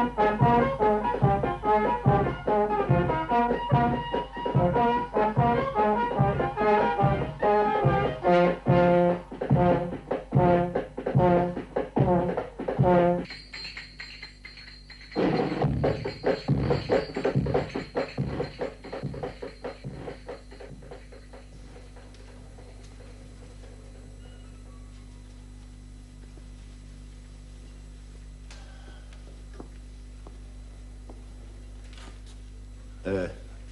آه.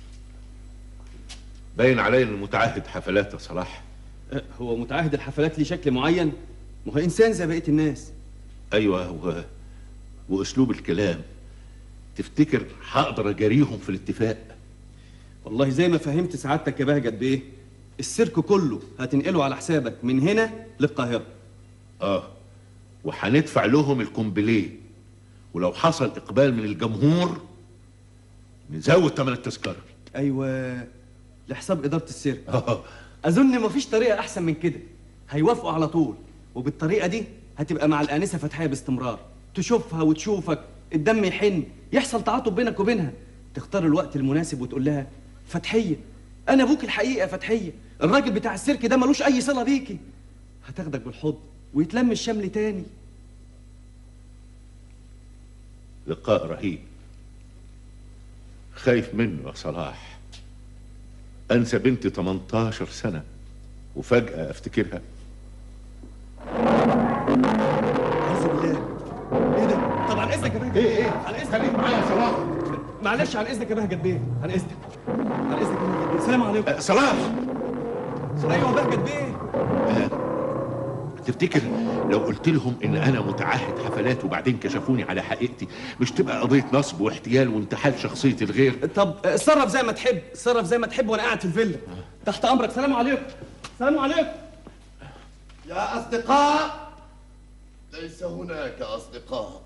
باين علي انه متعهد حفلات يا صلاح أه، هو متعهد الحفلات ليه شكل معين ما هو انسان زي بقيه الناس ايوه و... واسلوب الكلام تفتكر هقدر اجاريهم في الاتفاق والله زي ما فهمت سعادتك يا بهجت بيه السيرك كله هتنقله على حسابك من هنا للقاهره اه وهندفع لهم الكومبليه ولو حصل اقبال من الجمهور نزود ثمن التذكره ايوه لحساب اداره السيرك اه اظن مفيش طريقه احسن من كده هيوافقوا على طول وبالطريقه دي هتبقى مع الانسه فتحيه باستمرار تشوفها وتشوفك الدم يحن يحصل تعاطف بينك وبينها تختار الوقت المناسب وتقول لها فتحيه انا ابوك الحقيقه يا فتحيه الراجل بتاع السيرك ده ملوش اي صله بيكي هتاخدك بالحضن ويتلم الشمل تاني لقاء رهيب خايف منه يا صلاح انسى بنتي 18 سنه وفجاه افتكرها اعوذ بالله ايه ده طب عن اذنك يا بهجت ايه ايه عن اذنك خليك معايا يا صلاح معلش عن اذنك يا بهجت بيه عن اذنك عن اذنك يا بهجت بيه السلام عليكم آه، صلاح ايوه بهجت بيه تفتكر لو قلت لهم ان انا متعهد حفلات وبعدين كشفوني على حقيقتي مش تبقى قضيه نصب واحتيال وانتحال شخصيه الغير طب اتصرف زي ما تحب اتصرف زي ما تحب وانا قاعد في الفيلا تحت امرك سلام عليكم سلام عليكم يا أصدقاء ليس هناك أصدقاء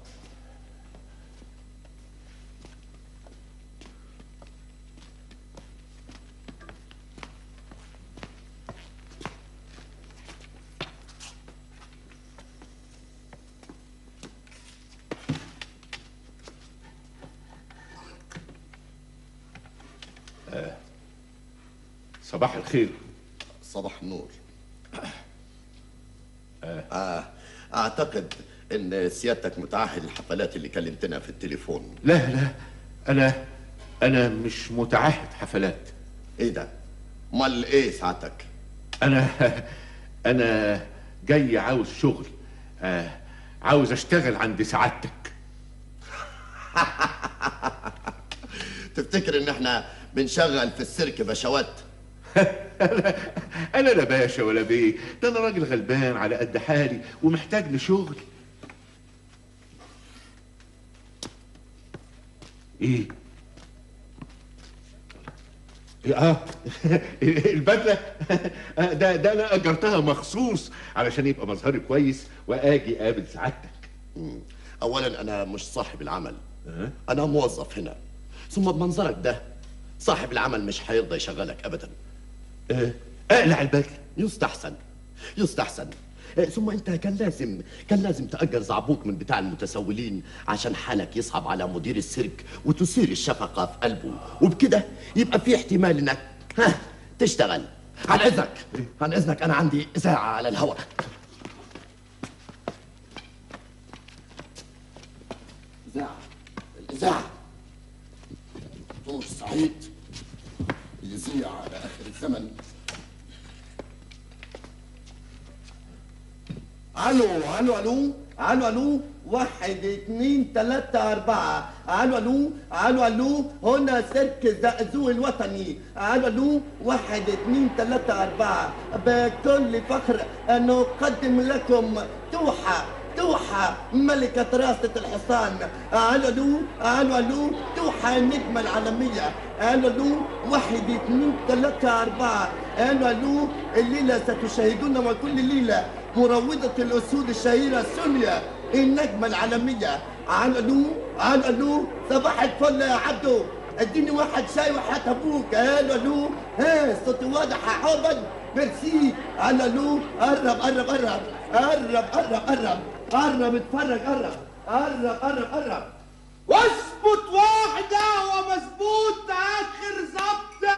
صباح الخير صباح النور آه أعتقد أن سيادتك متعهد الحفلات اللي كلمتنا في التليفون لا لا انا انا مش متعهد حفلات إيه ده؟ مال إيه ساعتك؟ انا انا جاي عاوز شغل آه عاوز اشتغل عند سعادتك تفتكر إن إحنا بنشغل في السيرك بشوات؟ انا لا باشا ولا بيه ده انا راجل غلبان على قد حالي ومحتاج لشغل ايه اه البدله ده ده انا اجرتها مخصوص علشان يبقى مظهري كويس واجي اقابل سعادتك مم. أولا أنا مش صاحب العمل أنا موظف هنا ثم بمنظرك ده صاحب العمل مش هيرضى يشغلك أبدا آه، اقلع البدله يستحسن يستحسن آه، ثم انت كان لازم كان لازم تأجر زعبوك من بتاع المتسولين عشان حالك يصعب على مدير السيرك وتثير الشفقة في قلبه وبكده يبقى في احتمال انك ها تشتغل عن اذنك عن اذنك انا عندي اذاعة على الهواء اذاعة الاذاعة دكتور سعيد يذيع على اخر الزمن الو الو الو الو الو واحد اثنين ثلاثة أربعة الو الو الو الو هنا سيرك الزقزوق الوطني الو الو واحد اثنين ثلاثة أربعة بكل فخر أن أقدم لكم توحة توحة ملكة راسة الحصان الو الو الو الو توحة النجمة العالمية الو الو واحد اثنين ثلاثة أربعة الو الو الليلة ستشاهدون وكل ليلة مروضة الأسود الشهيرة سونيا النجمة العالمية الو الو الو الو صباح الفل يا عبدو اديني واحد شاي وحياة ابوك الو الو ها صوتي واضح يا حبا ميرسي الو الو قرب قرب قرب قرب قرب قرب قرب اتفرج قرب قرب قرب قرب واثبت واحدة ومظبوط آخر ظبط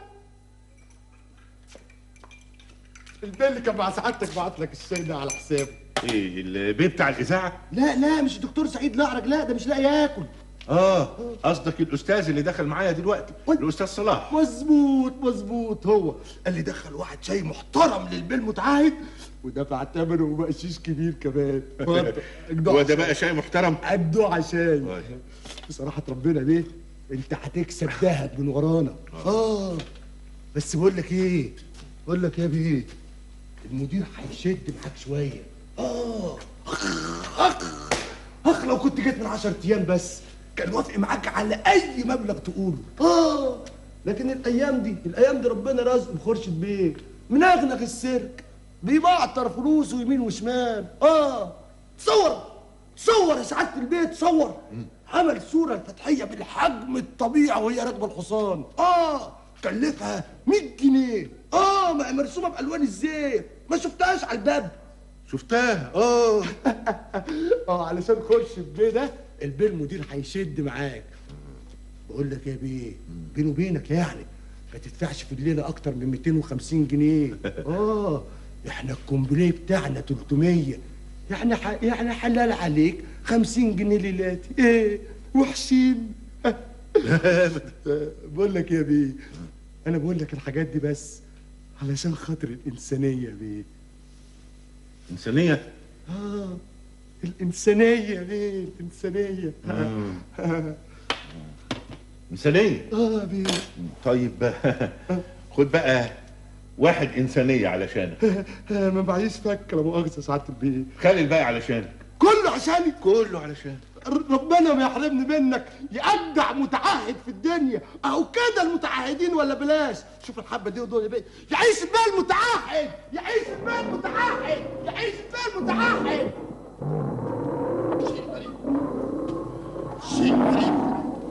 البيل كان مع سعادتك بعت لك الشاي ده على حسابه ايه البيه بتاع الاذاعه لا لا مش الدكتور سعيد الاعرج لا ده مش لاقي ياكل اه قصدك الاستاذ اللي دخل معايا دلوقتي وانت- الاستاذ صلاح مظبوط مظبوط هو قال لي دخل واحد شاي محترم للبيل متعهد ودفع ثمنه وبقشيش كبير كمان اتفضل. اجدع هو ده بقى شاي محترم ابدع شاي طيب. بصراحة ربنا بيه انت هتكسب ذهب من ورانا اه بس بقول لك ايه بقول لك يا بيه المدير هيشد معاك شوية اه اخ اخ لو كنت جيت من 10 ايام بس كان وافق معاك على اي مبلغ تقوله اه لكن الايام دي الايام دي ربنا رزقه بخرشد بيه من اغنى السيرك بيبعتر فلوسه يمين وشمال اه تصور صور يا سعاده البيت صور عمل صوره الفتحيه بالحجم الطبيعي وهي راكبه الحصان اه كلفها 100 جنيه اه ما هي مرسومه بالوان الزيت ما شفتهاش على الباب شفتها اه اه علشان خرشد بيه ده البيه المدير هيشد معاك بقول لك يا بيه بيني وبينك يعني ما تدفعش في الليله اكتر من 250 جنيه اه احنا الكومبليه بتاعنا 300 يعني ح... يعني حلال عليك 50 جنيه ليلاتي ايه وحشين بقول لك يا بيه انا بقول لك الحاجات دي بس علشان خاطر الانسانيه يا بيه انسانيه آه الإنسانية بيه الإنسانية انسانيه آه بيه طيب خد بقى واحد انسانيه علشانك آه ما معيش فك لا مؤاخذة سعادة البيه خلي الباقي علشانك كله عشاني كله علشان ر- ربنا ما يحرمني منك يا أجدع متعهد في الدنيا أهو كده المتعهدين ولا بلاش شوف الحبة دي ودول يا بيه يعيش البيه المتعهد يعيش البيه المتعهد يعيش البيه المتعهد شيء غريب شيء غريب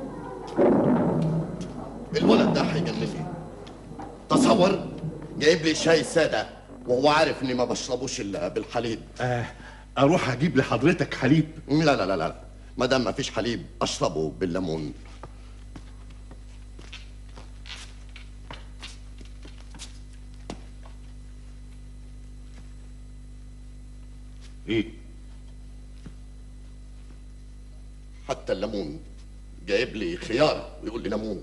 الولد ده هيجنني تصور جايب لي شاي ساده وهو عارف اني ما بشربوش الا بالحليب آه اروح اجيب لحضرتك حليب لا لا لا لا ما دام ما فيش حليب اشربه بالليمون ايه حتى الليمون جايب لي خيار ويقول لي ليمون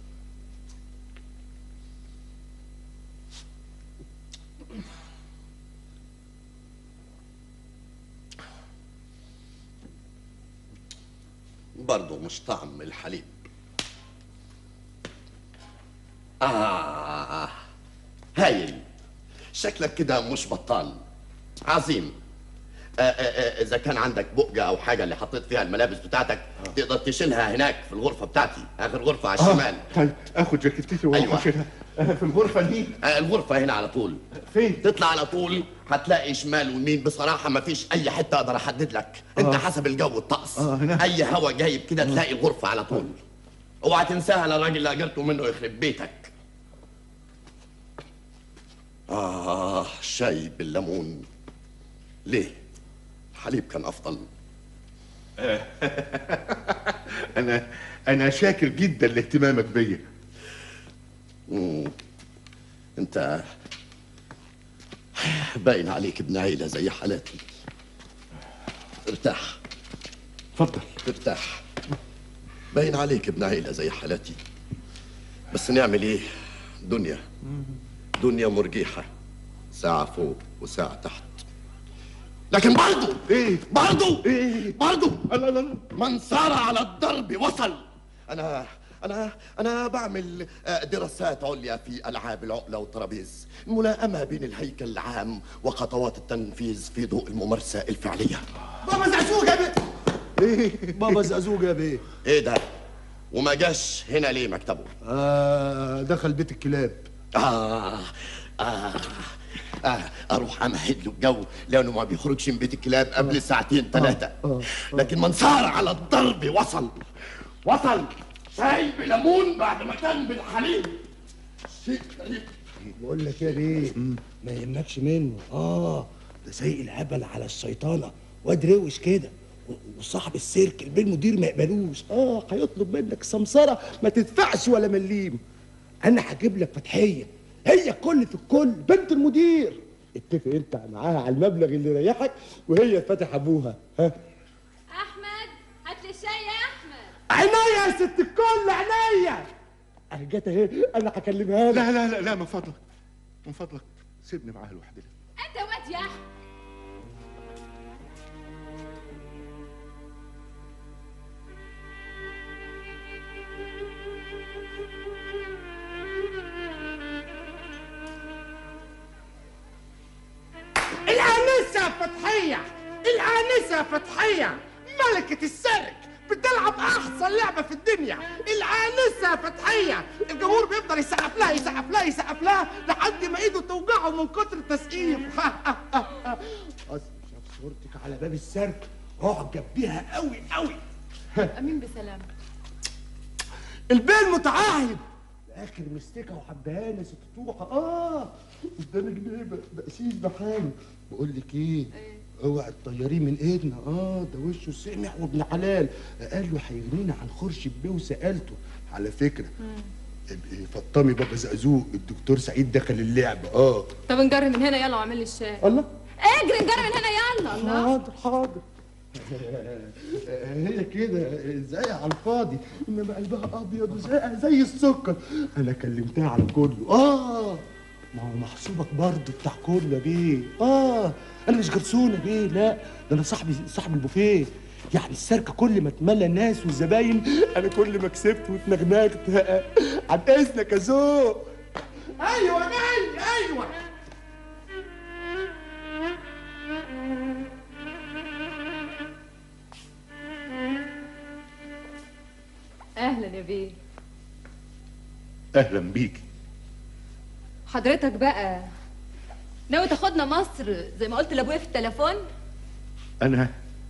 برضه مش طعم الحليب آه هايل شكلك كده مش بطال عظيم آه، آه، آه، اذا كان عندك بقجه او حاجه اللي حطيت فيها الملابس بتاعتك تقدر تشيلها هناك في الغرفه بتاعتي اخر غرفه على الشمال طيب اخد جاكيتتي واروح أيوة. اشيلها آه، في الغرفه دي آه، الغرفه هنا على طول فين تطلع على طول هتلاقي شمال ويمين بصراحه ما فيش اي حته اقدر احدد لك انت حسب الجو الطقس آه، هنا. اي هوا جايب كده تلاقي الغرفه على طول اوعى تنساها للراجل اللي اجرته منه يخرب بيتك اه شاي بالليمون ليه حليب كان افضل انا انا شاكر جدا لاهتمامك بيا انت باين عليك ابن عيله زي حالاتي ارتاح اتفضل ارتاح باين عليك ابن عيلة زي حالتي بس نعمل ايه دنيا دنيا مرجحة ساعة فوق وساعة تحت لكن برضو ايه برضو إيه؟ برضو لا لا لا من سار على الضرب وصل انا انا انا بعمل آه، دراسات عليا في العاب العقله والترابيز الملائمه بين الهيكل العام وخطوات التنفيذ في ضوء الممارسه الفعليه بابا زعزوج يا بيه ايه بابا زعزوج يا بيه ايه ده وما جاش هنا ليه مكتبه آه دخل بيت الكلاب آه آه آه أروح أمهد له الجو لأنه ما بيخرجش من بيت الكلاب قبل ساعتين ثلاثة لكن من صار على الضرب وصل وصل شاي بليمون بعد ما كان بالحليب شيء غريب بقول لك يا بيه ما يهمكش منه اه ده سايق الهبل على الشيطانه واد روش كده وصاحب السيرك البيه المدير ما يقبلوش اه هيطلب منك سمسره ما تدفعش ولا مليم انا هجيب لك فتحيه هي كل في الكل بنت المدير اتفق انت معاها على المبلغ اللي يريحك وهي فاتح ابوها ها احمد هات لي الشاي يا احمد عينيا يا ست الكل عينيا انا جت اهي انا هكلمها لك لا لا لا لا من فضلك من فضلك سيبني معاها لوحدنا انت واد يا احمد الآنسة فتحية الآنسة فتحية ملكة السرك بتلعب أحسن لعبة في الدنيا الآنسة فتحية الجمهور بيفضل يسقف لها يسقف لها يسقف لها لحد ما إيده توجعه من كتر التسقيف أصل شاف صورتك على باب السرك أعجب بيها قوي قوي امين بسلامه البيه المتعاهد اخر مستكه وحبهانه يا ست طوحه اه قدامك ليه ب- بقسيس بحاله بقول لك ايه اوعى تطيريه من ايدنا اه ده وشه سمع وابن حلال قال له هيغنينا عن خرشب بيه وسالته على فكره ابقي فطمي بابا زقزوق الدكتور سعيد دخل اللعبه اه طب نجري من هنا يلا واعمل لي الشاي الله اجري نجري من هنا يلا الله حاضر حاضر هي كده زي على الفاضي انما قلبها ابيض وزي زي السكر انا كلمتها على كله اه ما هو محسوبك برضه بتاع كله يا بيه اه انا مش جرسون يا بيه لا ده انا صاحبي صاحب البوفيه يعني السركه كل ما اتملى ناس والزباين انا كل ما كسبت واتنغنغت عن اذنك يا ذوق ايوه جاي ايوه اهلا يا بيه اهلا بيكي حضرتك بقى ناوي تاخدنا مصر زي ما قلت لابويا في التليفون انا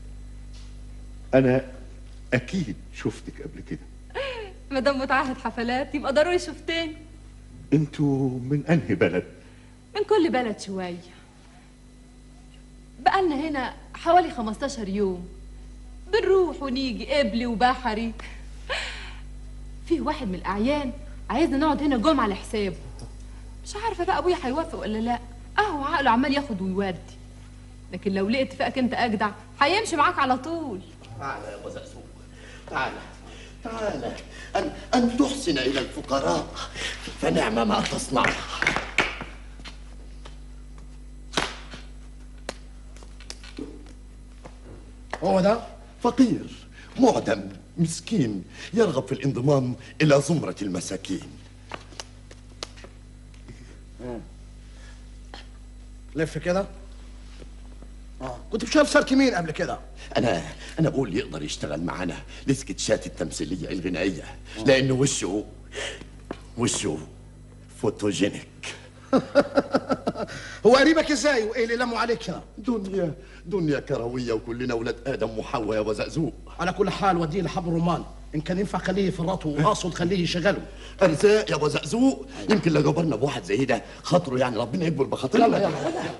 انا اكيد شفتك قبل كده ما دام متعهد حفلات يبقى ضروري شفتني انتوا من انهي بلد من كل بلد شويه بقالنا هنا حوالي 15 يوم بنروح ونيجي قبلي وبحري فيه واحد من الاعيان عايزنا نقعد هنا جمعه لحسابه مش عارفه بقى ابويا هيوافق ولا لا اهو عقله عمال ياخد ويودي لكن لو لقيت اتفاقك انت اجدع هيمشي معاك على طول تعال يا وزقزوق تعال تعال أن, أن تحسن إلى الفقراء فنعم ما تصنع هو ده فقير معدم مسكين يرغب في الانضمام إلى زمرة المساكين لف كده اه كنت بشتغل سلك مين قبل كده أنا أنا بقول يقدر يشتغل معانا السكتشات التمثيلية الغنائية لأنه وشه وشه فوتوجينيك هو قريبك ازاي وايه اللي لموا عليك كده دنيا دنيا كروية وكلنا ولاد آدم وحواء يا وزقزوق على كل حال وديه لحب الرمان ان كان ينفع خليه يفرطه واقصد خليه يشغله أرزاق يا وزقزوق يمكن لو جبرنا بواحد زي ده خاطره يعني ربنا يكبر بخاطرنا يلا يلا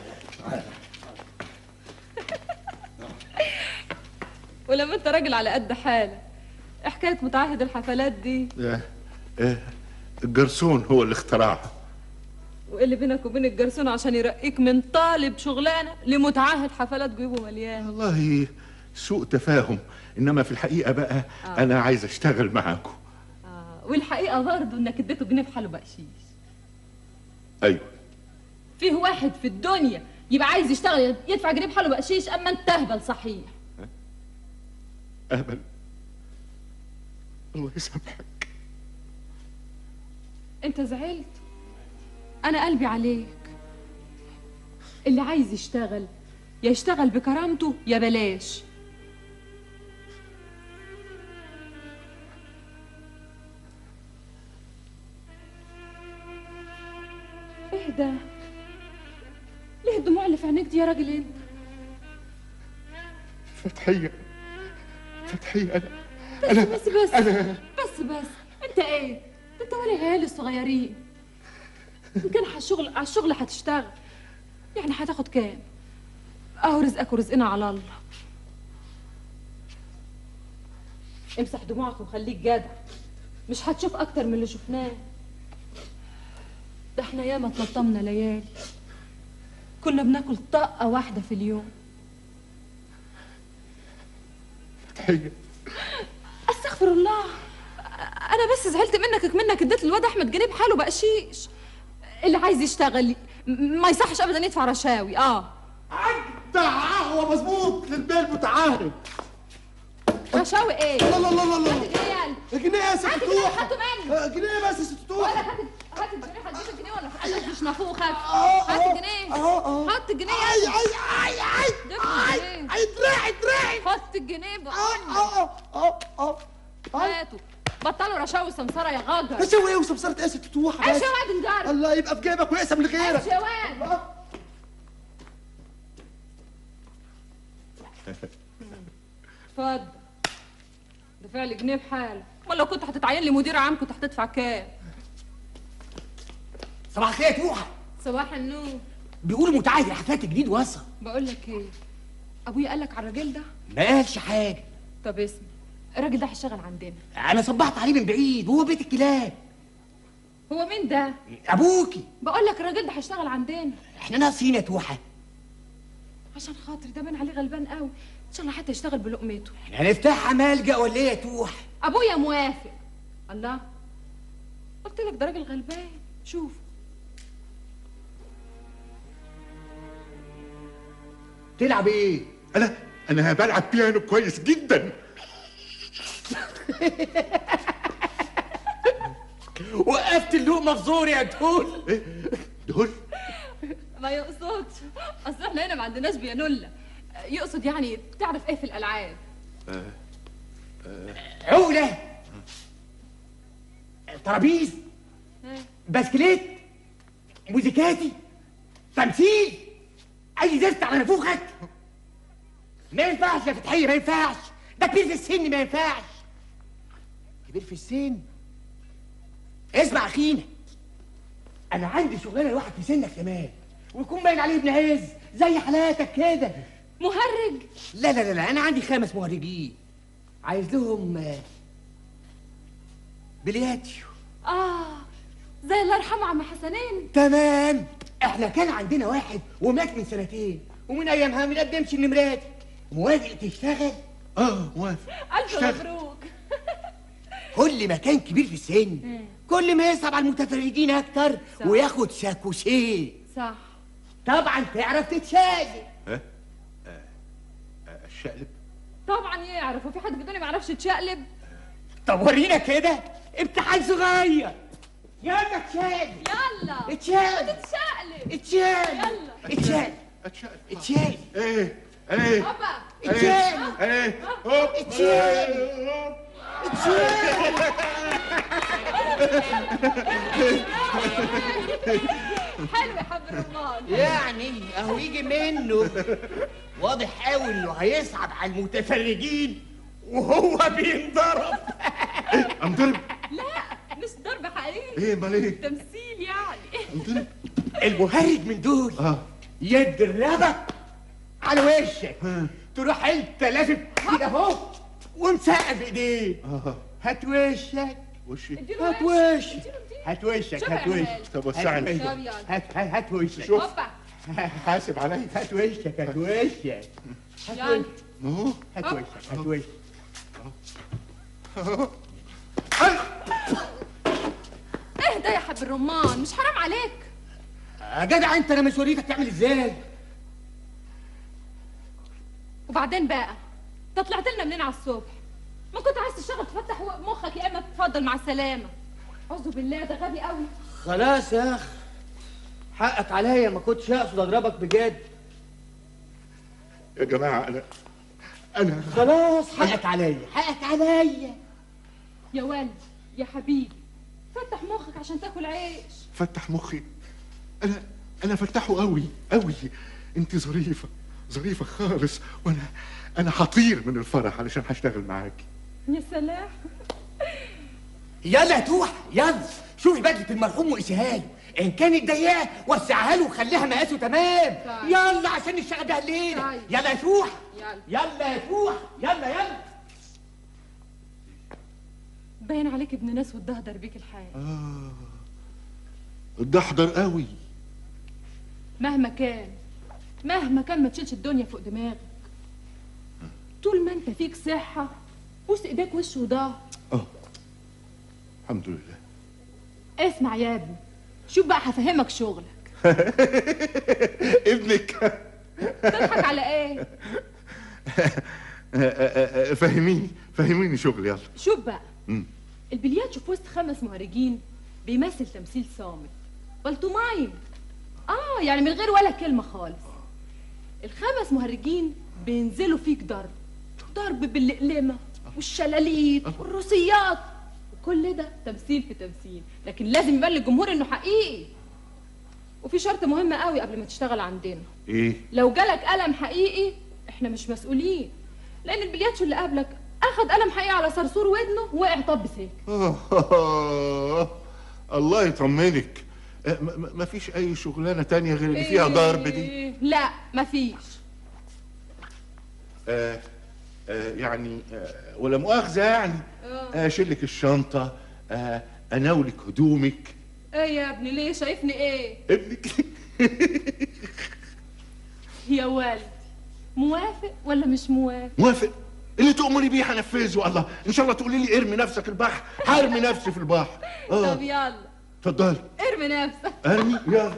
ولما انت راجل على قد حالك إيه حكايه متعهد الحفلات دي آه، آه، الجرسون هو اللي اخترعها وايه اللي بينك وبين الجرسون عشان يرقيك من طالب شغلانه لمتعهد حفلات جيبه مليان والله سوء تفاهم انما في الحقيقه بقى انا عايز اشتغل معاكم آه. والحقيقه برضه انك اديته جنيه في حاله بقشيش ايوه فيه واحد في الدنيا يبقى عايز يشتغل يدفع جنيه بحاله بقشيش اما انت اهبل صحيح اهبل الله يسامحك انت زعلت انا قلبي عليك اللي عايز يشتغل يا يشتغل بكرامته يا بلاش اهدى ليه الدموع اللي في عينيك دي يا راجل انت فتحيه فتحيه انا بس بس بس بس انت ايه ده انت ولا العيال الصغيرين ان كان على الشغل على الشغل هتشتغل يعني هتاخد كام اهو رزقك ورزقنا على الله امسح دموعك وخليك جدع مش هتشوف اكتر من اللي شفناه ده احنا ياما اتلطمنا ليالي كنا بناكل طاقة واحدة في اليوم فتحيه استغفر الله انا بس زعلت منك منك اديت الواد احمد جنيه بحاله بقشيش اللي عايز يشتغل م- ما يصحش ابدا يدفع رشاوي اه ده قهوه مظبوط للبال متعاهد رشاوي ايه لا لا لا لا لا جنيه جنيه يا ست هات الجنيه فتوح هاته مني آه، جنيه بس يا ست ولا فتوح هات هات الجنيه هتجيب الجنيه ولا هات مش نافوخك آه، هات آه، الجنيه آه، آه. حط الجنيه اي يلا اي اي اي دفع اي الجنيه اي دراعي دراعي حط الجنيه اه بقول اه اه اه اه هاتوا بطلوا رشاوي سمسرة يا غجر بس هو ايه وسمسرة ايه يا ست فتوح ايش بس يا واد نجار الله يبقى في جيبك ويقسم لغيرك ايش يا واد آه. اتفضل دفع لي جنيه بحاله امال لو كنت هتتعين لي مدير عام كنت هتدفع كام صباح الخير يا توحة صباح النور بيقولوا متعهد الحفلات الجديد وصل بقول لك ايه ابويا قال لك على الراجل ده ما قالش حاجة طب اسمع الراجل ده هيشتغل عندنا أنا صبحت عليه من بعيد وهو بيت الكلاب هو مين ده أبوكي بقول لك الراجل ده هيشتغل عندنا إحنا ناقصين يا توحة عشان خاطر ده باين عليه غلبان قوي ان شاء الله حتى يشتغل بلقمته إحنا هنفتحها ملجأ ولا إيه يا توحة ابويا موافق الله قلت لك ده راجل غلبان شوف تلعب إيه؟ انا انا بلعب بيانو كويس جدا وقفت اللقمة في زوري يا دول ايه دول ما يقصدش اصل احنا هنا ما عندناش بيانولا يقصد يعني تعرف ايه في الالعاب عقلة ترابيز بسكليت موزيكاتي تمثيل اي زفت على نفوخك ما ينفعش يا فتحية ما ينفعش ده كبير في السن ما ينفعش كبير في السن اسمع اخينا انا عندي شغلانه لواحد في سنك كمان ويكون باين عليه ابن عز زي حالاتك كده مهرج لا لا لا لا انا عندي خمس مهرجين عايز لهم آه، بلياتيو اه زي الله يرحمه عم حسنين تمام احنا كان عندنا واحد ومات من سنتين ومن ايامها ما نقدمش النمرات موافق تشتغل اه موافق الف اشتغل. مبروك كل ما كان كبير في السن كل ما يصعب على المتفرجين اكتر صح. وياخد شاكوشيه صح طبعا تعرف تتشاجر الشقلب طبعا يعرف وفي حد في الدنيا ما يعرفش يتشقلب طب ورينا كده امتحان صغير يلا تشاجر يلا اتشاجر تتشقلب اتشاجر يلا اتشاجر الشقلب اتشاجر ايه ايه هوبا اتشاجر ايه هوب اتشاجر هوب. اتشاجر حلو يا حب الرمان يعني اهو يجي منه واضح قوي انه هيصعب على المتفرجين وهو بينضرب انضرب لا مش ضرب حقيقي ايه امال ايه تمثيل يعني انضرب المهرج من دول اه يدربك على وشك ها. تروح انت لافف كده اهو ومسقف بايديه اه هات وشك وشي اديله هات وش. وشك اديله اديله. هات وشك شوف هات يا وشك عمال. طب وسعني هات طب يلا هات هات هات وشك شوف. هوبا حاسب عليا هات وشك هات وشك هات يلا وشك اهو هات وشك هات وشك اهدى يا حب الرمان مش حرام عليك يا جدع انت انا مسؤوليتك تعمل ازاي وبعدين بقى انت طلعت لنا منين على الصبح ما كنت عايز تشتغل تفتح مخك يا اما تتفضل مع السلامه اعوذ بالله ده غبي قوي خلاص يا اخ حقك عليا ما كنتش اقصد اضربك بجد يا جماعه انا انا خلاص حقك عليا حقك عليا يا ولد يا حبيبي فتح مخك عشان تاكل عيش فتح مخي انا انا فتحه قوي قوي انت ظريفه ظريفه خالص وانا انا هطير من الفرح علشان هشتغل معاكي يا سلام يلا يا توح يلا شوف بدلة المرحوم وقسها له ان كانت ضيقه وسعها له وخليها مقاسه تمام طيب. يلا عشان الشقه ده الليله طيب. يلا يا توح يلا يلا يا توح يلا يلا باين عليك ابن ناس وتدهدر بيك الحال اتدحضر قوي مهما كان مهما كان ما تشيلش الدنيا فوق دماغك طول ما انت فيك صحة بوس ايديك وش وضهر اه الحمد لله اسمع يا ابني شوف بقى هفهمك شغلك ابنك تضحك على ايه آه، آه، آه، فهميني فهميني شغل يلا شوف بقى مم. البلياتشو في وسط خمس مهرجين بيمثل تمثيل صامت بلطومايم اه يعني من غير ولا كلمة خالص الخمس مهرجين بينزلوا فيك ضرب ضرب بالقلمة والشلاليت والروسيات وكل ده تمثيل في تمثيل لكن لازم يبان للجمهور انه حقيقي وفي شرط مهم قوي قبل ما تشتغل عندنا ايه لو جالك قلم حقيقي احنا مش مسؤولين لان البلياتشو اللي قبلك اخد قلم حقيقي على صرصور ودنه وقع طب ساكت آه، الله يطمنك آه، ما- ما ما فيش اي شغلانه تانية غير اللي فيها ضرب دي إيه، لا مفيش آه آه يعني آه ولا مؤاخذه يعني آه، اشيلك الشنطه آه اناولك هدومك ايه يا ابني ليه شايفني ايه ابنك يا والدي موافق ولا مش موافق موافق اللي تؤمري بيه هنفذه الله ان شاء الله تقولي لي ارمي نفسك البحر هرمي نفسي في البحر اه طب يلا اتفضلي ارمي نفسك ارمي يلا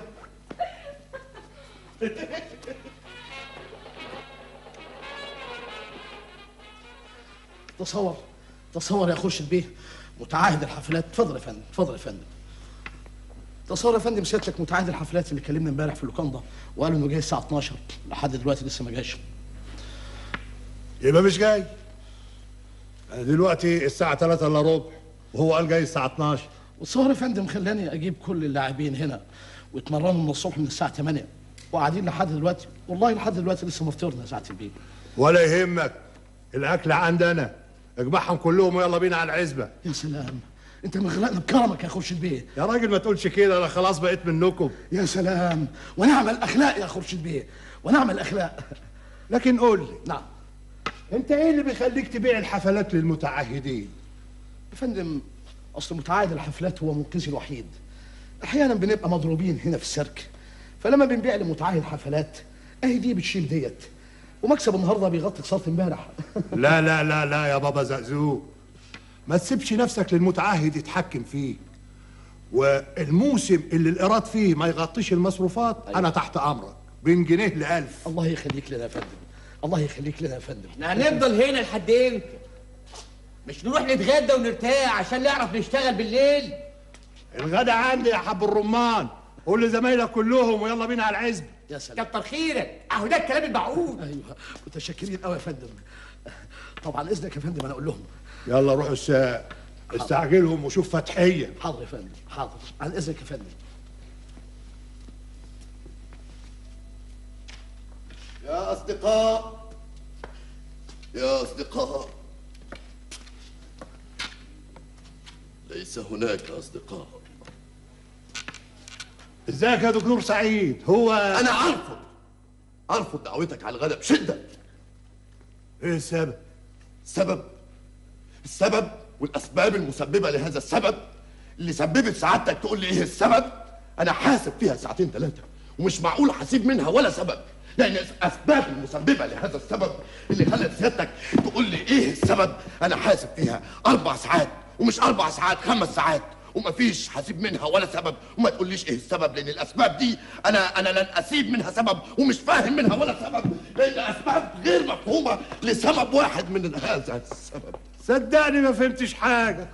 تصور تصور يا خورشيد بيه متعاهد الحفلات اتفضل يا فندم اتفضل يا فندم تصور يا فندم سيادتك متعاهد الحفلات اللي كلمنا امبارح في اللوكاندا وقالوا انه جاي الساعه 12 لحد دلوقتي لسه ما جاش يبقى مش جاي أنا دلوقتي الساعة 3 الا ربع وهو قال جاي الساعة 12 والتصور يا فندم خلاني اجيب كل اللاعبين هنا واتمرنوا من الصبح من الساعه 8 وقاعدين لحد دلوقتي والله لحد دلوقتي لسه مفطرنا يا سعاده البيه ولا يهمك الأكل عندنا اجمعهم كلهم ويلا بينا على العزبة يا سلام انت مغرقنا بكرمك يا خورشيد بيه يا راجل ما تقولش كده أنا خلاص بقيت منكم يا سلام ونعمل اخلاق يا خورشيد بيه ونعمل اخلاق لكن قول لي نعم أنت إيه اللي بيخليك تبيع الحفلات للمتعهدين؟ يا فندم اصل متعاهد الحفلات هو منقذي الوحيد احيانا بنبقى مضروبين هنا في السيرك فلما بنبيع لمتعاهد حفلات اهي دي بتشيل ديت ومكسب النهارده بيغطي خساره امبارح لا لا لا لا يا بابا زقزوق ما تسيبش نفسك للمتعهد يتحكم فيك والموسم اللي الإيراد فيه ما يغطيش المصروفات أنا تحت أمرك بين جنيه لألف الله يخليك لنا يا فندم الله يخليك لنا يا فندم احنا هنفضل هنا لحد امتى؟ مش نروح نتغدى ونرتاح عشان نعرف نشتغل بالليل الغدا عندي يا حب الرمان قول لزمايلك كلهم ويلا بينا على العزب يا سلام كتر خيرك اهو ده الكلام المعقول ايوه متشكرين قوي يا فندم طبعا اذنك يا فندم انا اقول لهم يلا روحوا الس... استعجلهم وشوف فتحية حاضر يا فندم حاضر عن اذنك يا فندم يا أصدقاء يا أصدقاء ليس هناك أصدقاء ازيك يا دكتور سعيد هو أنا أرفض أرفض دعوتك على الغداء بشدة ايه السبب السبب السبب والأسباب المسببة لهذا السبب اللي سببت سعادتك تقول لي إيه السبب أنا حاسب فيها ساعتين ثلاثة ومش معقول هسيب منها ولا سبب لأن الأسباب المسببة لهذا السبب اللي خلت سيادتك تقول لي إيه السبب أنا حاسب فيها أربع ساعات ومش أربع ساعات خمس ساعات ومفيش هسيب منها ولا سبب وما تقوليش ايه السبب لان الاسباب دي انا انا لن اسيب منها سبب ومش فاهم منها ولا سبب لان اسباب غير مفهومه لسبب واحد من هذا السبب صدقني ما فهمتش حاجة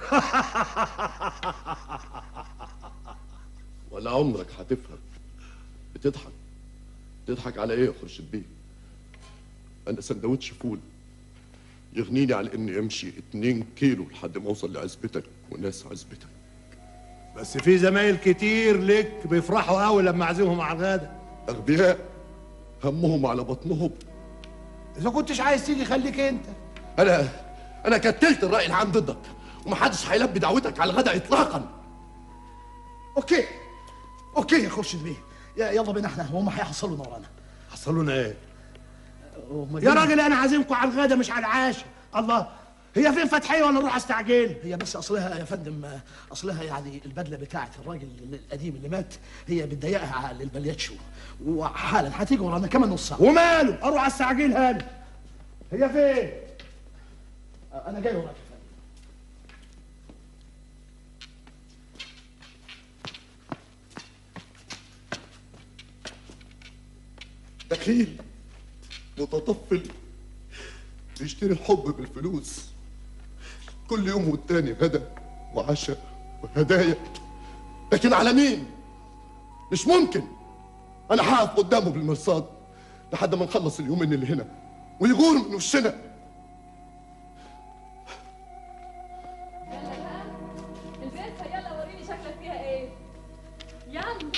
ولا عمرك هتفهم بتضحك تضحك على ايه يا خورشيد بيه انا سندوتش فول يغنيني على اني امشي اتنين كيلو لحد ما اوصل لعزبتك وناس عزبتك بس في زمايل كتير لك بيفرحوا قوي لما اعزمهم على الغدا اغبياء همهم على بطنهم اذا كنتش عايز تيجي خليك انت انا انا كتلت الراي العام ضدك ومحدش هيلبي دعوتك على الغداء اطلاقا اوكي اوكي يا خورشيد بيه يا- يلا بينا احنا هم هيحصلوا ورانا حصلونا ايه هم يا جايين- راجل انا عازمكم على الغدا مش على العشاء الله هي فين فتحيه ولا نروح استعجل هي بس اصلها يا فندم آه، اصلها يعني البدله بتاعت الراجل القديم اللي مات هي بتضيقها على البلياتشو وحالا هتيجي ورانا كمان نص ساعه وماله اروح استعجلها انا هي فين آه، انا جاي وراك يا فندم بخيل متطفل بيشتري الحب بالفلوس كل يوم والتاني غدا وعشاء وهدايا لكن على مين؟ مش ممكن انا هقف قدامه بالمرصاد لحد ما نخلص اليومين اللي هنا ويغور من وشنا البسها يلا وريني شكلك فيها ايه يلا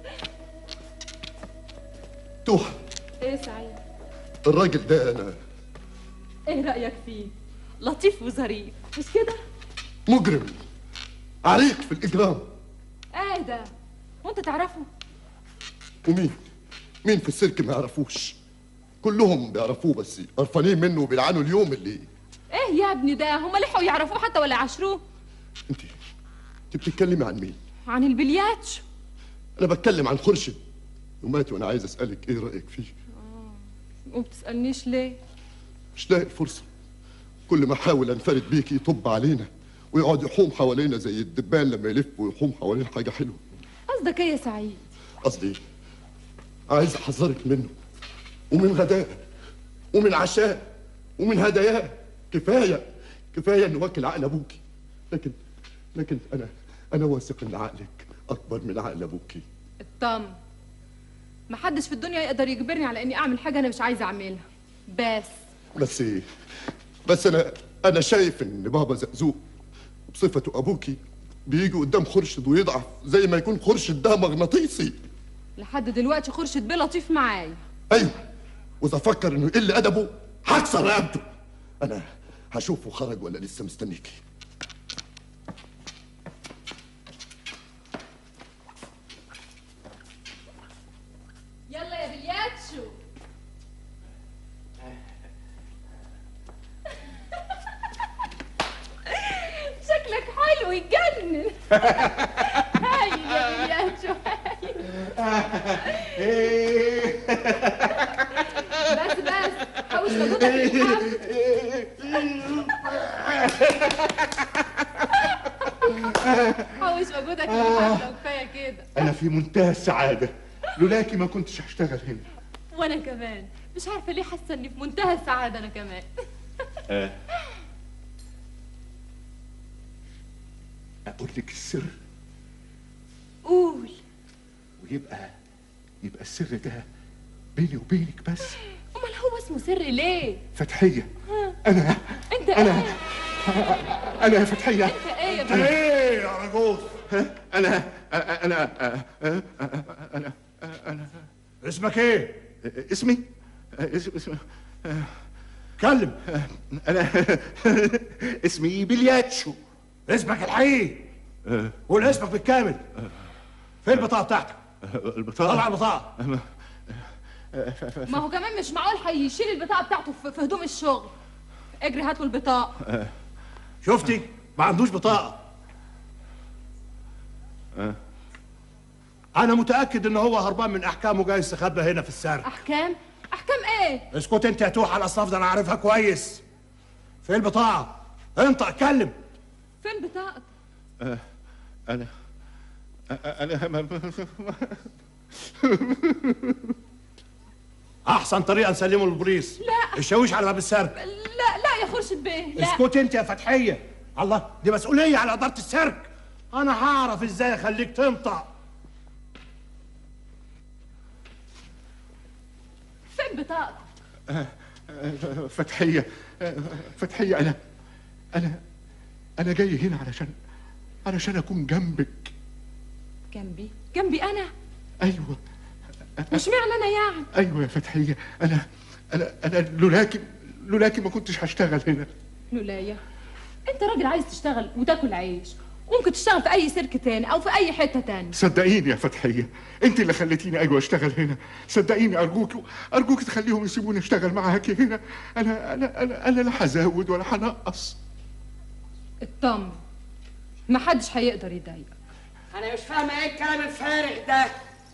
توحى ايه سعيد الراجل ده انا ايه رايك فيه لطيف وظريف مش كده مجرم عريق في الاجرام ايه ده وانت تعرفه ومين؟ مين في السيرك ما يعرفوش؟ كلهم بيعرفوه بس قرفانين منه وبيلعنوا اليوم اللي ايه يا ابني ده هما لحقوا يعرفوه حتى ولا عاشروه انت انت بتتكلمي عن مين؟ عن البلياتشو انا بتكلم عن خرشد ومات وانا عايز اسالك ايه رايك فيه؟ وبتسالنيش ليه مش لاقي الفرصه كل ما احاول انفرد بيكي يطب علينا ويقعد يحوم حوالينا زي الدبان لما يلف ويحوم حوالين حاجه حلوه قصدك ايه يا سعيد قصدي ايه؟ عايز احذرك منه ومن غداه ومن عشاه ومن هداياه كفايه كفايه انه واكل عقل ابوكي لكن لكن انا انا واثق ان عقلك اكبر من عقل ابوكي اطمن محدش في الدنيا يقدر يجبرني على اني اعمل حاجه انا مش عايزه اعملها بس بس ايه بس انا انا شايف ان بابا زقزوق بصفته ابوكي بيجي قدام خرشد ويضعف زي ما يكون خرشد ده مغناطيسي لحد دلوقتي خرشد بيه لطيف معايا ايوه واذا فكر انه يقل ادبه هكسر رقبته انا هشوفه خرج ولا لسه مستنيكي يلا يا بلياتشو شكلك حلو يجنن هايل يا بلياتشو هايل. بس بس حوش مجهودك للحفل حوش مجهودك للحفل وكفايه كده انا في منتهى السعاده لولاكي ما كنتش هشتغل هنا وانا كمان مش عارفه ليه حاسه اني في منتهى السعاده انا كمان اقول لك السر قول ويبقى يبقى السر ده بيني وبينك بس امال هو اسمه سر ليه فتحيه انا انت انا ايه انا يا فتحيه انت ايه يا بني ايه يا رجوز انا انا انا انا اسمك ايه اسمي اسم اسم كلم انا اسمي بلياتشو اسمك الحقيقي قول اسمك بالكامل فين البطاقه بتاعتك طلع البطاقه البطاقه ما هو كمان مش معقول هيشيل البطاقه بتاعته في في هدوم الشغل اجري هات له البطاقه شفتي ما عندوش بطاقه انا متاكد ان هو هربان من احكامه جاي يستخبى هنا في السرق احكام احكام ايه اسكت انت يا توح على الصف ده انا عارفها كويس فين البطاقه انطق اتكلم فين بطاقته انا انا احسن طريقه نسلمه للبوليس لا. الشاويش على باب السرق لا لا يا خرشد بيه لا اسكت انت يا فتحيه الله دي مسؤوليه على اداره السيرك انا هعرف ازاي اخليك تنطق فين بطاقته فتحيه فتحيه انا انا انا جاي هنا علشان علشان اكون جنبك جنبي جنبي انا ايوه مش معنى انا يعني ايوه يا فتحيه انا انا انا لولاكي لولاكي ما كنتش هشتغل هنا لولايا انت راجل عايز تشتغل وتاكل عيش ممكن تشتغل في اي سيرك تاني او في اي حته تاني صدقيني يا فتحيه انت اللي خليتيني ايوه اشتغل هنا صدقيني ارجوك ارجوك تخليهم يسيبوني اشتغل معاكي هنا انا انا انا انا لا هزود ولا هنقص اطمن محدش هيقدر يضايقك انا مش فاهمه ايه الكلام الفارغ ده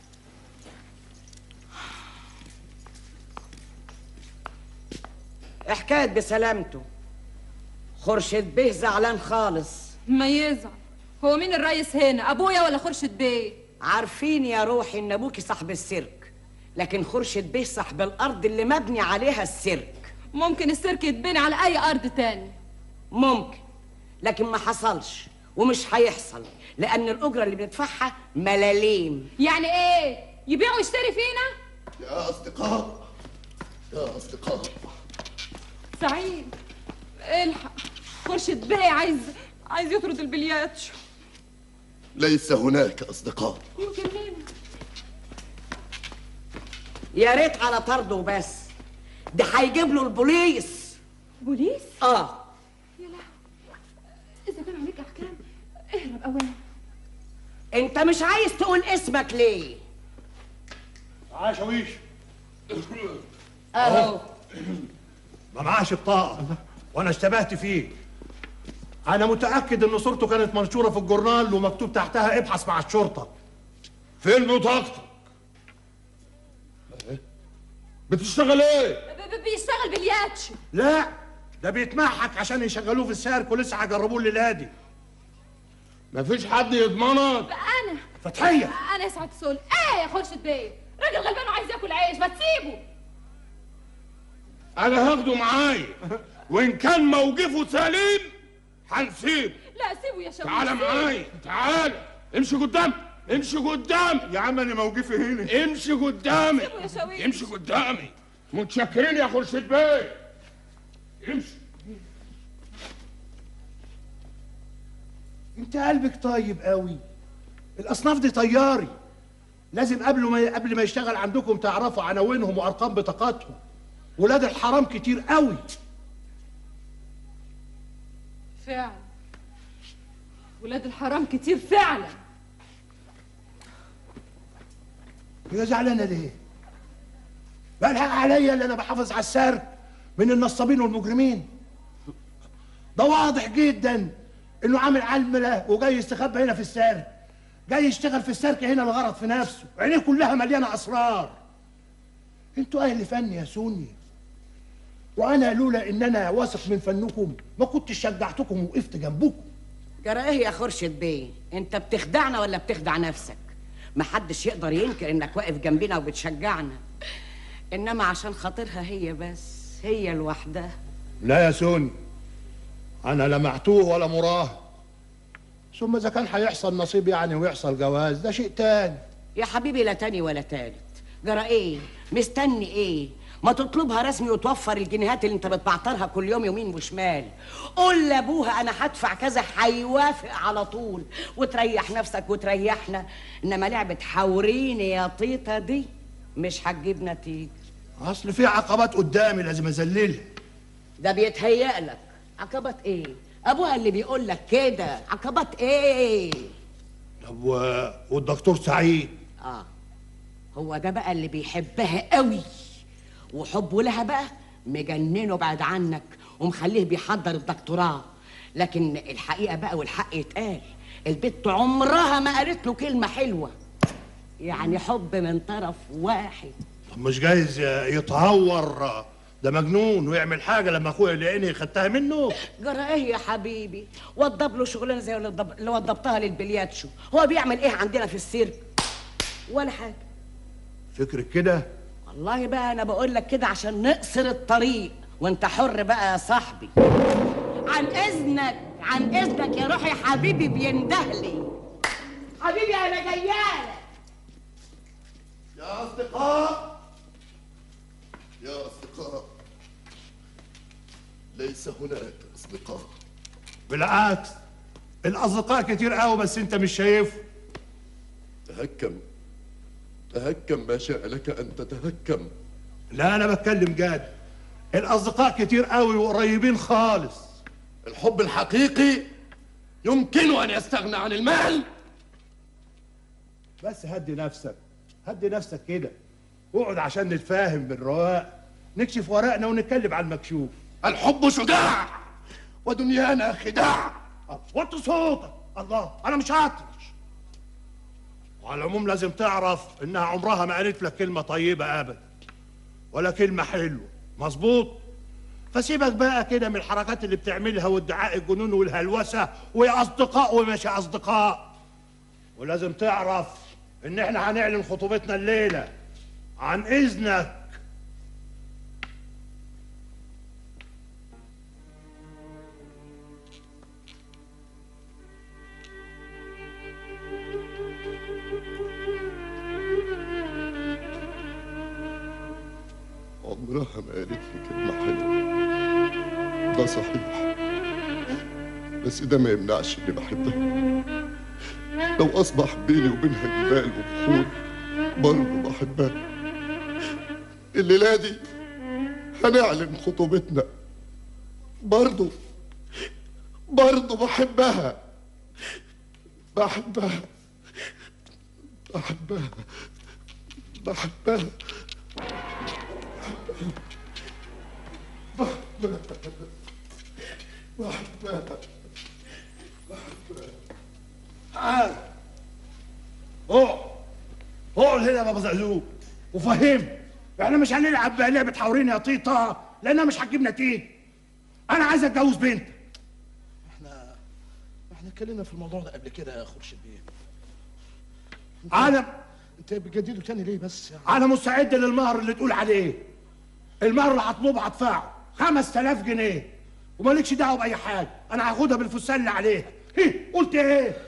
حكايه بسلامته خرشد بيه زعلان خالص ما يزعل هو مين الريس هنا ابويا ولا خرشد بيه عارفين يا روحي ان ابوكي صاحب السيرك لكن خرشد بيه صاحب الارض اللي مبني عليها السيرك ممكن السيرك يتبني على اي ارض تاني ممكن لكن ما حصلش ومش هيحصل لان الاجره اللي بندفعها ملاليم يعني ايه يبيع ويشتري فينا يا أصدقاء يا أصدقاء سعيد الحق خرشد بيه عايز عايز يطرد البلياتشو ليس هناك أصدقاء يمكن مين يا ريت على طرده وبس ده هيجيب له البوليس بوليس اه يا لهوي اذا كان عليك احكام اهرب اولا انت مش عايز تقول اسمك ليه عاشويش اهو ما معاش بطاقة وانا اشتبهت فيه انا متأكد ان صورته كانت منشورة في الجورنال ومكتوب تحتها ابحث مع الشرطة فين بطاقتك بتشتغل ايه ب- ب- بيشتغل بلياتشو لا ده بيتمحك عشان يشغلوه في السيرك ولسه هيجربوه الليله دي مفيش حد يضمنك انا فتحيه انا يا سعد سول ايه يا خرشد بيه راجل غلبان وعايز ياكل عيش ما تسيبه انا هاخده معايا وان كان موقفه سليم هنسيبه لا سيبه يا شباب تعالى معايا تعالى امشي قدام امشي قدام يا عم انا موقفي هنا امشي قدامي سيبه يا شويش امشي قدامي متشكرين يا خرشيد بيه امشي انت قلبك طيب قوي الاصناف دي طياري لازم قبل ما قبل ما يشتغل عندكم تعرفوا عناوينهم وارقام بطاقاتهم ولاد الحرام كتير قوي فعلا ولاد الحرام كتير فعلا هي زعلانه ليه بقى الحق عليا اللي انا بحافظ على السرق من النصابين والمجرمين ده واضح جدا انه عامل علمله وجاي يستخبى هنا في السرق جاي يشتغل في السرك هنا الغرض في نفسه عينيه كلها مليانه اسرار انتوا اهل فن يا سوني وانا لولا ان انا واثق من فنكم ما كنتش شجعتكم ووقفت جنبكم جرى ايه يا خرشد بيه انت بتخدعنا ولا بتخدع نفسك محدش يقدر ينكر انك واقف جنبنا وبتشجعنا انما عشان خاطرها هي بس هي لوحدها لا يا سوني انا لا معتوه ولا مراه ثم اذا كان هيحصل نصيب يعني ويحصل جواز ده شيء تاني يا حبيبي لا تاني ولا تالت جرى ايه مستني ايه ما تطلبها رسمي وتوفر الجنيهات اللي انت بتبعترها كل يوم يمين وشمال قول لابوها انا هدفع كذا هيوافق على طول وتريح نفسك وتريحنا انما لعبه حوريني يا طيطه دي مش هتجيب نتيجه اصل في عقبات قدامي لازم اذللها ده بيتهيأ لك عقبات ايه ابوها اللي بيقول لك كده عقبات ايه طب و... والدكتور سعيد اه هو ده بقى اللي بيحبها قوي وحبه لها بقى مجننه بعد عنك ومخليه بيحضر الدكتوراه لكن الحقيقه بقى والحق يتقال البت عمرها ما قالت له كلمه حلوه يعني حب من طرف واحد طب مش جايز ي- يتهور ده مجنون ويعمل حاجه لما اخويا يلاقيني خدتها منه جرى ايه يا حبيبي وضب له شغلانه زي اللي وضب- اللي وضبتها للبلياتشو هو بيعمل ايه عندنا في السيرك ولا حاجه فكرك كده والله بقى انا بقول لك كده عشان نقصر الطريق وانت حر بقى يا صاحبي عن اذنك عن اذنك يا روحي حبيبي بيندهلي حبيبي انا جايالك يا أصدقاء يا أصدقاء ليس هناك أصدقاء بالعكس الاصدقاء كتير قوي بس انت مش شايفه تهكم تهكم ما شاء لك أن تتهكم لا انا بتكلم جاد الاصدقاء كتير قوي وقريبين خالص الحب الحقيقي يمكن أن يستغنى عن المال بس هدي نفسك هدي نفسك كده اقعد عشان نتفاهم بالرواق نكشف ورقنا ونتكلم على المكشوف الحب شجاع ودنيانا خداع وطي صوتك الله انا مش هطرش وعلى العموم لازم تعرف انها عمرها ما قالت لك كلمه طيبه ابدا ولا كلمه حلوه مظبوط فسيبك بقى كده من الحركات اللي بتعملها وادعاء الجنون والهلوسه ويا اصدقاء ومش اصدقاء ولازم تعرف ان احنا هنعلن خطوبتنا الليله عن اذنك عمرها ما قالت لي كلمة حلوة ده صحيح بس ده ما يمنعش اني بحبها لو اصبح بيني وبينها جبال وبحور برضه بحبها الليلة دي هنعلن خطوبتنا برضه برضه بحبها بحبها بحبها بحبها بحبها تعال اقعد اقعد هنا يا بابا زقزوق وفهم احنا مش هنلعب بقى لعبه حورين يا طيطه لانها مش هتجيب نتيجه انا عايز اتجوز بنت احنا احنا اتكلمنا في الموضوع ده قبل كده يا خورشيد بيه عالم انت بتجدده تاني ليه بس يعني انا مستعد للمهر اللي تقول عليه المهر اللي هطلبه هدفعه 5000 جنيه ومالكش دعوه باي حاجه انا هاخدها بالفستان اللي عليها هي قلت ايه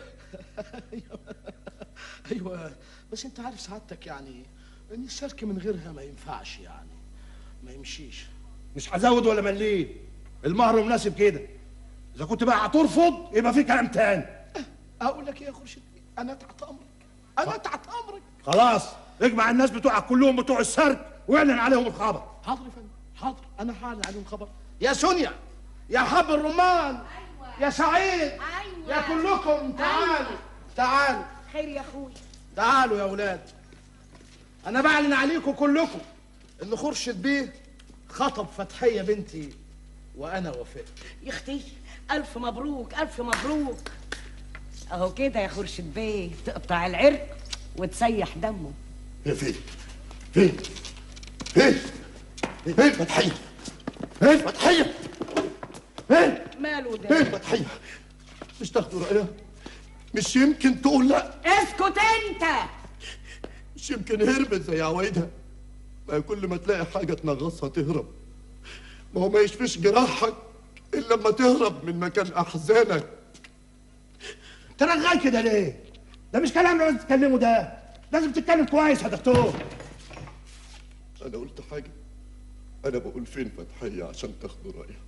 ايوه بس انت عارف سعادتك يعني ان السلك من غيرها ما ينفعش يعني ما يمشيش مش هزود ولا مليت المهر مناسب كده اذا كنت بقى هترفض يبقى في كلام تاني اقول لك ايه يا خورشيد انا تحت امرك انا تحت امرك خلاص اجمع الناس بتوعك كلهم بتوع السرك واعلن عليهم الخبر حاضر يا فندم حاضر انا هعلن عليهم الخبر يا سونيا يا حب الرمان يا سعيد أيوة. يا كلكم تعالوا تعالوا خير يا اخوي تعالوا يا اولاد انا بعلن عليكم كلكم ان خورشيد بيه خطب فتحيه بنتي وانا وافقت يا اختي الف مبروك الف مبروك اهو كده يا خورشيد بيه تقطع العرق وتسيح دمه هي فين؟ فين؟ فين؟ فين فتحية؟ فين فتحية؟ فين؟ ماله فين ده فتحية؟ مش تاخدوا رأيها؟ مش يمكن تقول لا اسكت انت مش يمكن هربت زي عوايدها ما هي كل ما تلاقي حاجة تنغصها تهرب ما هو ما يشفيش جراحك إلا لما تهرب من مكان أحزانك ترغاي كده ليه ده مش كلام لازم تتكلمه ده لازم تتكلم كويس يا دكتور أنا قلت حاجة أنا بقول فين فتحية عشان تاخدوا رأيها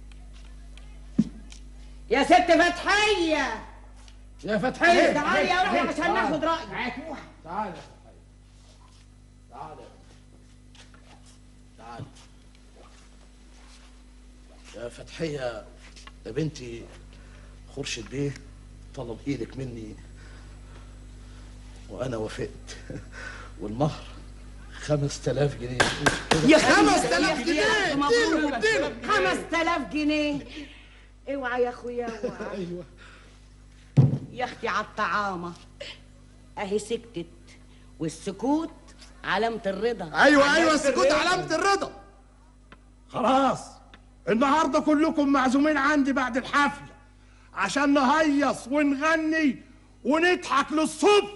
يا ست فتحيه يا فتحيه تعالي يا روحي عشان ناخد رايك تعال تعال تعال يا فتحية يا بنتي خورشيد بيه طلب ايدك مني وانا وافقت والمهر خمس تلاف جنيه يا خمس تلاف جنيه مبروك خمس تلاف جنيه اوعى يا اخويا اوعى ايوه يا اختي على الطعامه اهي سكتت والسكوت علامه الرضا ايوه ايوه السكوت علامه الرضا خلاص النهارده كلكم معزومين عندي بعد الحفله عشان نهيص ونغني ونضحك للصبح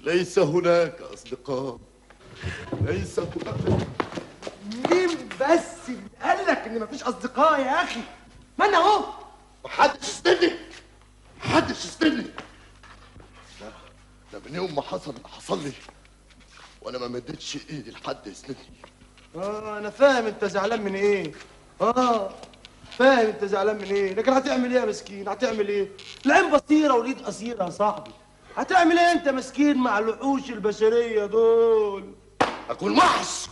ليس هناك أصدقاء ليس هناك مين بس اللي قال لك ان مفيش اصدقاء يا اخي ما انا اهو محدش يستني محدش يستني لا ده من يوم ما حصل اللي حصل لي وانا ما مدتش ايدي لحد يسندني اه انا فاهم انت زعلان من ايه اه فاهم انت زعلان من ايه لكن هتعمل ايه يا مسكين هتعمل ايه العين بصيره واليد قصيره يا صاحبي هتعمل ايه انت مسكين مع الوحوش البشريه دول اكون وحش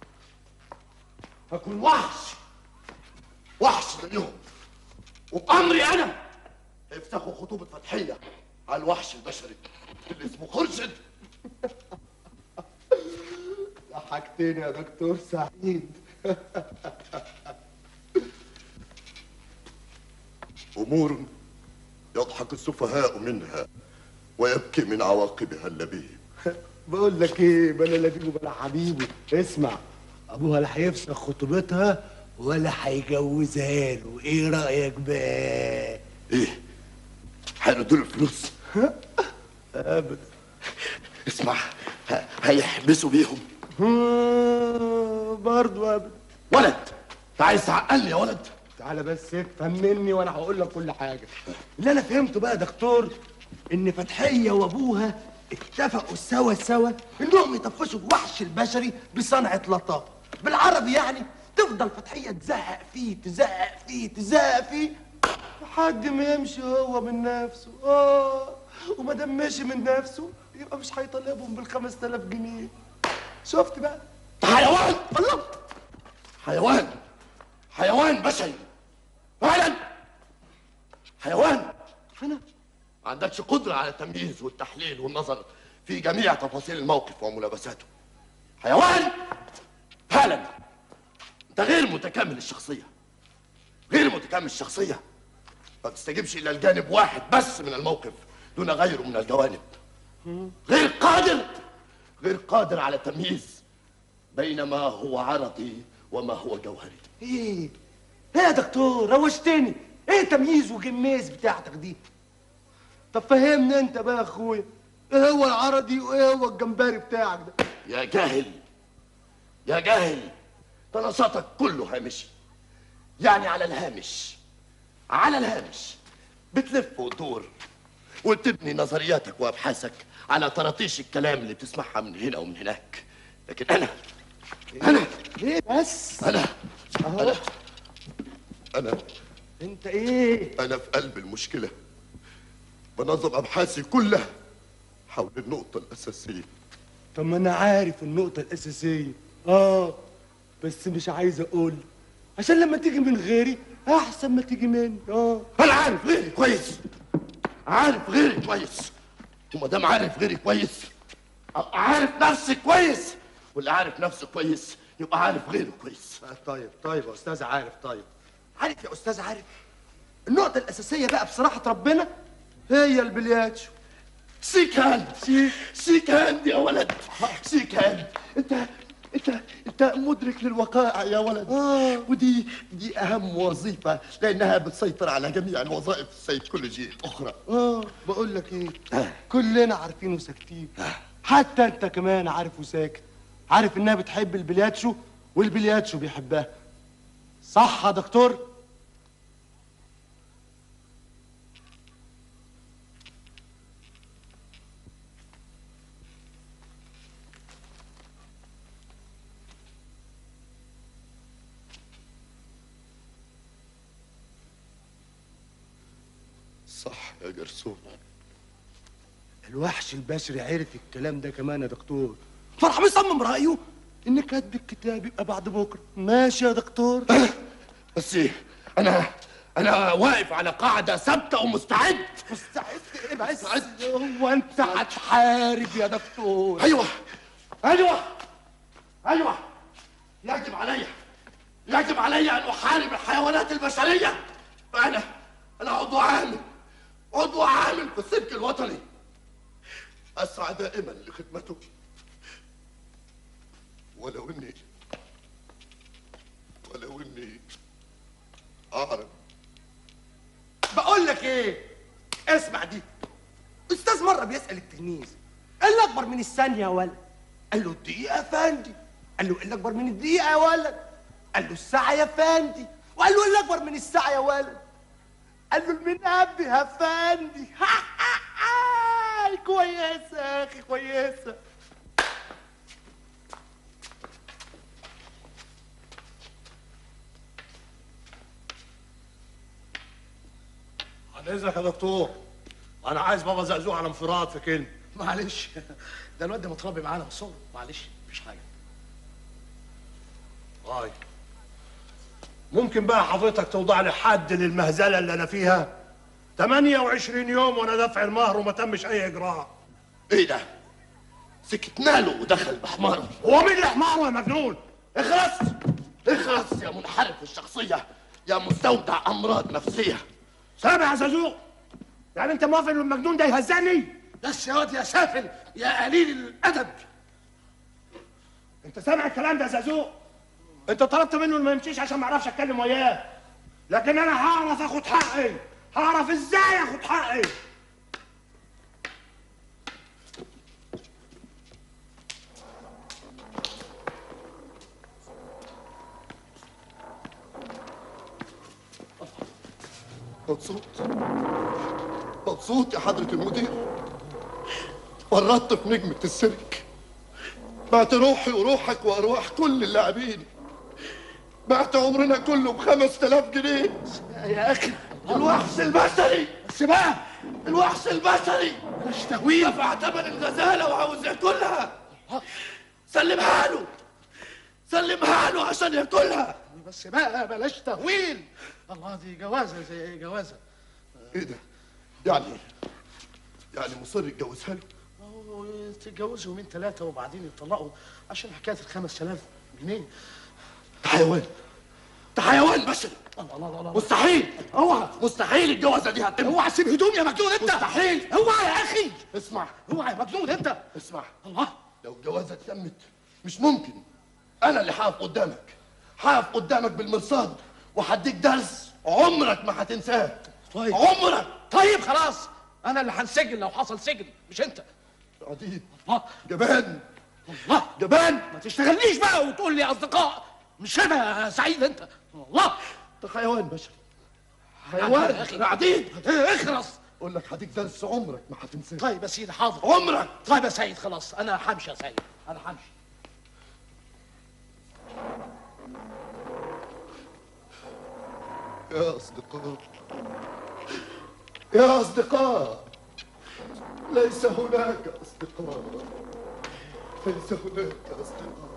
اكون وحش وحش زيهم وبامري انا يفتحوا خطوبه فتحيه على الوحش البشري اللي اسمه خرشد ضحكتني يا دكتور سعيد امور يضحك السفهاء منها ويبكي من عواقبها اللبيب بقول لك ايه بلا لبيب وبلا حبيبي اسمع ابوها لا هيفسخ خطوبتها ولا هيجوزها له ايه رايك بقى ايه هيردوا له الفلوس ابدا اسمع ه- هيحبسوا بيهم برضه ابدا ولد انت عايز تعقلني يا ولد تعالى بس افهم مني وانا هقول لك كل حاجه اللي انا فهمته بقى يا دكتور ان فتحيه وابوها اتفقوا سوا سوا انهم يطفشوا الوحش البشري بصنعه لطافه بالعربي يعني تفضل فتحيه تزهق فيه تزهق فيه تزهق فيه لحد ما يمشي هو من نفسه اه وما دام مشي من نفسه يبقى مش هيطالبهم بال 5000 جنيه شفت بقى حيوان الله حيوان حيوان بشري فعلا حيوان انا ما عندكش قدرة على التمييز والتحليل والنظر في جميع تفاصيل الموقف وملابساته حيوان فعلا انت غير متكامل الشخصية غير متكامل الشخصية ما بتستجيبش إلى الجانب واحد بس من الموقف دون غيره من الجوانب غير قادر غير قادر على التمييز بين ما هو عرضي وما هو جوهري ايه ايه يا دكتور روشتني ايه تمييز وجميز بتاعتك دي طب فهمني انت بقى يا اخويا ايه هو العرضي وايه هو الجمبري بتاعك ده يا جاهل يا جاهل تنشاطك كله هامشي يعني على الهامش على الهامش بتلف وتدور وتبني نظرياتك وابحاثك على طراطيش الكلام اللي بتسمعها من هنا ومن هناك لكن انا انا ليه بس انا اهو انا انا انت ايه انا في قلب المشكله بنظم ابحاثي كلها حول النقطه الاساسيه طب ما انا عارف النقطة الأساسية اه بس مش عايز اقول عشان لما تيجي من غيري احسن ما تيجي مني اه انا عارف غيري كويس عارف غيري كويس وما دام عارف غيري كويس أبقى عارف نفسي كويس واللي عارف نفسه كويس يبقى عارف غيره كويس طيب طيب يا استاذ عارف طيب عارف يا استاذ عارف النقطة الأساسية بقى بصراحة ربنا هي البلياتشو سيك هاند سيك هاند يا ولد سيك هاند انت انت انت مدرك للوقائع يا ولد آه. ودي دي اهم وظيفه لانها بتسيطر على جميع الوظائف السيكولوجيه الاخرى اه بقول لك ايه كلنا عارفين وساكتين حتى انت كمان عارف وساكت عارف انها بتحب البلياتشو والبلياتشو بيحبها صح يا دكتور صح يا جرسون الوحش البشري عرف الكلام ده كمان يا دكتور فراح مصمم رايه ان كاتب الكتاب يبقى بعد بكره ماشي يا دكتور بس ايه انا انا واقف على قاعده ثابته ومستعد مستعد ايه بس هو انت هتحارب يا دكتور ايوه ايوه ايوه يجب علي يجب علي ان احارب الحيوانات البشريه انا انا عضو عامل عضو عامل في السلك الوطني اسعى دائما لخدمته ولو اني ولو اني اعرف بقول لك ايه اسمع دي استاذ مره بيسال التلميذ قال لك اكبر من الثانيه يا ولد قال له الدقيقه يا فندي قال له ايه اللي اكبر من الدقيقه يا ولد قال له الساعه يا فندي وقال له ايه اللي اكبر من الساعه يا ولد قال له المنبه يا فندي كويسه يا اخي كويسه عن اذنك يا دكتور انا عايز بابا زقزوق على انفراد في كلمه معلش ده الواد ده متربي معانا من الصغر معلش مفيش حاجه طيب ممكن بقى حضرتك توضع لي حد للمهزله اللي انا فيها 28 يوم وانا دافع المهر وما تمش اي اجراء ايه ده سكتنا له ودخل بحماره هو مين اللي حماره يا مجنون اخرس اخرس يا منحرف الشخصيه يا مستودع امراض نفسيه سامع يا زازوق يعني انت موافق ان المجنون ده يهزقني بس يا واد يا سافل يا قليل الادب انت سامع الكلام ده يا زازوق انت طلبت منه انه ما يمشيش عشان ما اعرفش اتكلم وياه لكن انا هعرف اخد حقي هعرف ازاي اخد حقي مبسوط مبسوط يا حضرة المدير ورطت في نجمة السيرك بعت روحي وروحك وأرواح كل اللاعبين بعت عمرنا كله بخمس تلاف جنيه يا اخي الوحش البشري بس بقى الوحش البشري مش تهويل دفع ثمن الغزاله وعاوز ياكلها سلمها له سلمها له عشان ياكلها بس بقى بلاش تهويل الله دي جوازه زي جوازه ايه ده؟ يعني يعني مصر يتجوزها له هو تتجوزوا يومين ثلاثه وبعدين يطلقوا عشان حكايه ال 5000 جنيه ده حيوان ده حيوان بشري الله الله الله الله مستحيل اوعى مستحيل الجوازه دي هتتم اوعى تسيب هدوم يا مجنون انت مستحيل اوعى يا اخي اسمع اوعى يا مجنون انت اسمع الله لو الجوازة اتمت مش ممكن أنا اللي هقف قدامك هقف قدامك بالمرصاد وهديك درس عمرك ما هتنساه طيب عمرك طيب خلاص انا اللي هنسجن لو حصل سجن مش انت عديد الله جبان الله جبان ما تشتغلنيش بقى وتقول لي اصدقاء مش انا يا سعيد انت الله انت حيوان بشري يا حيوان أخي. عديد اخرس اقول لك هديك درس عمرك ما هتنساه طيب يا سيدي حاضر عمرك طيب يا سعيد خلاص انا همشي يا سعيد انا همشي يا أصدقاء يا أصدقاء ليس هناك أصدقاء ليس هناك أصدقاء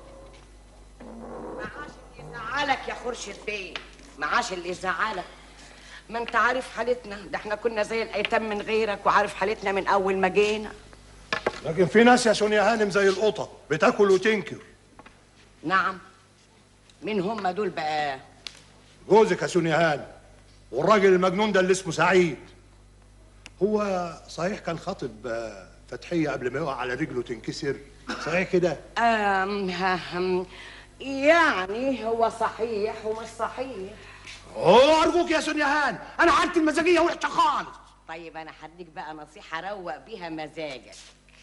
معاش اللي يزعلك يا خرشد بيه معاش اللي يزعلك ما انت عارف حالتنا ده احنا كنا زي الايتام من غيرك وعارف حالتنا من اول ما جينا لكن في ناس يا سونيا هانم زي القطط بتاكل وتنكر نعم مين هم دول بقى جوزك يا سونيا هانم والراجل المجنون ده اللي اسمه سعيد هو صحيح كان خاطب آه، فتحية قبل ما يقع على رجله تنكسر صحيح كده أم هم يعني هو صحيح ومش صحيح اوه ارجوك يا سونيا هانم انا حالتي المزاجيه وحشه خالص طيب انا هديك بقى نصيحه روق بيها مزاجك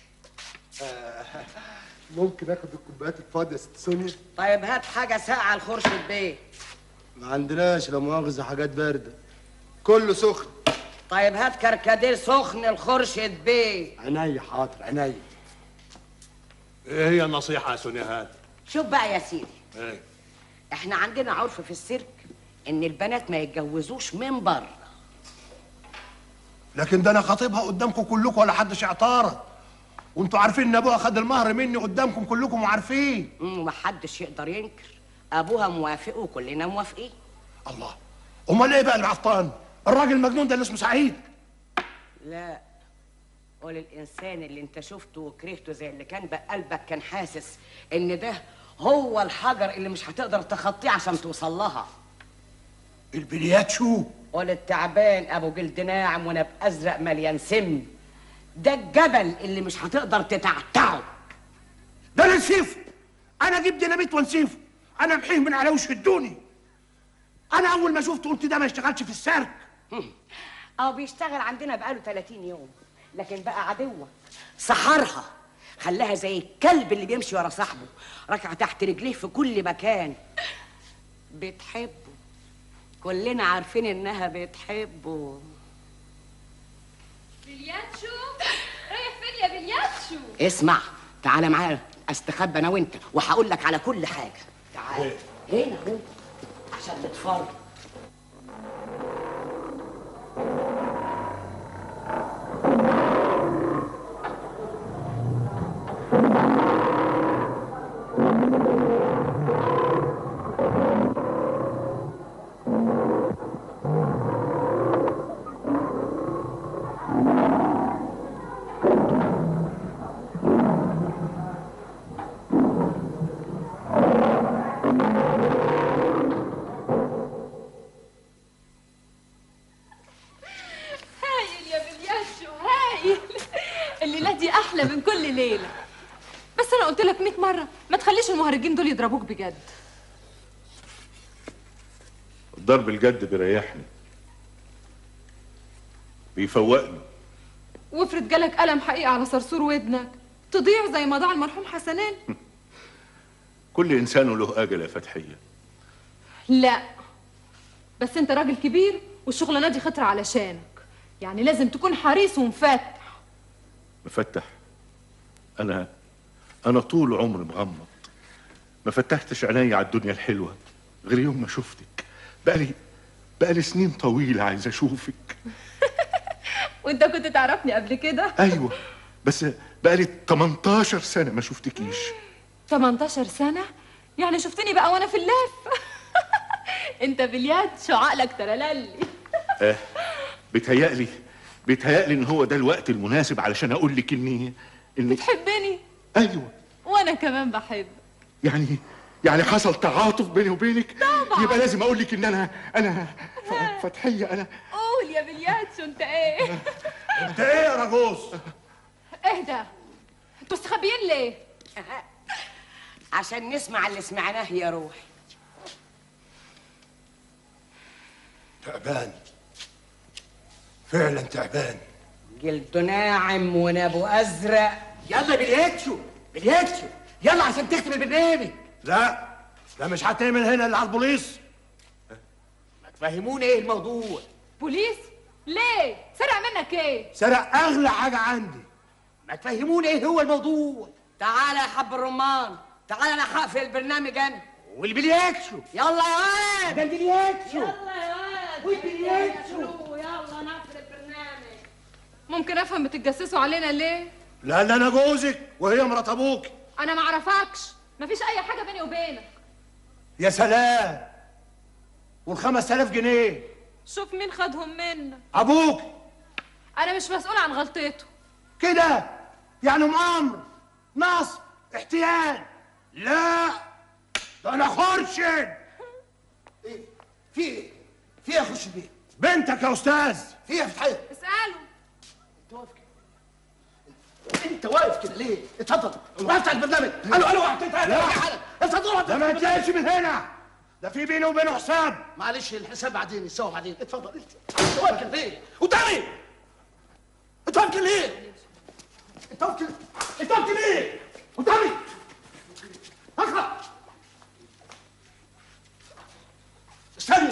ممكن اخد الكوبايات الفاضيه يا ست سونيا طيب هات حاجه ساقعه لخرشد بيه ما عندناش لا مؤاخذه حاجات بارده كله سخن طيب هات كركديه سخن لخرشد بيه عينيا حاضر عينيا ايه هي النصيحه يا سونيا هانم شوف بقى يا سيدي ايه احنا عندنا عرف في السيرك ان البنات ما يتجوزوش من بره لكن ده انا خاطبها قدامكم كلكم ولا حدش اعترض وانتوا عارفين ان ابوها خد المهر مني قدامكم كلكم وعارفين مم، ومحدش يقدر ينكر ابوها موافق وكلنا موافقين الله امال ايه بقى العطان الراجل المجنون ده اللي اسمه سعيد لا قول الانسان اللي انت شفته وكرهته زي اللي كان بقى قلبك كان حاسس ان ده هو الحجر اللي مش هتقدر تخطيه عشان توصل لها البليات شو قول التعبان ابو جلد ناعم ونب ازرق مليان سم ده الجبل اللي مش هتقدر تتعتعه ده انا نسيفه انا اجيب ديناميت ونسيفه انا محيه من على وش الدوني انا اول ما شفته قلت ده ما يشتغلش في السيرك اه بيشتغل عندنا بقاله 30 يوم لكن بقى عدوة سحرها خلاها زي الكلب اللي بيمشي ورا صاحبه ركع تحت رجليه في كل مكان بتحبه كلنا عارفين انها بتحبه بلياتشو رايح فين يا بلياتشو اسمع تعالى معايا استخبى انا وانت وهقول لك على كل حاجه تعالى هنا اهو عشان نتفرج هايل يا بلياتشو هايل الليلة دي أحلى من كل ليلة بس أنا قلت لك 100 مرة ما تخليش المهرجين دول يضربوك بجد الضرب الجد بيريحني بيفوقني وافرض جالك ألم حقيقي على صرصور ودنك تضيع زي ما ضاع المرحوم حسنان كل انسان له اجل يا فتحيه لا بس انت راجل كبير والشغلانه دي خطر علشانك يعني لازم تكون حريص ومفتح مفتح انا انا طول عمري مغمض ما فتحتش عيني على الدنيا الحلوه غير يوم ما شفتك بقالي بقالي سنين طويله عايز اشوفك وانت كنت تعرفني قبل كده ايوه بس بقالي 18 سنه ما شفتكيش 18 سنه يعني شفتني بقى وانا في اللف انت باليد شو عقلك ترللي آه بيتهيألي بيتهيألي ان هو ده الوقت المناسب علشان اقول لك اني اني بتحبني ايوه وانا كمان بحب يعني يعني حصل تعاطف بيني وبينك طبعا يبقى لازم اقول لك ان انا انا ف- فتحيه انا قول يا بليات شو انت ايه انت ايه يا راجوز اهدى انتوا مستخبيين ليه عشان نسمع اللي سمعناه يا روحي تعبان فعلا تعبان جلده ناعم ونابه ازرق يلا بلياتشو بلياتشو يلا عشان تختم البرنامج لا لا مش هتعمل هنا اللي على البوليس فهموني ايه الموضوع بوليس ليه سرق منك ايه سرق اغلى حاجه عندي ما تفهموني ايه هو الموضوع تعالى يا حب الرمان تعالى انا هقفل البرنامج انا والبلياتشو يلا يا واد ده البلياتشو يلا يا واد والبلياتشو. يلا نقفل البرنامج ممكن افهم بتتجسسوا علينا ليه لان انا جوزك وهي مرات ابوك انا ما اعرفكش مفيش اي حاجه بيني وبينك يا سلام والخمس آلاف جنيه شوف مين خدهم منك ابوك انا مش مسؤول عن غلطته كده يعني مؤامر نصب احتيال لا ده انا خرشد في ايه؟ في ايه اخش بيه؟ بنتك يا استاذ في ايه يا فتحيه؟ اساله انت واقف كده ليه؟ اتفضل وافتح البرنامج الو الو واحد اتفضل لا. اتفضل ده ما يتلاقيش من هنا ده في بيني وبينه حساب معلش الحساب بعدين يساوي بعدين اتفضل انت انت واقف كده ليه؟ قدامي انت واقف كده ليه؟ انت واقف كده انت واقف كده ليه؟ قدامي اقرا استني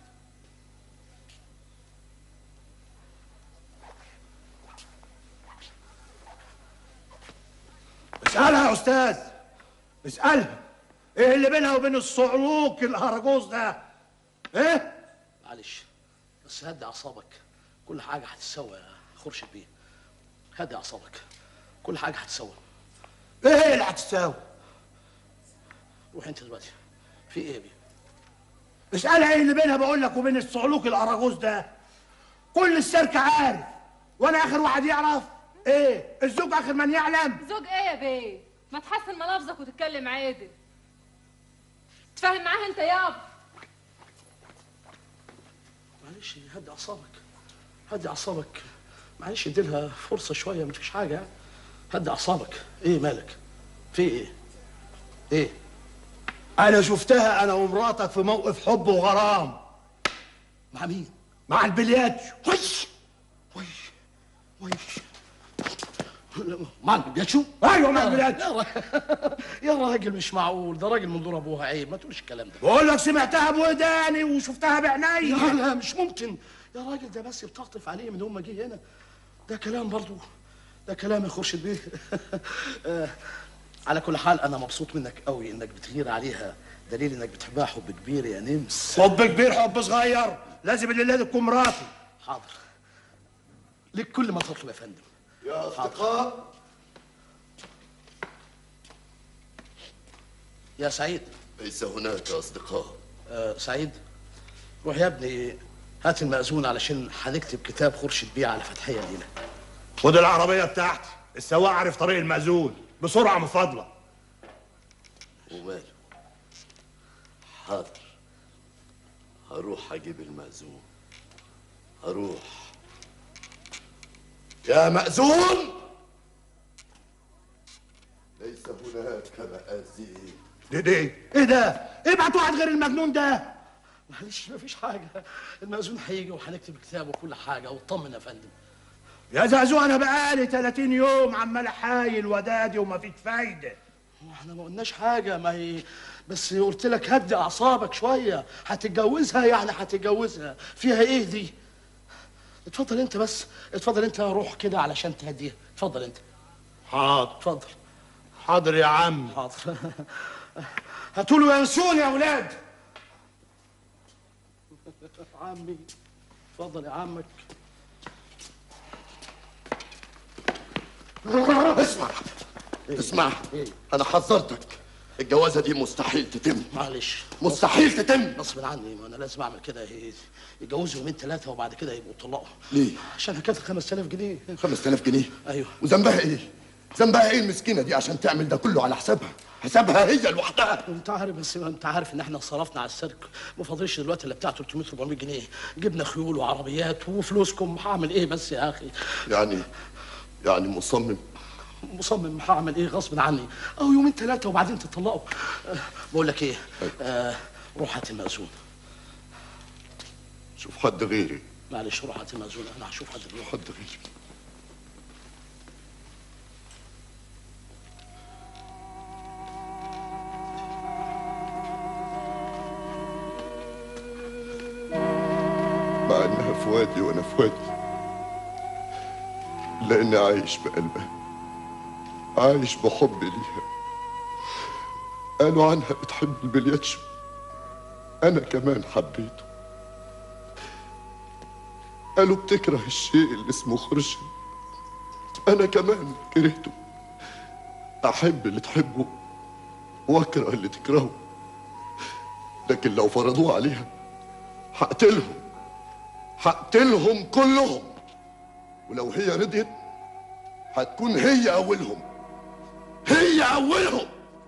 اسألها يا استاذ اسألها ايه اللي بينها وبين الصعلوك الهرجوز ده ايه معلش بس هدي اعصابك كل حاجه هتتسوى يا خرشد بيه هدي اعصابك كل حاجه هتتسوى ايه اللي هتساوي روح انت دلوقتي في ايه يا بيه؟ اسألها ايه اللي بينها بقول لك وبين الصعلوك الأراجوز ده كل السيرك عارف وانا اخر واحد يعرف ايه الزوج اخر من يعلم زوج ايه يا بيه ما تحسن ملافظك وتتكلم عادل تفهم معاها انت يابا معلش هدي اعصابك هدي اعصابك معلش اديلها فرصه شويه مفيش حاجه يعني هدي اعصابك ايه مالك في ايه ايه انا شفتها انا ومراتك في موقف حب وغرام مع مين مع البلياتشو وش وش وش مع البلياتشو ايوه مع البلاد يا را- يا راجل مش معقول ده راجل من دور ابوها عيب ما تقولش الكلام ده بقول لك سمعتها بوداني وشفتها بعيني لا لا مش ممكن يا راجل ده بس بتعطف عليه من يوم ما جه هنا ده كلام برضو ده كلام يا خورشيد بيه آه، على كل حال انا مبسوط منك قوي انك بتغير عليها دليل انك بتحبها حب كبير يا نمس حب كبير حب صغير لازم الليله دي تكون مراتي حاضر لك كل ما تطلب يا فندم يا أصدقاء يا سعيد ليس هناك أصدقاء آه سعيد روح يا ابني هات المأذون علشان هنكتب كتاب خورشيد بيه على فتحية لينا خد العربيه بتاعتي السواق عارف طريق المأذون بسرعه من فضلك وماله حاضر هروح أجيب المأذون هروح يا مأذون ليس هناك مآذين دي دي ايه ده ابعت واحد غير المجنون ده معلش مفيش حاجة المأذون هيجي وهنكتب الكتاب وكل حاجة واطمن يا فندم يا زازو انا بقالي 30 يوم عمال احايل ودادي ومفيش فايده احنا ما قلناش حاجة ما هي بس قلت لك هدي أعصابك شوية هتتجوزها يعني هتتجوزها فيها إيه دي؟ اتفضل أنت بس اتفضل أنت روح كده علشان تهديها اتفضل أنت حاضر اتفضل حاضر يا عم حاضر هاتوا له ينسون يا اولاد عمي اتفضل يا عمك اسمع اسمع أنا حذرتك الجوازة دي مستحيل تتم معلش مستحيل تتم غصب عني ما انا لازم اعمل كده هي- يتجوزوا يومين ثلاثه وبعد كده يبقوا طلقوا ليه؟ عشان حكايه ال 5000 جنيه 5000 جنيه ايوه وذنبها ايه؟ ذنبها ايه المسكينة دي عشان تعمل ده كله على حسابها؟ حسابها هي لوحدها انت عارف بس ما انت عارف ان احنا صرفنا على السيرك ما فاضلش دلوقتي الا بتاع 300 400 جنيه جبنا خيول وعربيات وفلوسكم هعمل ايه بس يا اخي يعني يعني مصمم مصمم هعمل ايه غصب عني او يومين ثلاثه وبعدين تطلقوا أه بقول لك ايه أه روح هات المأذون شوف حد غيري معلش روح هات المأذون انا هشوف حد غيره حد غيري مع انها في وادي وانا في وادي لاني عايش بقلبها عايش بحب ليها قالوا عنها بتحب البلياتشو انا كمان حبيته قالوا بتكره الشيء اللي اسمه خرشة انا كمان كرهته احب اللي تحبه واكره اللي تكرهه لكن لو فرضوه عليها هقتلهم هقتلهم كلهم ولو هي رضيت هتكون هي اولهم هي اولهم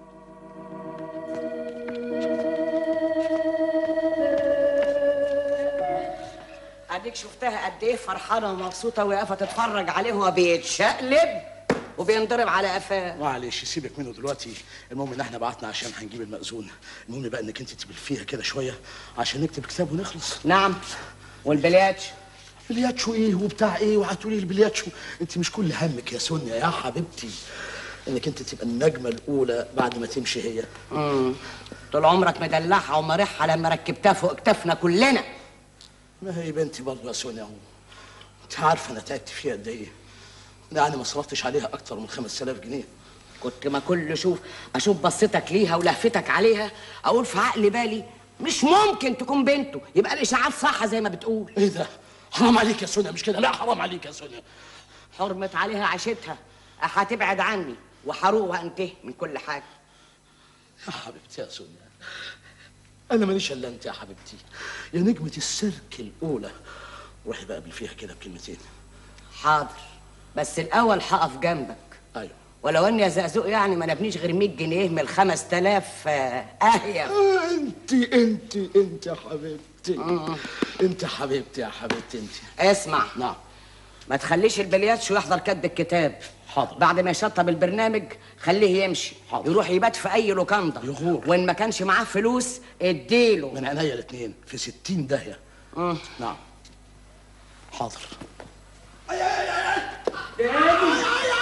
اديك شفتها قد ايه فرحانه ومبسوطه واقفه تتفرج عليه وهو بيتشقلب وبينضرب على قفاه معلش سيبك منه دلوقتي المهم ان احنا بعتنا عشان هنجيب المأذون المهم بقى انك انت تبقى فيها كده شويه عشان نكتب كتاب ونخلص نعم والبلياتش بلياتشو ايه وبتاع ايه وهتقولي البلياتشو انت مش كل همك يا سونيا يا حبيبتي انك انت تبقى النجمه الاولى بعد ما تمشي هي امم طول عمرك مدلعها ومرحها لما ركبتها فوق كتافنا كلنا ما هي بنتي برضه يا سونيا انت عارفه انا تعبت فيها قد ايه يعني ما صرفتش عليها اكتر من 5000 جنيه كنت ما كل شوف اشوف بصتك ليها ولهفتك عليها اقول في عقل بالي مش ممكن تكون بنته يبقى الاشاعات صح زي ما بتقول ايه ده حرام عليك يا سونيا مش كده لا حرام عليك يا سونيا حرمت عليها عيشتها هتبعد عني وهروح وانتهي من كل حاجه يا حبيبتي يا سونيا انا ماليش الا انت يا حبيبتي يا نجمه السيرك الاولى روحي بقى قبل فيها كده بكلمتين حاضر بس الاول هقف جنبك ايوه ولو اني يا زقزوق يعني ما نبنيش غير 100 جنيه من ال 5000 آه، اهيا آه، انت انت انت يا حبيبتي انت حبيبتي يا حبيبتي انت اسمع نعم ما تخليش البلياتشو يحضر كتب الكتاب حاضر بعد ما يشطب البرنامج خليه يمشي حاضر. يروح يبات في اي لوكاندا يغور. وان ما كانش معاه فلوس اديله من عينيا الاثنين في ستين داهيه مم. نعم حاضر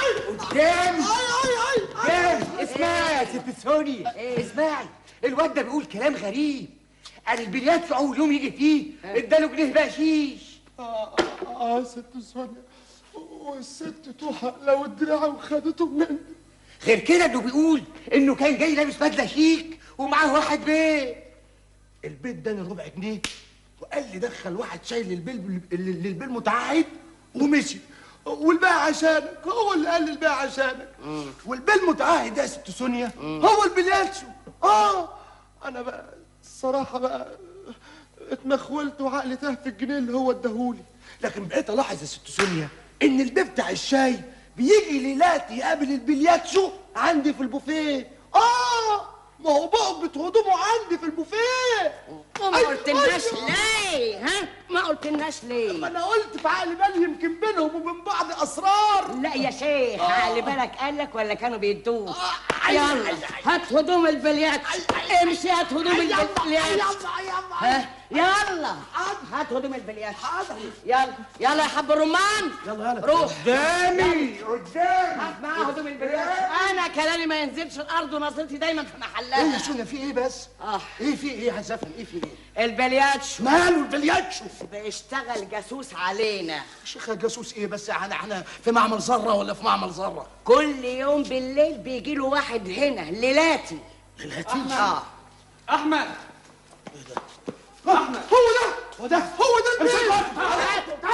جامد جامد اسمعي يا ست سونيا اسمعي الواد ده بيقول كلام غريب قال البليات اول يوم يجي فيه اداله جنيه بقشيش اه اه يا ست سونيا والست توحى لو الدراع وخدته مني غير كده انه بيقول انه كان جاي لابس بدله شيك ومعاه واحد بيه البيت اداني ربع جنيه وقال لي دخل واحد شايل للبيل للبيل متعهد ومشي والباقي عشانك هو اللي قال لي الباقي عشانك والبيل متعهد يا ست سونيا هو البلياتشو اه انا بقى الصراحه بقى اتمخولت وعقلي تاه في الجنيه اللي هو اداهولي لكن بقيت الاحظ يا ست سونيا ان البيب بتاع الشاي بيجي ليلات يقابل البلياتشو عندي في البوفيه اه ما هو بقبض هدومه عندي في البوفيه ما أي- قلتلناش أيوة. ليه ها ما قلتلناش ليه ما انا قلت في عقل بالي يمكن بينهم وبين بعض اسرار لا يا شيخ على بالك قالك ولا كانوا بيدوك يلا هات هدوم البليات امشي هات هدوم البليات ها يلا هات هدوم البليات يلا يلا يا حب الرمان يلا يلا روح قدامي قدامي هات معاه هدوم البليات انا كلامي ما ينزلش الارض ونظرتي دايما في ايه محلها يا سونيا في ايه بس اه ايه في ايه عايز افهم ايه في ايه البليات شو ماله البلياتشو بيشتغل جاسوس علينا شيخ يا جاسوس ايه بس احنا احنا في معمل ذره ولا في معمل ذره كل يوم بالليل بيجي له واحد هنا ليلاتي ليلاتي اه احمد هو ده هو ده هو ده البيت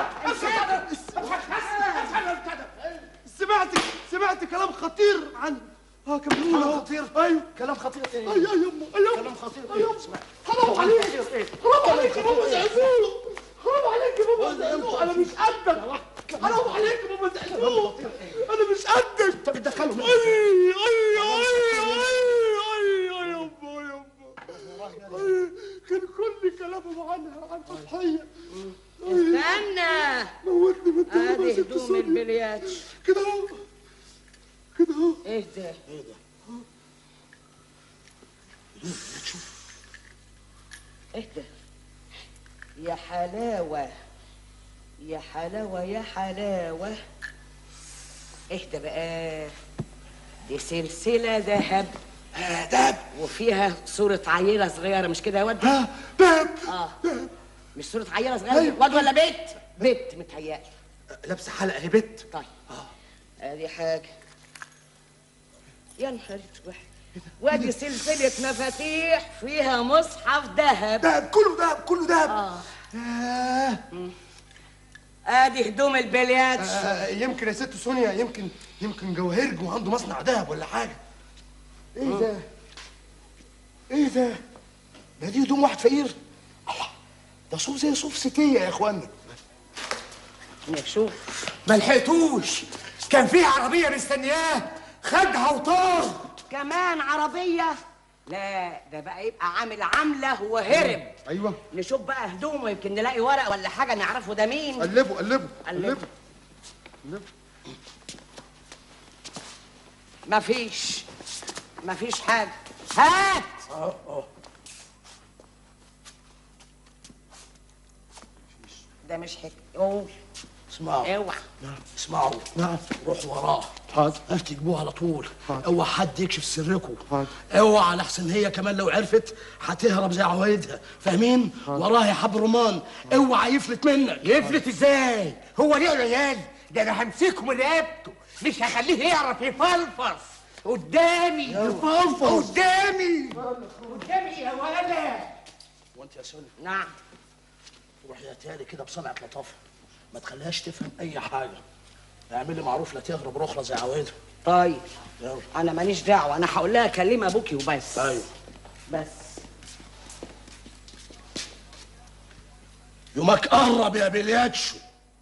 سمعت سمعت كلام خطير عن اه كان بيقول كلام خطير ايوه كلام خطير ايه اي اي يما اي كلام خطير ايه اسمع حرام عليك حرام عليك يا بابا زعزوع حرام عليك يا بابا زعزوع انا مش قدك حرام عليك يا بابا زعزوع انا مش قدك طب دخلهم اي اي اي اي اي يا يما يا يما أي، كان كل كلامهم عنها عن فتحيه استنى موتني من الدم يا ادي ست هدوم سونيا البليات كده اهو كده اهو ايه ده ايه ده يا حلاوة يا حلاوة يا حلاوة ايه ده بقى دي سلسلة ذهب آه دهب وفيها صورة عيلة صغيرة مش كده يا واد اه دهب اه مش صورة عيلة صغيرة واد ولا بنت بنت متهيألي لابسه حلقه هي بت طيب ادي حاجة يا نهار اسود وادي سلسلة مفاتيح فيها مصحف ذهب دهب كله دهب كله دهب اه آه. ادي هدوم البليات آه يمكن يا ست سونيا يمكن يمكن جوهرج وعنده مصنع دهب ولا حاجه ايه ده ايه ده ده دي هدوم واحد فقير الله ده صوف زي صوف ستيه يا اخوانا نشوف ما لحقتوش كان في عربيه مستنياه خدها وطار كمان عربية لا ده بقى يبقى عامل عاملة وهرب ايوه نشوف بقى هدومه يمكن نلاقي ورق ولا حاجة نعرفه ده مين قلبوا قلبوا قلبوا. مفيش مفيش حاجة هات اه اه ده مش حكاية قول اسمعوا اوعى نعم اسمعوا نعم روحوا وراه حاضر تجيبوها على طول حاضر. اوعى حد يكشف سركم حاضر. اوعى لحسن هي كمان لو عرفت هتهرب زي عوايدها فاهمين وراه يا حب رمان اوعى يفلت منك يفلت ازاي هو ليه عيال ده انا همسكه من رقبته مش هخليه يعرف يفلفص قدامي يفلفص. قدامي قدامي يا ولد وانت يا سوني نعم روحي يا تالي كده بصنعة لطافة ما تخليهاش تفهم اي حاجه اعملي معروف لا تهرب رخرة زي عوايدها طيب يلا انا ماليش دعوة انا هقول لها كلمة ابوكي وبس ايوه بس يومك قرب يا بلياتشو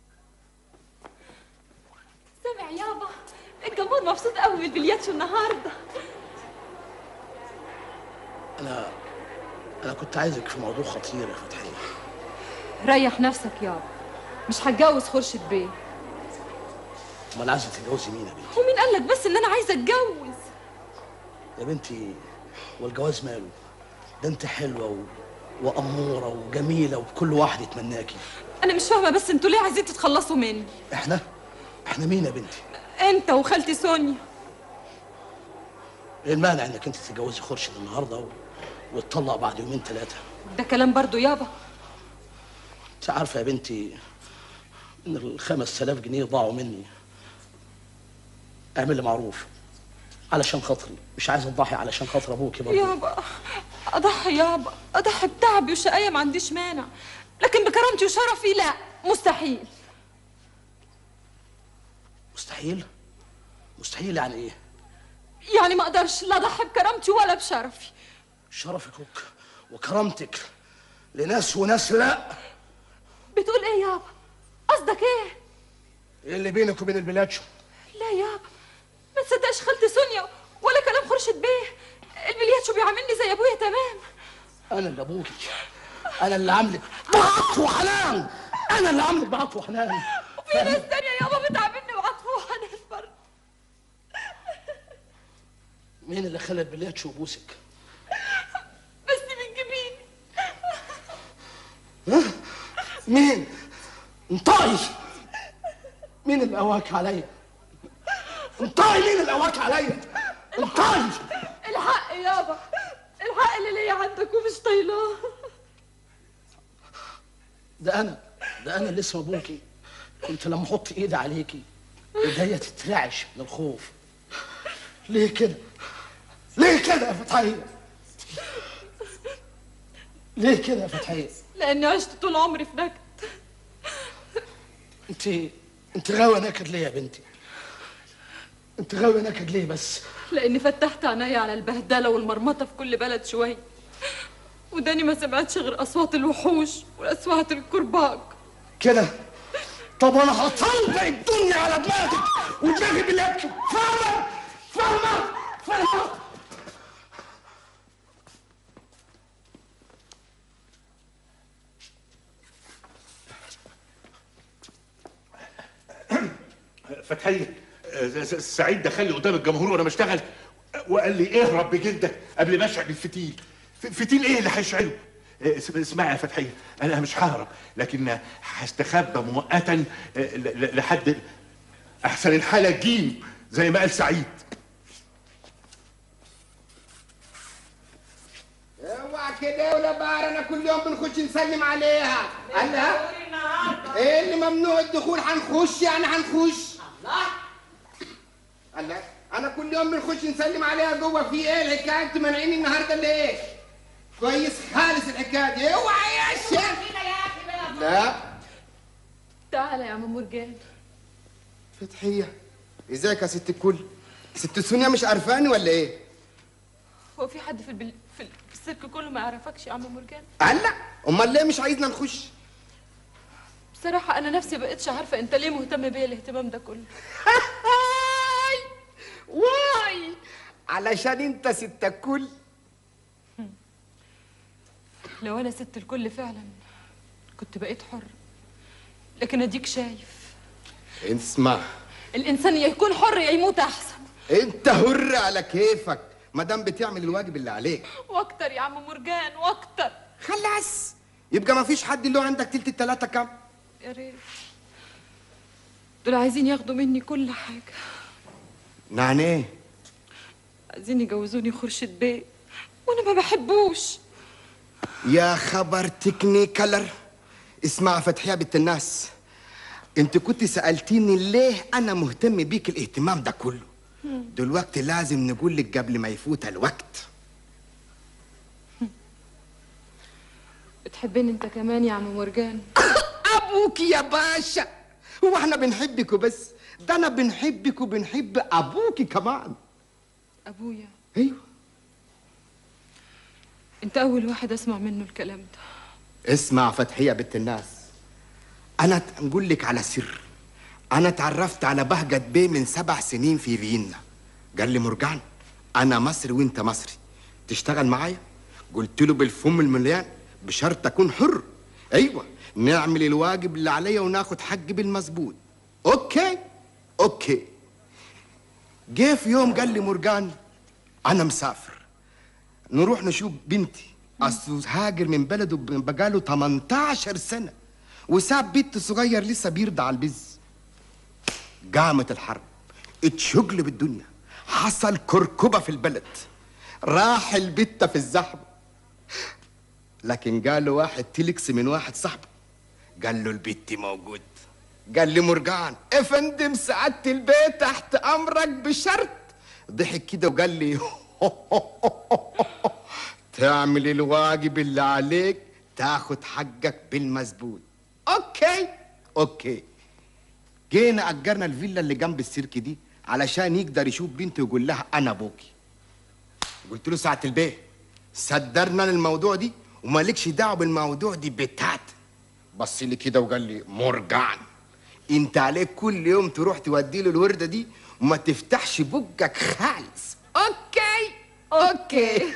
سامع يابا الجمهور مبسوط قوي بالبلياتشو النهارده انا انا كنت عايزك في موضوع خطير يا فتحيه ريح نفسك يابا مش هتجوز خورشيد بيه امال عايزه تتجوزي مين يا بنتي ومين قال لك بس ان انا عايزه اتجوز يا بنتي والجواز ماله ده انت حلوه و... واموره وجميله وكل واحد يتمناكي انا مش فاهمه بس انتوا ليه عايزين تتخلصوا مني احنا احنا مين يا بنتي انت وخالتي سونيا ايه المانع انك انت تتجوزي خورشيد النهارده و... وتطلق بعد يومين ثلاثه ده كلام برضو يابا انت عارفه يا بنتي ان ال 5000 جنيه ضاعوا مني اعملي معروف علشان خاطري مش عايز تضحي علشان خاطر ابوكي برضه يابا اضحي يابا اضحي بتعبي وشقاية ما عنديش مانع لكن بكرامتي وشرفي لا مستحيل مستحيل مستحيل يعني ايه يعني ما اقدرش لا اضحي بكرامتي ولا بشرفي شرفك وك- وكرامتك لناس وناس لا بتقول ايه يابا قصدك ايه ايه اللي بينك وبين البلاد شو لا يابا ما تصدقش خالتي سونيا ولا كلام خورشيد بيه البلياتشو بيعاملني زي ابويا تمام انا اللي ابوكي انا اللي عاملك بعطف وحنان انا اللي عاملك بعطف وحنان وفي ناس تانية يابا بتعاملني بعطف وحنان برضه مين اللي خلى البلاد شو بوسك بس من جبيني مين انطقي مين اللي قواك عليا انطقي مين اللي قواك عليا انطقي الحق يابا الحق اللي ليا عندك ومش طايلاه ده انا ده انا اللي اسمه ابوكي كنت لما احط ايدي عليكي ايديا تترعش من الخوف ليه كده ليه كده يا فتحيه ليه كده يا فتحيه لاني عشت طول عمري في نكد انت انت غاويه نكد ليه يا بنتي انت غاويه نكد ليه بس لاني فتحت عينيا على البهدله والمرمطه في كل بلد شويه وداني ما سمعتش غير اصوات الوحوش واصوات الكرباج كده طب انا هطلع الدنيا على دماغك ودماغي بالله فاهمه فاهمه فاهمه فتحية آه، س- س- سعيد دخلني قدام الجمهور وانا بشتغل وقال لي اهرب بجلدك قبل ما اشعل الفتيل ف- فتيل ايه اللي هيشعله؟ آه، اس- اسمعي يا فتحية انا مش ههرب لكن هستخبى مؤقتا آه، ل- ل- لحد احسن الحالة تجيب زي ما قال سعيد اوعى كده ولا بقى انا كل يوم بنخش نسلم عليها قال لها ايه اللي ممنوع الدخول هنخش يعني هنخش الله قال لها انا كل يوم بنخش نسلم عليها جوه في ايه الحكايه انتوا مانعيني النهارده ليه كويس خالص الحكايه دي اوعى يا شيخ لا تعالى يا عم مرجان فتحيه ازيك يا ست الكل ست سونيا مش عارفاني ولا ايه هو في حد في البل... في السيرك كله ما يعرفكش يا عم مرجان قال لا امال ليه مش عايزنا نخش بصراحه انا نفسي بقتش عارفه انت ليه مهتم بيا الاهتمام ده كله واي علشان انت ست الكل لو انا ست الكل فعلا كنت بقيت حر لكن اديك شايف اسمع الانسان يا يكون حر يا يموت احسن انت حر على كيفك ما دام بتعمل الواجب اللي عليك واكتر يا عم مرجان واكتر خلاص يبقى ما فيش حد اللي هو عندك تلت التلاتة كام يا ريت دول عايزين ياخدوا مني كل حاجه يعني ايه عايزين يجوزوني خورشيد بيه وانا ما بحبوش يا خبر تكنيكالر اسمع فتحية بنت الناس انت كنت سألتيني ليه انا مهتم بيك الاهتمام ده كله دلوقتي لازم نقول لك قبل ما يفوت الوقت بتحبني انت كمان يا عم مرجان ابوك يا باشا هو احنا بنحبك وبس ده انا بنحبك وبنحب ابوك كمان ابويا ايوه انت اول واحد اسمع منه الكلام ده اسمع فتحية بنت الناس انا ت- نقول لك على سر انا اتعرفت على بهجت بيه من سبع سنين في فيينا قال لي مرجان انا مصري وانت مصري تشتغل معايا قلت له بالفم المليان بشرط اكون حر ايوه نعمل الواجب اللي عليا وناخد حقي بالمظبوط اوكي اوكي جه في يوم قال لي مرجان انا مسافر نروح نشوف بنتي اصل هاجر من بلده بقاله 18 سنه وساب بنت صغير لسه بيرضع البز قامت الحرب اتشغل بالدنيا حصل كركبة في البلد راح البتة في الزحمة لكن قال له واحد تلكس من واحد صاحبه قال له البت موجود قال لي مرجان افندم سعادة البيت تحت امرك بشرط ضحك كده وقال لي تعمل الواجب اللي عليك تاخد حقك بالمظبوط اوكي اوكي جينا اجرنا الفيلا اللي جنب السيرك دي علشان يقدر يشوف بنته ويقول لها انا ابوكي قلت له ساعة البيه صدرنا الموضوع دي ومالكش دعوه بالموضوع دي بتاعت بص لي كده وقال لي مرجان انت عليك كل يوم تروح تودي له الورده دي وما تفتحش بقك خالص اوكي اوكي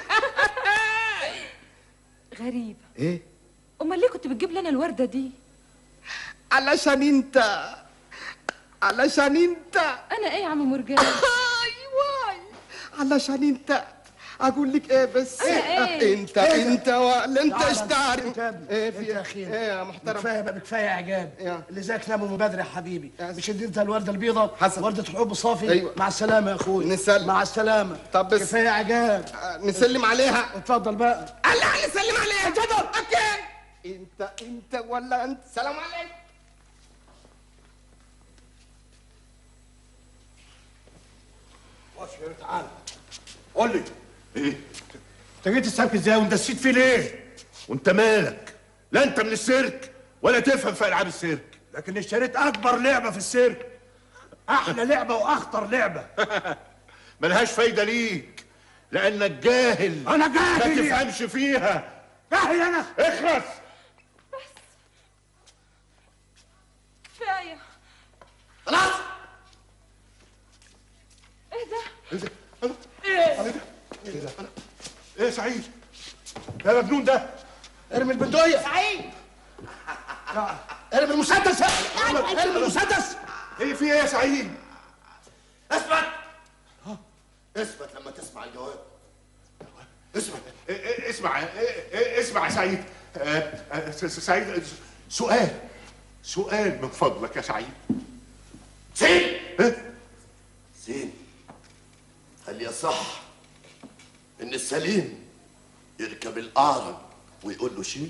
غريبة ايه امال ليه كنت بتجيب لنا الوردة دي علشان انت علشان انت انا ايه يا عم مرجان ايوه علشان انت اقول لك ايه بس أنا إيه؟ انت انت ولا انت تعال. اشتعر انت يا ابني. ايه انت في يا اخي ايه يا محترم كفايه بقى كفايه اعجاب يا. اللي زيك ناموا من بدري يا حبيبي مش ادي انت الورده البيضاء حسن. ورده الحب صافي أيوة. مع السلامه يا اخوي نسلم. مع السلامه طب بس كفايه اعجاب نسلم عليها اتفضل بقى الله نسلم عليها اتفضل اوكي انت انت ولا انت سلام عليكم تعال قول لي ايه انت جيت السيرك ازاي وانت نسيت فيه ليه وانت مالك لا انت من السيرك ولا تفهم في العاب السيرك لكن اشتريت اكبر لعبه في السيرك احلى لعبه واخطر لعبه ملهاش فايده ليك لانك جاهل انا جاهل ما تفهمش فيها جاهل انا اخرس كفاية خلاص ايه ده ايه ايه سعيد يا مجنون ده ارمي البندقيه سعيد ارمي المسدس ارمي المسدس ايه في ايه يا سعيد اثبت اثبت لما تسمع الجواب اسمع إيه إيه اسمع إيه إيه اسمع يا سعيد آه، آه، س- س- سعيد سؤال سؤال من فضلك يا سعيد زين زين هل يصح ان السليم يركب الاعرج ويقول له شيء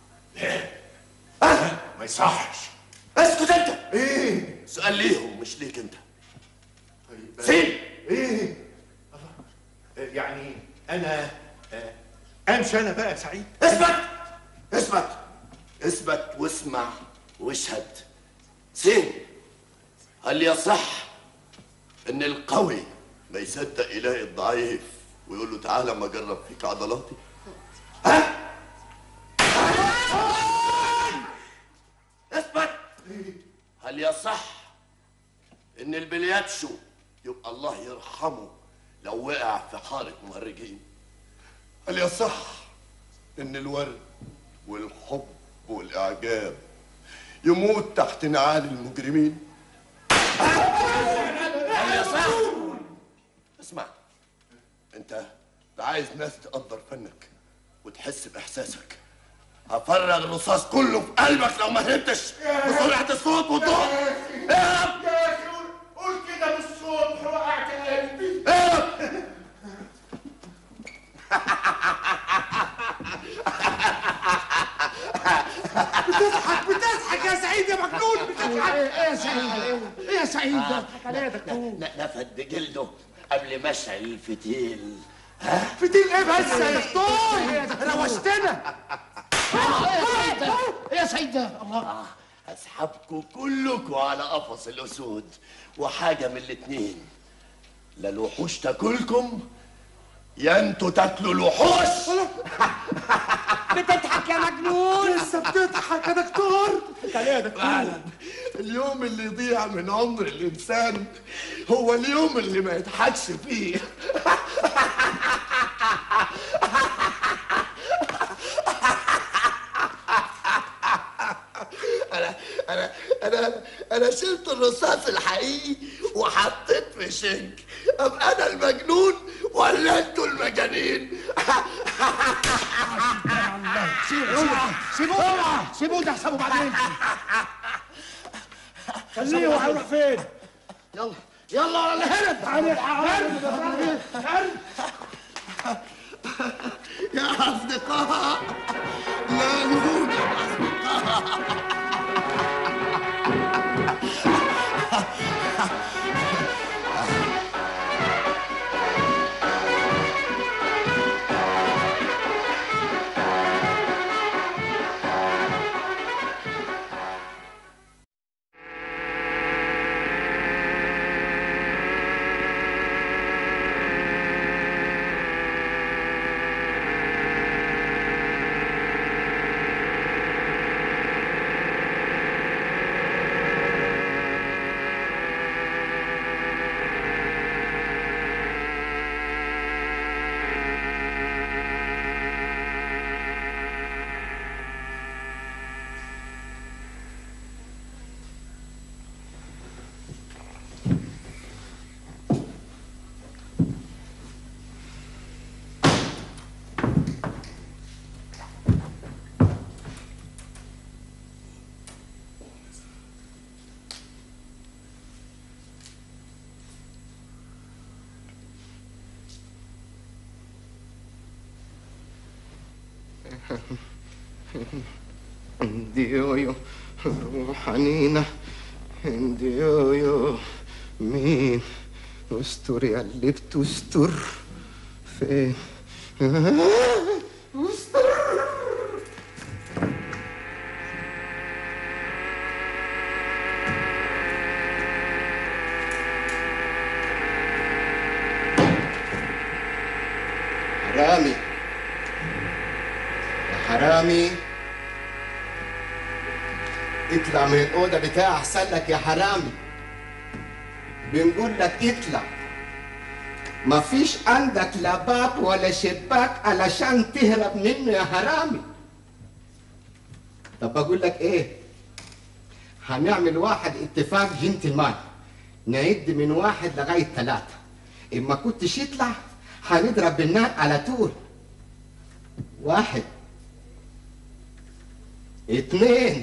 ما يصحش اسكت انت ايه سؤال ليهم مش ليك انت طيب زين ايه آه، يعني انا آه، امشي انا بقى يا سعيد اثبت اثبت اثبت واسمع واشهد زين هل يصح ان القوي ما يصدق يلاقي الضعيف ويقول له تعالى اما اجرب فيك عضلاتي ها اثبت هل يصح ان البلياتشو يبقى الله يرحمه لو وقع في حارة مهرجين هل يصح ان الورد والحب والاعجاب يموت تحت نعال المجرمين هل يصح اسمع انت عايز ناس تقدر فنك وتحس باحساسك هفرغ الرصاص كله في قلبك لو ما هربتش بسرعه الصوت والضوء اهرب قول كده بالصوت وقعت قلبي اهرب بتضحك بتضحك يا سعيد يا مجنون بتضحك ايه يا سعيد ايه يا سعيد ده عليه يا دكتور ن- نفد جلده قبل مشعل الفتيل فتيل ايه بس يا دكتور روشتنا ايه يا سعيد ده الله اسحبكوا كلكوا على قفص الاسود وحاجه من الاتنين لا الوحوش تاكلكم يا انتوا تاكلوا الوحوش بتضحك يا مجنون لسه بتضحك يا دكتور فعلا اليوم اللي يضيع من عمر الانسان هو اليوم اللي ما يضحكش فيه انا انا انا انا شلت الرصاص الحقيقي وحطيت في شنك ابقى انا المجنون ولا انتوا المجانين سيبوه سيبوه سيبوه ده حسابه بعدين خليه هو هيروح فين يلا يلا على هنا تعالى يا أصدقاء لا نموت يا أصدقاء ديويو روحانينا ديويو مين استر يا اللي بتستر فين استر حرامي يا حرامي اطلع من الأوضة بتاعي أحسن لك يا حرامي بنقول لك اطلع مفيش عندك لا باب ولا شباك علشان تهرب منه يا حرامي طب بقول لك ايه هنعمل واحد اتفاق جنتلمان نعد من واحد لغاية ثلاثة إما كنتش يطلع هنضرب بالنار على طول واحد اتنين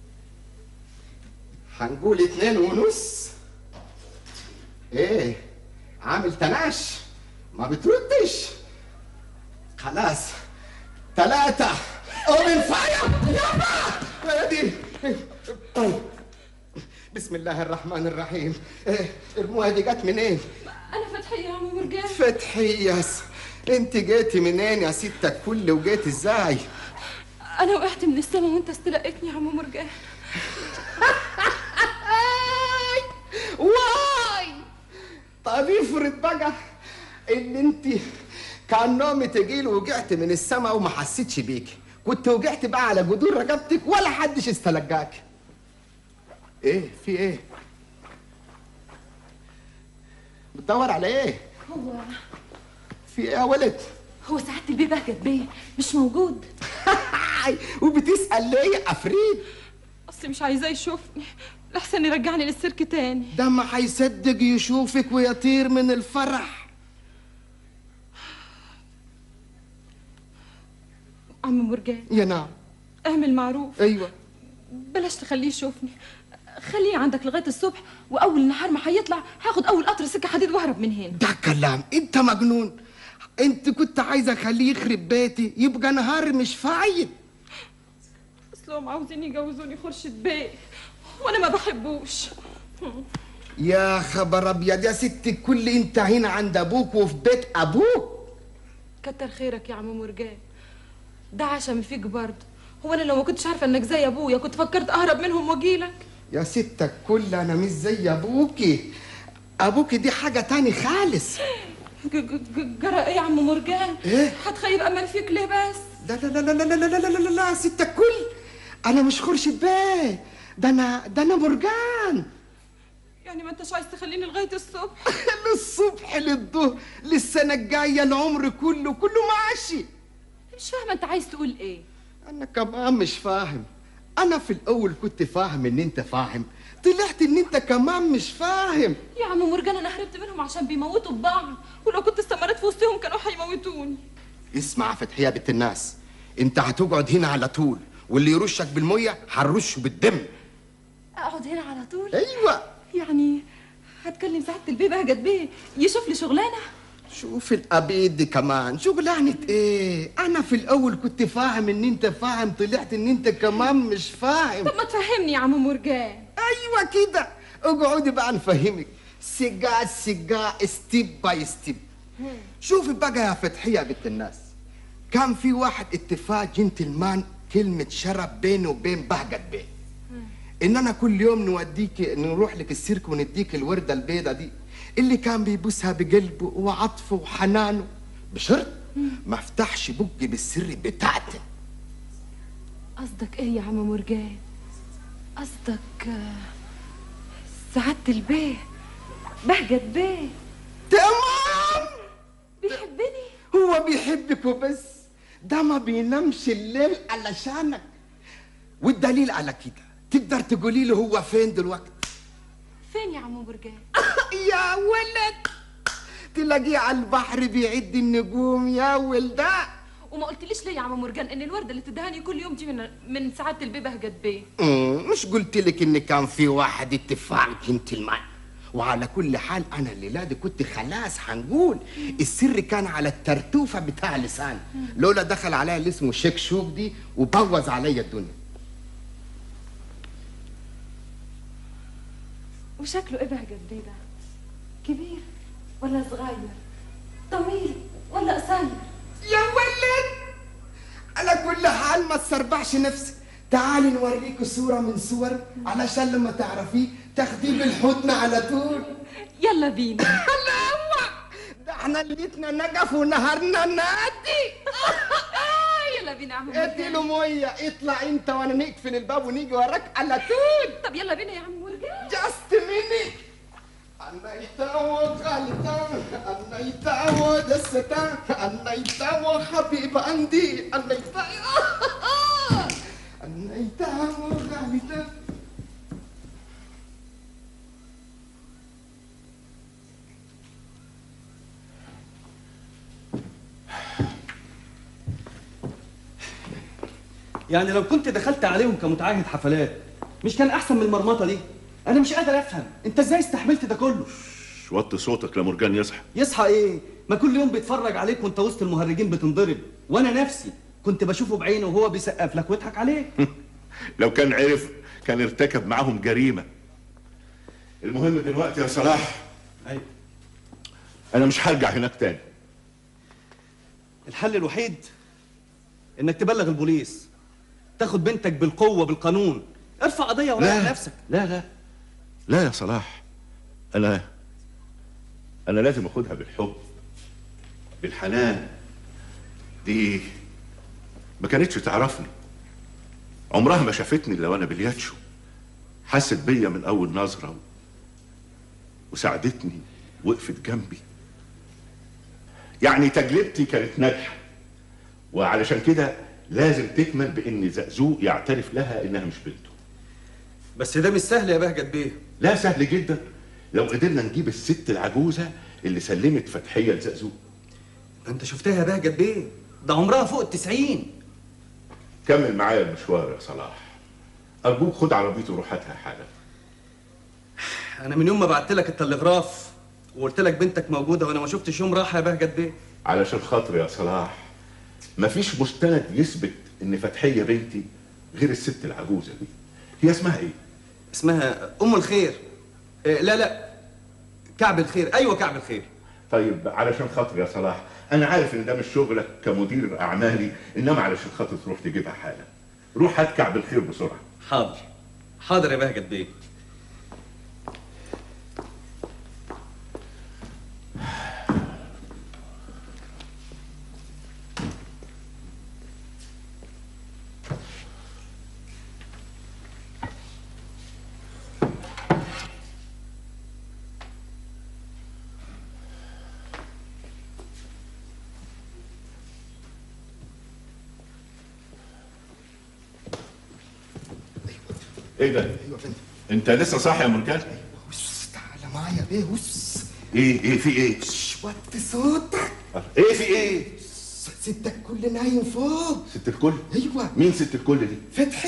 هنقول اتنين ونص ايه عامل تناش ما بتردش خلاص تلاتة اوبن فاير يابا يا دي طيب بسم الله الرحمن الرحيم إيه المويه دي جت منين؟ انا فتحيه يا عم مرجان فتحي ياس انت جيتي منين يا ست الكل وجيتي ازاي؟ انا وقعت من السما وانت استلقيتني يا عم مرجان واي طب افرض بقى ان انت كان نومي تقيل وقعت من السما وما حسيتش بيكي كنت وقعت بقى على جذور رقبتك ولا حدش استلقاك ايه في ايه بتدور على ايه هو في ايه يا ولد هو سعاده البيه بهجت بيه مش موجود وبتسال ليه يا عفريت اصلي مش عايزاه يشوفني لحسن يرجعني للسيرك تاني ده ما هيصدق يشوفك ويطير من الفرح عم مرجان يا نعم اعمل معروف ايوه بلاش تخليه يشوفني خليه عندك لغايه الصبح واول النهار ما هيطلع هاخد اول قطر سكه حديد واهرب من هنا ده كلام انت مجنون انت كنت عايزه اخليه يخرب بيتي يبقى نهار مش فايد اصلهم عاوزين يجوزوني خورشيد بيه وانا ما بحبوش يا خبر ابيض يا ست الكل انت هنا عند ابوك وفي بيت ابوك كتر خيرك يا عم مرجان ده عشم فيك برضه هو انا لو ما كنتش عارفه انك زي ابويا كنت فكرت اهرب منهم واجيلك يا ست الكل انا مش زي ابوكي ابوكي دي حاجه تاني خالص ج- ج- ج- جرى ايه يا عم مرجان ايه هتخيب امل فيك ليه بس لا لا لا لا لا لا لا لا لا لا يا ست الكل انا مش خورشيد بيه ده انا ده انا مرجان يعني ما انتش عايز تخليني لغايه الصبح للصبح للظهر للسنه الجايه العمر كله كله ماشي مش فاهمه انت عايز تقول ايه انا كمان مش فاهم انا في الاول كنت فاهم ان انت فاهم طلعت ان انت كمان مش فاهم يا عم مرجان انا هربت منهم عشان بيموتوا ببعض ولو كنت استمرت في وسطهم كانوا هيموتوني اسمع يا فتحيه بنت الناس انت هتقعد هنا على طول واللي يرشك بالميه هنرشه بالدم اقعد هنا على طول ايوه يعني هتكلم سعاده البيه بهجت بيه يشوف لي شغلانه شوف الابيض دي كمان شغلانة ايه انا في الاول كنت فاهم ان انت فاهم طلعت ان انت كمان مش فاهم طب ما تفهمني يا عم مرجان ايوه كده اقعدي بقى نفهمك سيجا سيجا ستيب باي ستيب شوفي بقى يا فتحية يا بنت الناس كان في واحد اتفاق جنتلمان كلمة شرب بينه وبين بهجت بيه ان انا كل يوم نوديك نروح لك السيرك ونديك الوردة البيضة دي اللي كان بيبوسها بقلبه وعطفه وحنانه بشرط ما افتحش بقي بالسر بتاعته قصدك ايه يا عم مرجان قصدك آه، سعاده البيه بهجت بيه تمام بيحبني هو بيحبك وبس ده ما بينامش الليل علشانك والدليل على كده تقدر تقولي له هو فين دلوقتي فين يا عم مرجان يا ولد تلاقيه على البحر بيعد النجوم يا ولده وما قلتليش ليه يا عم مرجان ان الورده اللي تدهاني كل يوم دي من من سعاده البيه بهجت بيه مم، مش قلت لك ان كان في واحد اتفاق جنتلمان وعلى كل حال انا الليله دي كنت خلاص هنقول السر كان على الترتوفه بتاع لسان لولا دخل عليا اللي اسمه شكشوك دي وبوظ عليا الدنيا وشكله ايه بهجت بيه ده كبير ولا صغير طويل ولا قصير يا ولد على كل حال ما تسربعش نفسك تعالي نوريك صورة من صور علشان لما تعرفيه تاخديه بالحضن على طول يلا بينا ده احنا ليتنا نقف ونهارنا نادي يلا بينا يا عم ادي له مرجان ميه اطلع انت وانا نقفل الباب ونيجي وراك على طول طب يلا بينا يا عم مرجان جاست مينيت أنا يتاوى غالتان أنا يتاوى دستان أنا يتاوى حبيب عندي أنا يتاوى أنا يتاوى غالتان يعني لو كنت دخلت عليهم كمتعهد حفلات مش كان احسن من المرمطه دي انا مش قادر افهم انت ازاي استحملت ده كله شش، وطي صوتك لمرجان يصحى يصحى ايه ما كل يوم بيتفرج عليك وانت وسط المهرجين بتنضرب وانا نفسي كنت بشوفه بعينه وهو بيسقف لك ويضحك عليك لو كان عرف كان ارتكب معاهم جريمة المهم دلوقتي يا صلاح ايوه انا مش هرجع هناك تاني الحل الوحيد انك تبلغ البوليس تاخد بنتك بالقوه بالقانون ارفع قضيه وريح لا. نفسك لا لا لا يا صلاح انا انا لازم اخدها بالحب بالحنان دي ما كانتش تعرفني عمرها ما شافتني الا وانا بالياتشو حست بيا من اول نظره وساعدتني وقفت جنبي يعني تجربتي كانت ناجحه وعلشان كده لازم تكمل بان زقزوق يعترف لها انها مش بنته بس ده مش سهل يا بهجت بيه لا سهل جدا لو قدرنا نجيب الست العجوزه اللي سلمت فتحيه لزقزوق انت شفتها يا بهجت بيه ده عمرها فوق التسعين كمل معايا المشوار يا صلاح ارجوك خد عربيته وروح هاتها حالا انا من يوم ما بعت لك التلغراف وقلت لك بنتك موجوده وانا ما شفتش يوم راحه يا بهجت بيه علشان خاطري يا صلاح مفيش مستند يثبت ان فتحيه بنتي غير الست العجوزه دي هي اسمها ايه اسمها ام الخير إيه لا لا كعب الخير ايوه كعب الخير طيب علشان خاطري يا صلاح انا عارف ان ده مش شغلك كمدير اعمالي انما علشان خاطر تروح تجيبها حالا روح هات كعب الخير بسرعه حاضر حاضر يا بهجت بيه ايه ده ايوه فندم انت لسه صاحي يا مرجان وس تعالى معايا بيه وس ايه ايه في ايه وطي صوتك ايه في ايه ستك كل نايم فوق ست الكل ايوه مين ست الكل دي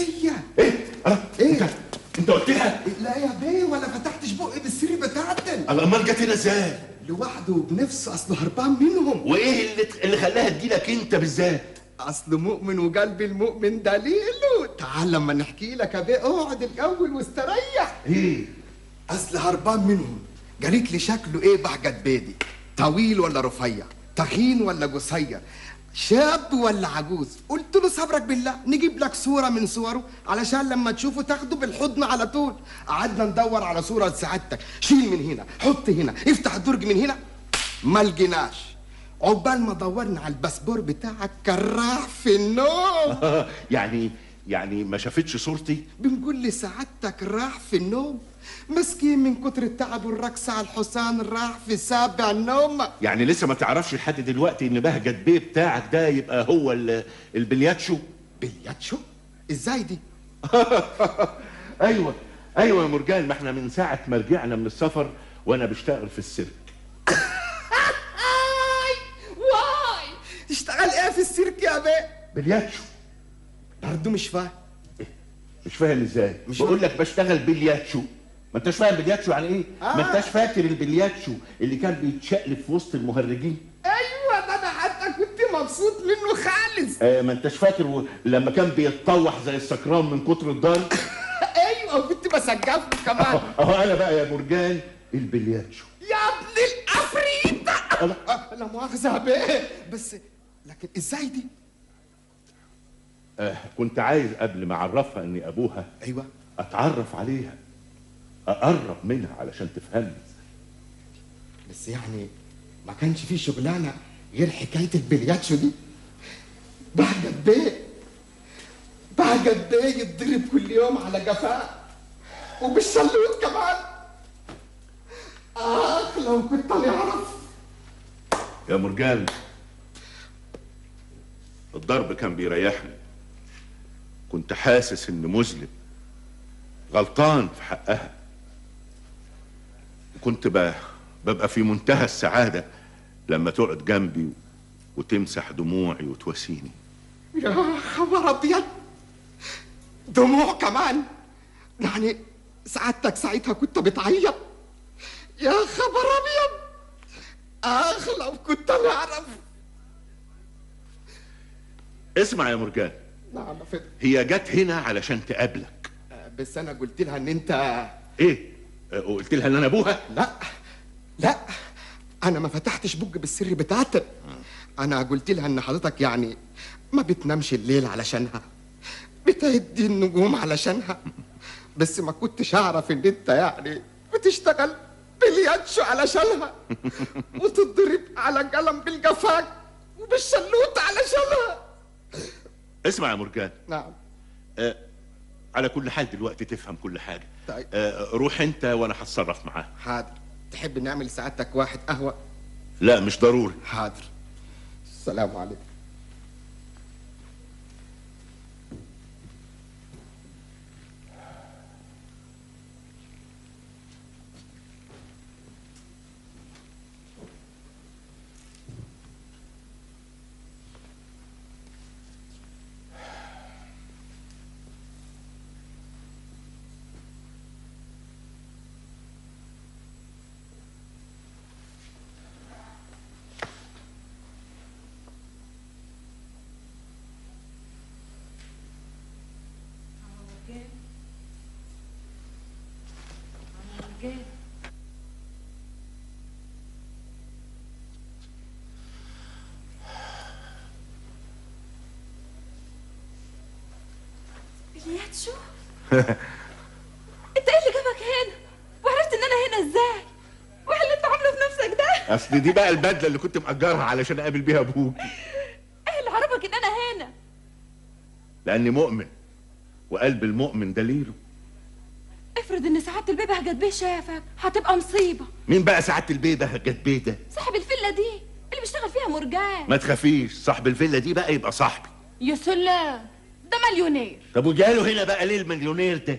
فتحيه ايه اه ايه انت انت قلت لها لا يا بيه ولا فتحتش بقي بالسري بتاعتن الله امال جت هنا ازاي لوحده وبنفسه اصله هربان منهم وايه اللي اللي خلاها تجيلك انت بالذات اصل مؤمن وقلب المؤمن دليله تعال لما نحكي لك يا بيه اقعد الاول واستريح ايه اصل هربان منهم قالت لي شكله ايه بحجت بيدي طويل ولا رفيع تخين ولا قصير شاب ولا عجوز قلت له صبرك بالله نجيب لك صوره من صوره علشان لما تشوفه تاخده بالحضن على طول قعدنا ندور على صوره لسعادتك شيل من هنا حط هنا افتح الدرج من هنا ما لقيناش عقبال ما دورنا على الباسبور بتاعك كان راح في النوم يعني يعني ما شافتش صورتي بنقول لسعادتك راح في النوم مسكين من كتر التعب والرقص على الحصان راح في سابع النوم يعني لسه ما تعرفش لحد دلوقتي ان بهجت بيه بتاعك ده يبقى هو ال- البلياتشو بلياتشو ازاي دي ايوه ايوه يا مرجان ما احنا من ساعه ما رجعنا من السفر وانا بشتغل في السيرك واي تشتغل ايه في السيرك يا بيه بلياتشو برضه مش فاهم مش فاهم ازاي مش بقول لك بشتغل بلياتشو ما انتش فاهم بلياتشو يعني ايه آه. ما انتش فاكر البلياتشو اللي كان بيتشقلب في وسط المهرجين ايوه ده انا حتى كنت مبسوط منه خالص آه ما انتش فاكر و... لما كان بيتطوح زي السكران من كتر الضرب ايوه وكنت بسقف له كمان اهو انا بقى يا مرجان البلياتشو يا ابن الافريت آه، لا مؤاخذه يا بيه بس لكن ازاي دي آه كنت عايز قبل ما اعرفها اني ابوها ايوه اتعرف عليها اقرب منها علشان تفهمني بس يعني ما كانش في شغلانه غير حكايه البلياتشو دي بهجت بيه بهجت بيه يتضرب كل يوم على جفاه وبالشلوت كمان اخ لو كنت نعرف يا مرجان الضرب كان بيريحني كنت حاسس اني مذنب غلطان في حقها كنت ب- ببقى في منتهى السعادة لما تقعد جنبي وتمسح دموعي وتواسيني يا خبر ابيض دموع كمان يعني سعادتك ساعتها كنت بتعيط يا خبر ابيض اخ لو كنت نعرف اسمع يا مرجان نعم يا فندم هي جت هنا علشان تقابلك بس انا قلت لها ان انت ايه آه، قلت لها ان انا ابوها لا لا انا ما فتحتش بوج بالسر بتاعتك انا قلت لها ان حضرتك يعني ما بتنامش الليل علشانها بتهدي النجوم علشانها بس ما كنتش اعرف ان انت يعني بتشتغل بلياتشو علشانها وتضرب على قلم بالجفاك وبالشلوت علشانها اسمع يا مرجان نعم آه على كل حال دلوقتي تفهم كل حاجة طيب. آه روح انت وانا هتصرف معاه حاضر تحب نعمل سعادتك واحد قهوه لا مش ضروري حاضر السلام عليكم بلياتشو انت ايه اللي جابك هنا وعرفت ان انا هنا ازاي وايه اللي انت عامله في نفسك ده اصل دي بقى البدله اللي كنت مأجرها علشان اقابل بيها ابوك ايه اللي عرفك ان انا هنا لاني مؤمن وقلب المؤمن دليله افرض ان سعاده البيبي هجت بيه شافك هتبقى مصيبه مين بقى سعاده البيه ده جت بيه ده صاحب الفيلا دي اللي بيشتغل فيها مرجان ما تخافيش صاحب الفيلا دي بقى يبقى صاحبي يا سلام ده مليونير طب وجاله هنا بقى ليه المليونير ده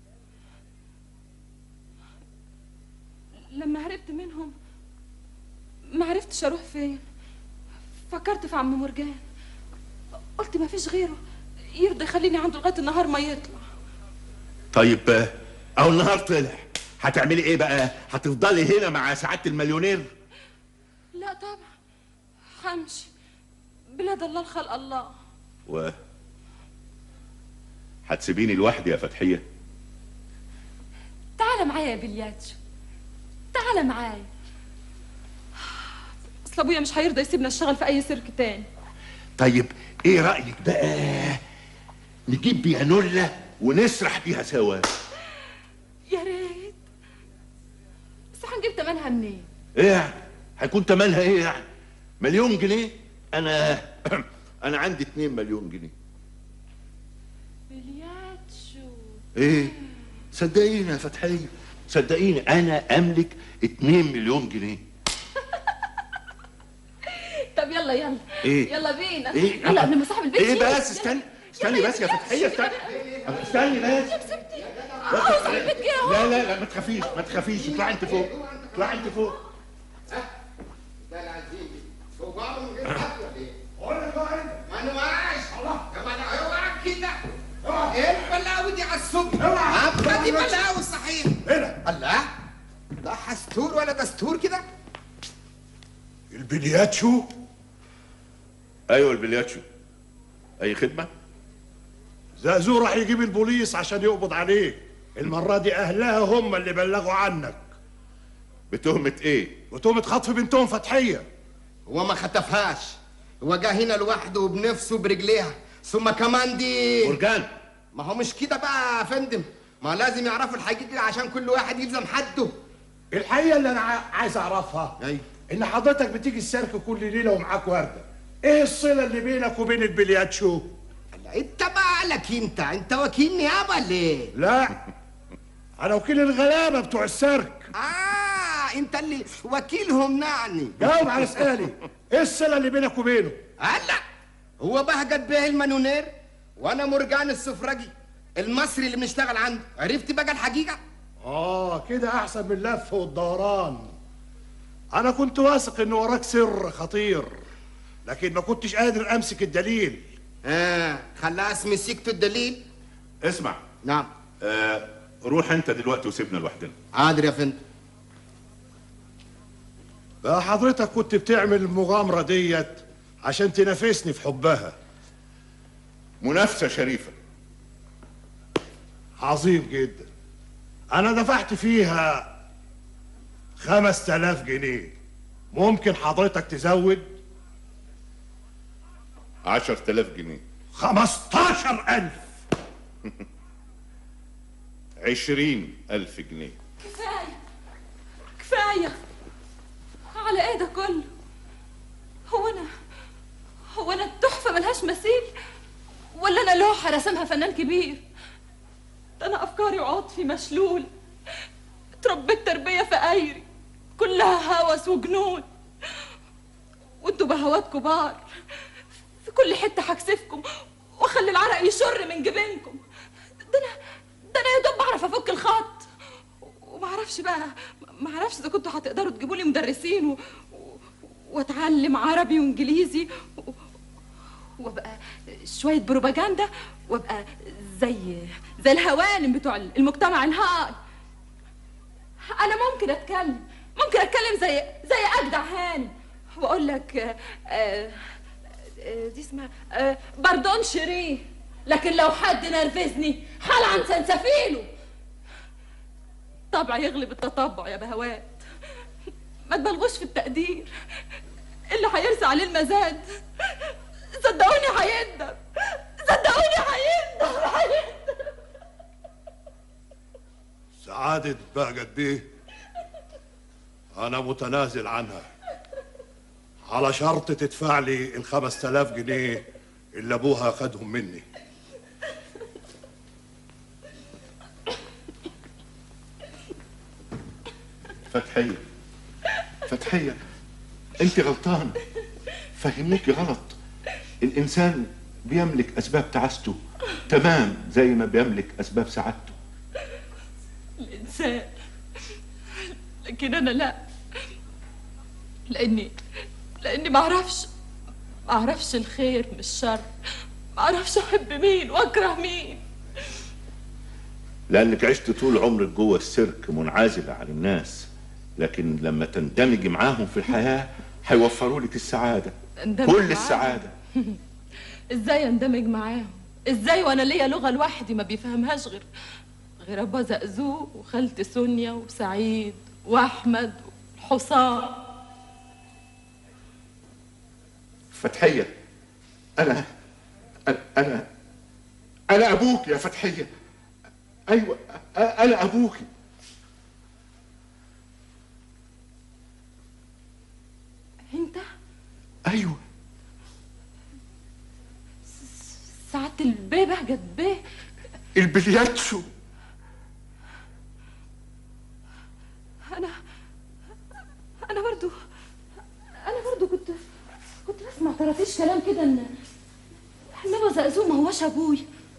لما هربت منهم ما عرفتش اروح فين فكرت في عم مرجان قلت ما فيش غيره يرضى يخليني عنده لغايه النهار ما يطلع طيب آه، اهو النهار طلع هتعملي ايه بقى هتفضلي هنا مع سعاده المليونير لا طبعا همشي بلاد الله الخلق الله و هتسيبيني لوحدي يا فتحيه تعال معايا يا بلياتشو تعال معايا اصل ابويا مش هيرضى يسيبنا نشتغل في اي سيرك تاني طيب ايه رايك بقى نجيب بيانولا ونسرح بيها سوا يا ريت بس هنجيب تمنها منين ايه يعني هيكون تمنها ايه يعني مليون جنيه انا انا عندي 2 مليون جنيه بلياتشو ايه صدقيني يا فتحيه صدقيني انا املك 2 مليون جنيه طب يلا يلا إيه؟ يلا بينا ايه يلا قبل ما صاحب البيت ايه يجي. بس استني استني بس يا فتحيه استني استني بس اه صاحب البيت جه اهو لا لا لا ما تخافيش ما تخافيش اطلعي انت فوق اطلعي انت فوق ده العزيز فوق بعض من غير حد ولا ايه؟ ما انا معاش الله يا ما انا اوعى كده ايه البلاوي دي على الصبح؟ اوعى دي بلاوي صحيح هنا الله ده حستور ولا دستور كده؟ البلياتشو ايوه البلياتشو اي خدمه زازو راح يجيب البوليس عشان يقبض عليك المرة دي أهلها هم اللي بلغوا عنك بتهمة إيه؟ بتهمة خطف بنتهم فتحية هو ما خطفهاش هو جه هنا لوحده بنفسه برجليها ثم كمان دي مرجان ما هو مش كده بقى يا فندم ما لازم يعرفوا الحقيقة عشان كل واحد يلزم حده الحقيقة اللي أنا ع- عايز أعرفها أيوة إن حضرتك بتيجي السيرك كل ليلة ومعاك وردة إيه الصلة اللي بينك وبين البلياتشو؟ انت مالك انت انت وكيل نيابة ليه؟ لا أنا وكيل الغلابة بتوع السيرك اه انت اللي وكيلهم يعني جاوب على سؤالي إيه الصلة اللي بينك وبينه؟ هلا هو بهجت بيه المانونير وانا مرجان السفرجي المصري اللي بنشتغل عنده عرفت بقى الحقيقة؟ آه كده أحسن من اللف والدوران أنا كنت واثق إن وراك سر خطير لكن ما كنتش قادر أمسك الدليل اه خلاص مسكت الدليل اسمع نعم آه روح انت دلوقتي وسيبنا لوحدنا حاضر يا فندم بقى حضرتك كنت بتعمل المغامرة ديت عشان تنافسني في حبها منافسة شريفة عظيم جدا أنا دفعت فيها خمس تلاف جنيه ممكن حضرتك تزود عشر تلاف جنيه خمستاشر ألف عشرين ألف جنيه كفايه كفايه على ايه ده كله هو انا هو انا التحفه ملهاش مثيل ولا انا لوحه رسمها فنان كبير ده انا افكاري وعاطفي مشلول اتربيت تربيه فقايري كلها هوس وجنون وانتوا بهوات كبار في كل حته هكسفكم واخلي العرق يشر من جبينكم ده انا ده انا يا دوب بعرف افك الخط وما اعرفش بقى ما اعرفش اذا كنتوا هتقدروا تجيبوا لي مدرسين و... و... واتعلم عربي وانجليزي و... وابقى شويه بروباجندا وابقى زي زي الهوانم بتوع المجتمع الهار انا ممكن اتكلم ممكن اتكلم زي زي اجدع هاني واقول لك آه، آه، آه، دي اسمها آه، باردون شيري لكن لو حد نرفزني حال عن سنسفيله طبع يغلب التطبع يا بهوات ما تبالغوش في التقدير اللي هيرسى عليه المزاد صدقوني هيندم صدقوني هيندم هيندم سعادة بهجت بيه أنا متنازل عنها على شرط تدفع لي الخمس تلاف جنيه اللي أبوها خدهم مني فتحية فتحية انت غلطانة فهمنيكي غلط الانسان بيملك اسباب تعاسته تمام زي ما بيملك اسباب سعادته الإنسان لكن أنا لا لأني لأني ما أعرفش ما أعرفش الخير من الشر ما أعرفش أحب مين وأكره مين لانك عشت طول عمرك جوه السيرك منعزله عن الناس لكن لما تندمج معاهم في الحياه هيوفروا لك السعاده اندمج كل معاهم؟ السعاده ازاي اندمج معاهم ازاي وانا ليا لغه لوحدي ما بيفهمهاش غير غير ابا زقزوق وخالتي سونيا وسعيد واحمد وحسام فتحيه انا انا انا, أنا ابوك يا فتحيه ايوه أ- انا ابوك انت ايوه سعادة البيه بهجت بيه البلياتشو انا انا برضو انا برضو كنت كنت بسمع طرطيش كلام كده ان ان ابو زقزوق ما هوش ابوي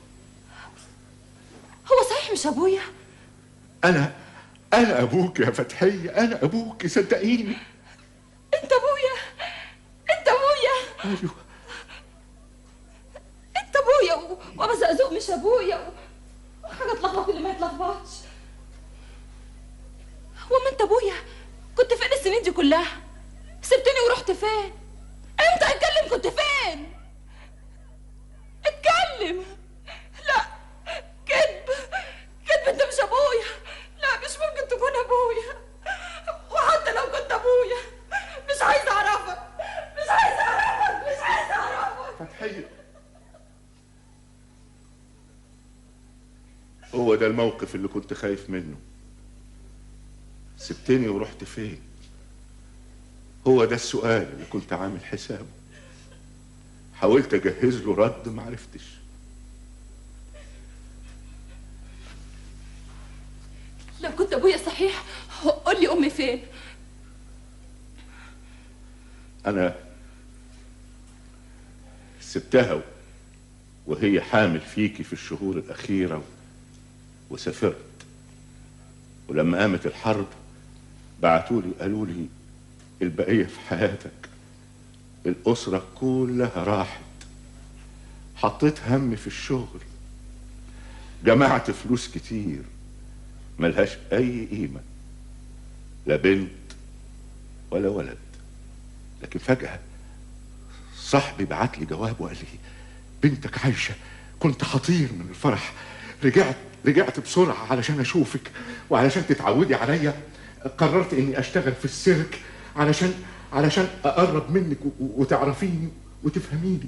هو صحيح مش ابويا انا انا ابوك يا فتحيه انا ابوك صدقيني انت ابويا انت ابويا ايوه انت ابويا و- وابو زقزوق مش ابويا و- وحاجه تلخبط اللي ما يتلخبطش هو ما انت ابويا كنت فين السنين دي كلها سبتني ورحت فين امتى اتكلم كنت فين اتكلم لا كذب كذب انت مش ابويا لا مش ممكن تكون ابويا وحتى لو كنت ابويا مش عايزه اعرفك مش عايزه اعرفك مش عايزه اعرفك فتحيه هو ده الموقف اللي كنت خايف منه سبتني ورحت فين هو ده السؤال اللي كنت عامل حسابه حاولت اجهز له رد معرفتش لو كنت ابويا صحيح قول لي امي فين انا سبتها وهي حامل فيكي في الشهور الاخيره وسافرت ولما قامت الحرب بعتوا لي قالوا لي البقيه في حياتك الاسره كلها راحت حطيت همي في الشغل جمعت فلوس كتير ملهاش اي قيمه لا بنت ولا ولد لكن فجأة صاحبي بعت لي جواب وقال لي بنتك عايشة كنت خطير من الفرح رجعت رجعت بسرعة علشان أشوفك وعلشان تتعودي عليا قررت إني أشتغل في السيرك علشان علشان أقرب منك و- و- وتعرفيني وتفهميني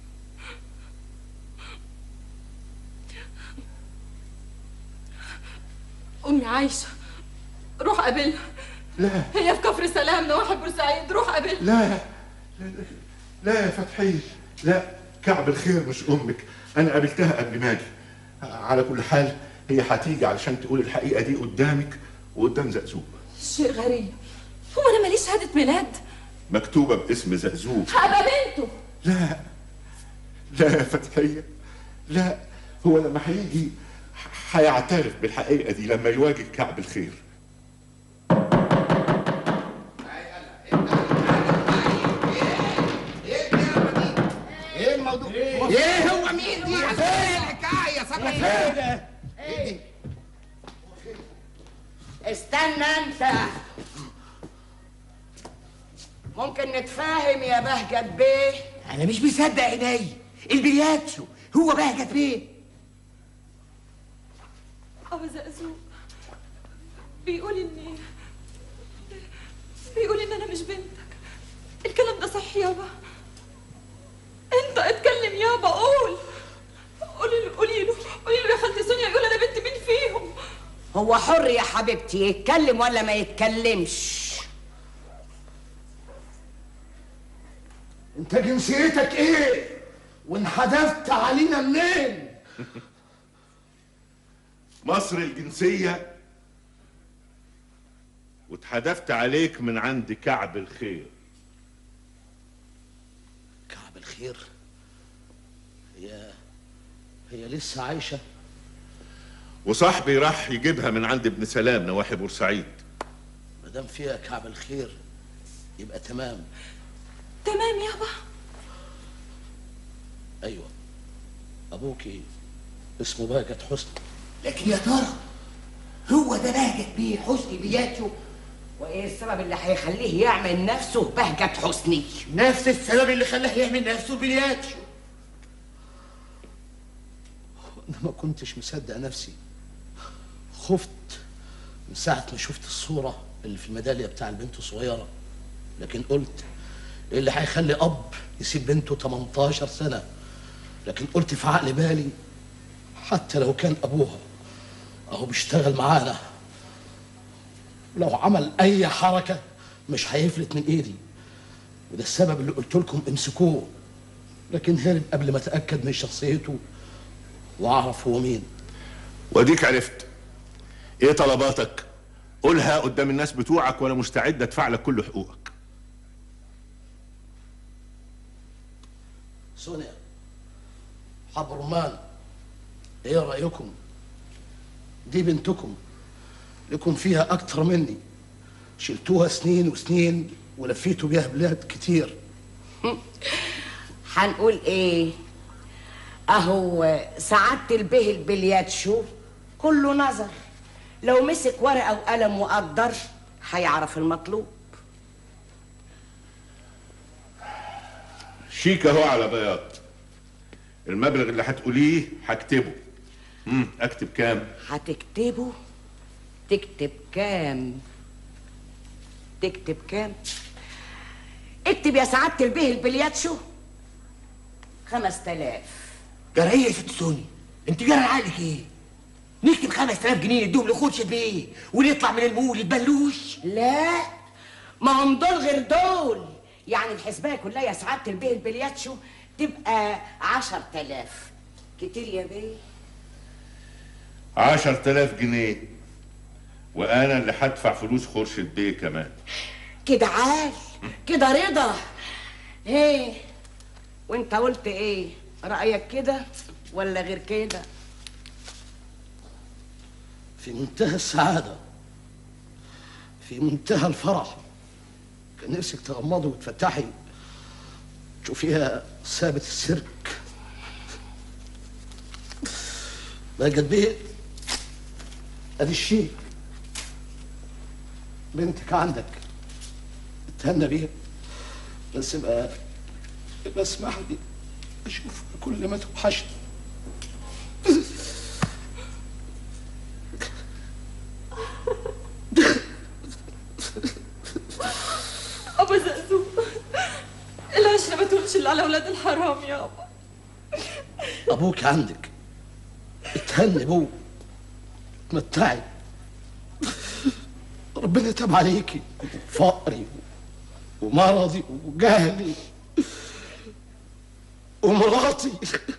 امي عايشه روح قابلها لا هي في كفر سلام نواحي بورسعيد روح قابلها لا لا لا يا فتحية لا كعب الخير مش أمك أنا قابلتها قبل ما أجي على كل حال هي هتيجي علشان تقول الحقيقة دي قدامك وقدام زقزوق شيء غريب هو انا ماليش شهاده ميلاد مكتوبة باسم زقزوق هبقى بنته لا لا يا فتحية لا هو لما هيجي ح- هيعترف بالحقيقة دي لما يواجه كعب الخير ايه الموضوع؟ ايه هو مين دي؟ ايه الحكايه صبرك ايه ايه استنى انت ممكن نتفاهم يا بهجت بيه انا مش مصدق عيني البلياتشو هو بهجت بيه ابو زقزوق بيقول اني بيقول ان انا مش بنتك الكلام ده صح يابا انت اتكلم يابا قول قولي له قولي له قولي له يا خالتي سونيا يقول انا بنت مين فيهم هو حر يا حبيبتي يتكلم ولا ما يتكلمش انت جنسيتك ايه وانحدفت علينا منين مصر الجنسية واتحدفت عليك من عند كعب الخير كعب الخير هي هي لسه عايشه وصاحبي راح يجيبها من عند ابن سلام نواحي بورسعيد ما دام فيها كعب الخير يبقى تمام تمام يابا ايوه ابوكي اسمه باجت حسني لكن يا ترى هو ده بهجت بيه حسني بياتشو وايه السبب اللي هيخليه يعمل نفسه بهجة حسني نفس السبب اللي خلاه يعمل نفسه بياتشو انا ما كنتش مصدق نفسي خفت من ساعة ما شفت الصورة اللي في الميدالية بتاع البنت الصغيرة لكن قلت ايه اللي هيخلي اب يسيب بنته 18 سنة لكن قلت في عقل بالي حتى لو كان ابوها اهو بيشتغل معانا لو عمل اي حركة مش هيفلت من ايدي وده السبب اللي قلت لكم امسكوه لكن هرب قبل ما اتاكد من شخصيته واعرف هو مين واديك عرفت ايه طلباتك قولها قدام الناس بتوعك وانا مستعد ادفع لك كل حقوقك سونيا حب رمان ايه رايكم دي بنتكم لكم فيها اكتر مني شلتوها سنين وسنين ولفيتوا بيها بلاد كتير هنقول ايه اهو سعادة البه البلياتشو كله نظر لو مسك ورقة وقلم وقدر هيعرف المطلوب شيك اهو على بياض المبلغ اللي هتقوليه هكتبه امم اكتب كام هتكتبه تكتب كام تكتب كام اكتب يا سعادة البه البلياتشو خمس تلاف جرى ايه يا ست سوني انت جرى عقلك ايه نكتب 5000 جنيه نديهم لخورشيد بيه ونطلع من المول يتبلوش لا ما هم دول غير دول يعني الحسبايه كلها يا سعادة البيه البلياتشو تبقى عشر تلاف كتير يا بيه عشر تلاف جنيه وانا اللي هدفع فلوس خورشيد بيه كمان كده عال كده رضا ايه وانت قلت ايه رأيك كده ولا غير كده في منتهى السعادة في منتهى الفرح كان نفسك تغمضي وتفتحي تشوفيها ثابت السيرك بقت بيه ادي الشيء بنتك عندك اتهنى بيها بس بقى بقى اسمح لي اشوفها كل ما توحشني أبا زقزوق العشرة ما تقولش إلا على أولاد الحرام يابا ابوك عندك اتهني بوه اتمتعي ربنا تاب عليكي فقري ومرضي وجهلي ومراتي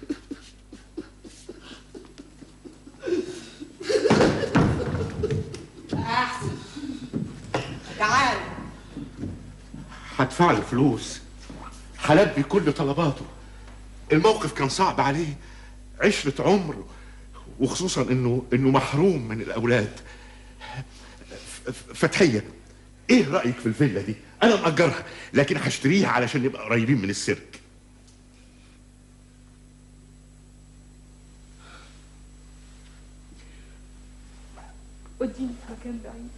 احسن تعال هدفع له فلوس هلبي كل طلباته الموقف كان صعب عليه عشرة عمر وخصوصا انه انه محروم من الاولاد ف- ف- فتحية ايه رأيك في الفيلا دي انا مأجرها لكن هشتريها علشان نبقى قريبين من السيرك وديني في مكان بعيد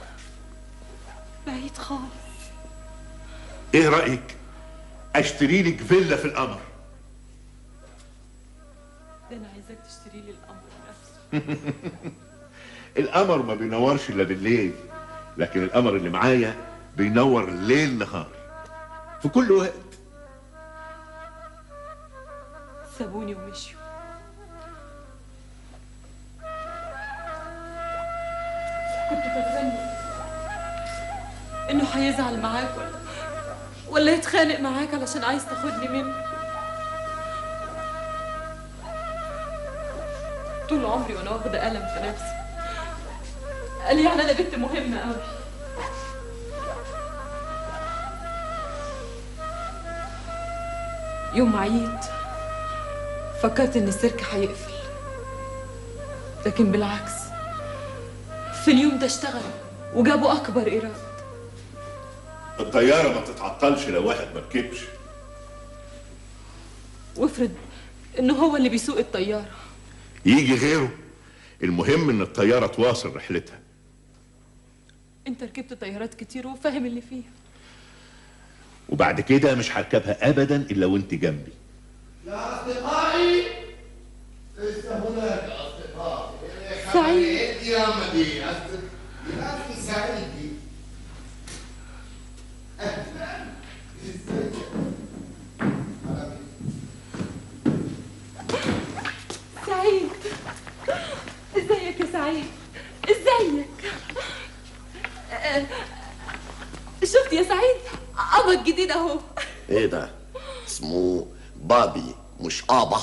بعيد خالص ايه رأيك اشتري لك فيلا في القمر ده أنا عايزاك تشتري لي الأمر نفسه القمر ما بينورش الا بالليل لكن القمر اللي معايا بينور ليل نهار في كل وقت سابوني ومشيوا كنت فاكراني انه هيزعل معاك ولا ولا يتخانق معاك علشان عايز تاخدني منه طول عمري وانا واخده قلم في نفسي قال يعني انا بنت مهمه قوي يوم عييت فكرت ان السيرك هيقفل لكن بالعكس في اليوم ده اشتغل وجابوا اكبر ايراد الطيارة ما بتتعطلش لو واحد ما ركبش وافرض انه هو اللي بيسوق الطياره يجي غيره المهم ان الطياره تواصل رحلتها انت ركبت طيارات كتير وفاهم اللي فيها وبعد كده مش هركبها ابدا الا وانت جنبي يا أصدقائي لسه هناك أصدقائي سعيد. يا مدي أصدق- يا أخي سعيد دي. أهلاً. إزيك؟ سعيد ازيك يا سعيد ازيك آه، شفت يا سعيد قبض جديد اهو إيه ده؟ اسمه بابي مش آبا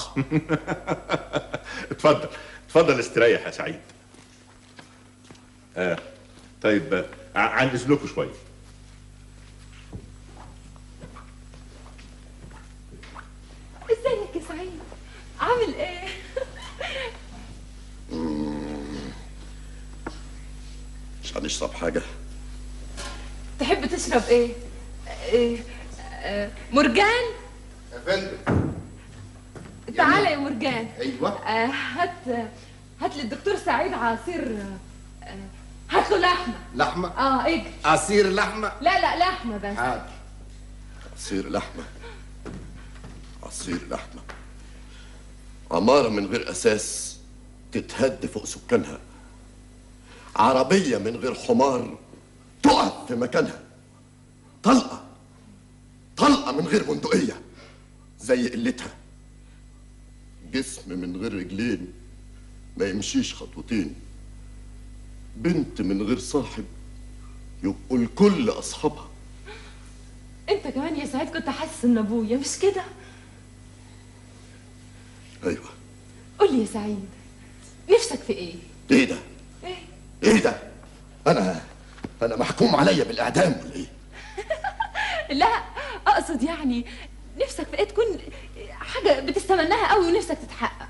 اتفضل اتفضل استريح يا سعيد آه طيب آه، ع- عن اذنكم شويه ازيك يا سعيد عامل ايه مش هنشرب حاجة تحب تشرب ايه, إيه؟ آه، مرجان يا فندم تعالى يا مرجان ايوه آه، هات هات لي الدكتور سعيد عصير آه، هات له لحمه لحمة اه اجري عصير لحمة لا لا لحمه بس حاضر عصير لحمة عصير لحمة عمارة من غير أساس تتهد فوق سكانها عربية من غير حمار تقف في مكانها طلقة طلقة من غير بندقية زي قلتها جسم من غير رجلين ما يمشيش خطوتين بنت من غير صاحب يبقوا الكل أصحابها انت كمان يا سعيد كنت حاسس ان ابويا مش كده أيوة قول لي يا سعيد نفسك في ايه إيه ده؟ ايه ايه ده؟ انا انا محكوم عليا بالاعدام ولا ايه؟ لا اقصد يعني نفسك في ايه تكون حاجه بتستمناها قوي ونفسك تتحقق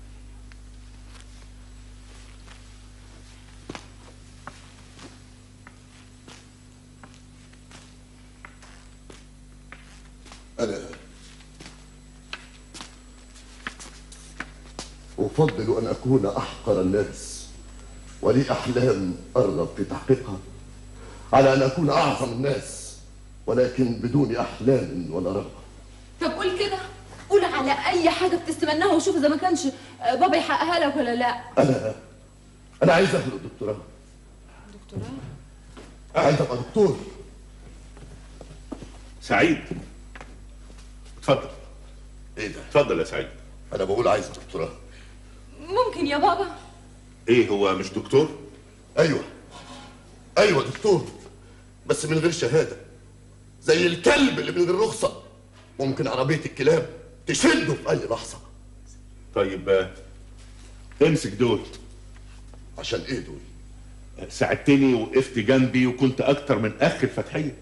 انا افضل ان اكون احقر الناس ولي احلام ارغب في تحقيقها على ان اكون اعظم الناس ولكن بدون احلام ولا رغبه طب قول كده قول على اي حاجه بتستمناها وشوف اذا ما كانش بابا يحققها لك ولا لا انا انا عايز اخد الدكتوراه دكتوراه عايز ابقى دكتور سعيد اتفضل ايه ده؟ اتفضل يا سعيد انا بقول عايز دكتوراه ممكن يا بابا ايه هو مش دكتور ايوه ايوه دكتور بس من غير شهاده زي الكلب اللي من غير رخصه ممكن عربيه الكلاب تشده في اي لحظه طيب آه، امسك دول عشان ايه دول ساعدتني وقفت جنبي وكنت اكتر من اخ الفتحيه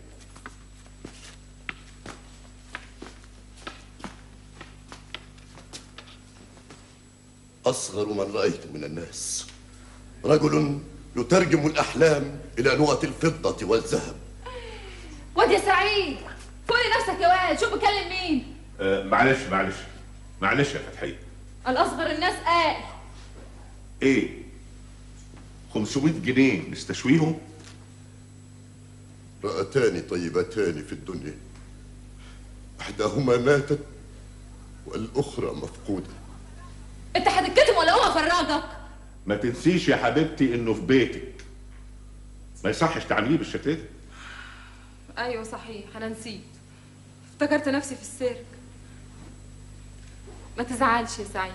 اصغر من رايت من الناس رجل يترجم الاحلام الى نقط الفضه والذهب واد يا سعيد فوق نفسك يا واد شوف بكلم مين آه معلش معلش معلش يا فتحيه الاصغر الناس قال ايه 500 جنيه نستشويهم رأتان طيبتان في الدنيا إحداهما ماتت والأخرى مفقودة انت هتتكتم ولا هو فرجك ما تنسيش يا حبيبتي انه في بيتك ما يصحش تعمليه بالشكل ده ايوه صحيح انا نسيت افتكرت نفسي في السيرك ما تزعلش يا سعيد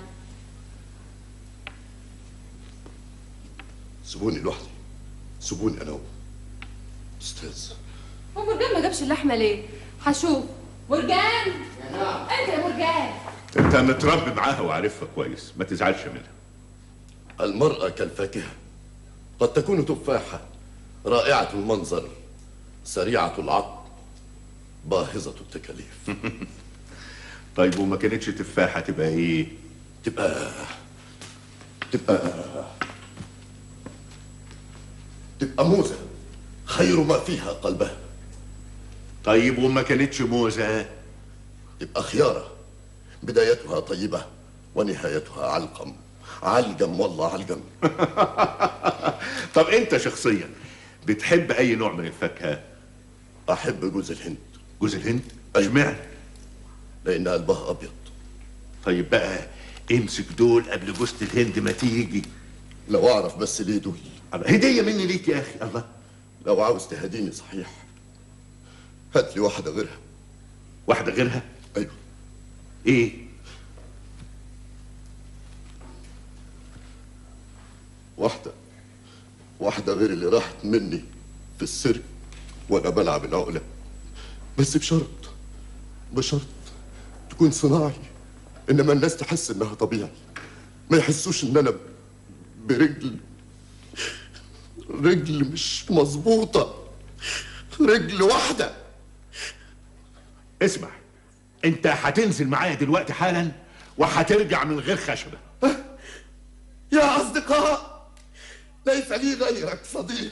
سيبوني لوحدي سيبوني أنا أستاذ هو مرجان ما جابش اللحمه ليه هشوف مرجان انت يا مرجان انت متربي معاها وعارفها كويس ما تزعلش منها المرأة كالفاكهة قد تكون تفاحة رائعة المنظر سريعة العقل باهظة التكاليف طيب وما كانتش تفاحة تبقى ايه؟ تبقى تبقى تبقى موزة خير ما فيها قلبها طيب وما كانتش موزة تبقى خيارة بدايتها طيبة ونهايتها علقم علقم والله علقم طب انت شخصيا بتحب اي نوع من الفاكهه احب جوز الهند جوز الهند اشمعنى لان قلبها ابيض طيب بقى امسك دول قبل جوزة الهند ما تيجي لو اعرف بس ليه دول هديه مني ليك يا اخي الله لو عاوز تهديني صحيح هات لي واحده غيرها واحده غيرها ايوه ايه واحده واحده غير اللي راحت مني في السيرك وانا بلعب العقله بس بشرط بشرط تكون صناعي انما الناس تحس انها طبيعي ما يحسوش ان انا برجل رجل مش مظبوطه رجل واحده اسمع انت هتنزل معايا دلوقتي حالا وهترجع من غير خشبه يا اصدقاء ليس لي غيرك صديق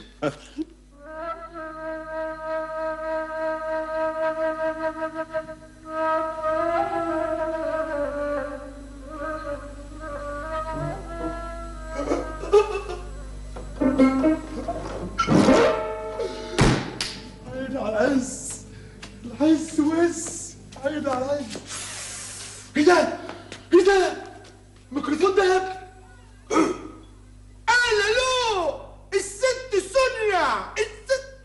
عين على العز العز وز عين على العز ايه ده؟ ايه ده؟ ميكروفون دهب اهلا لو الست سونيا الست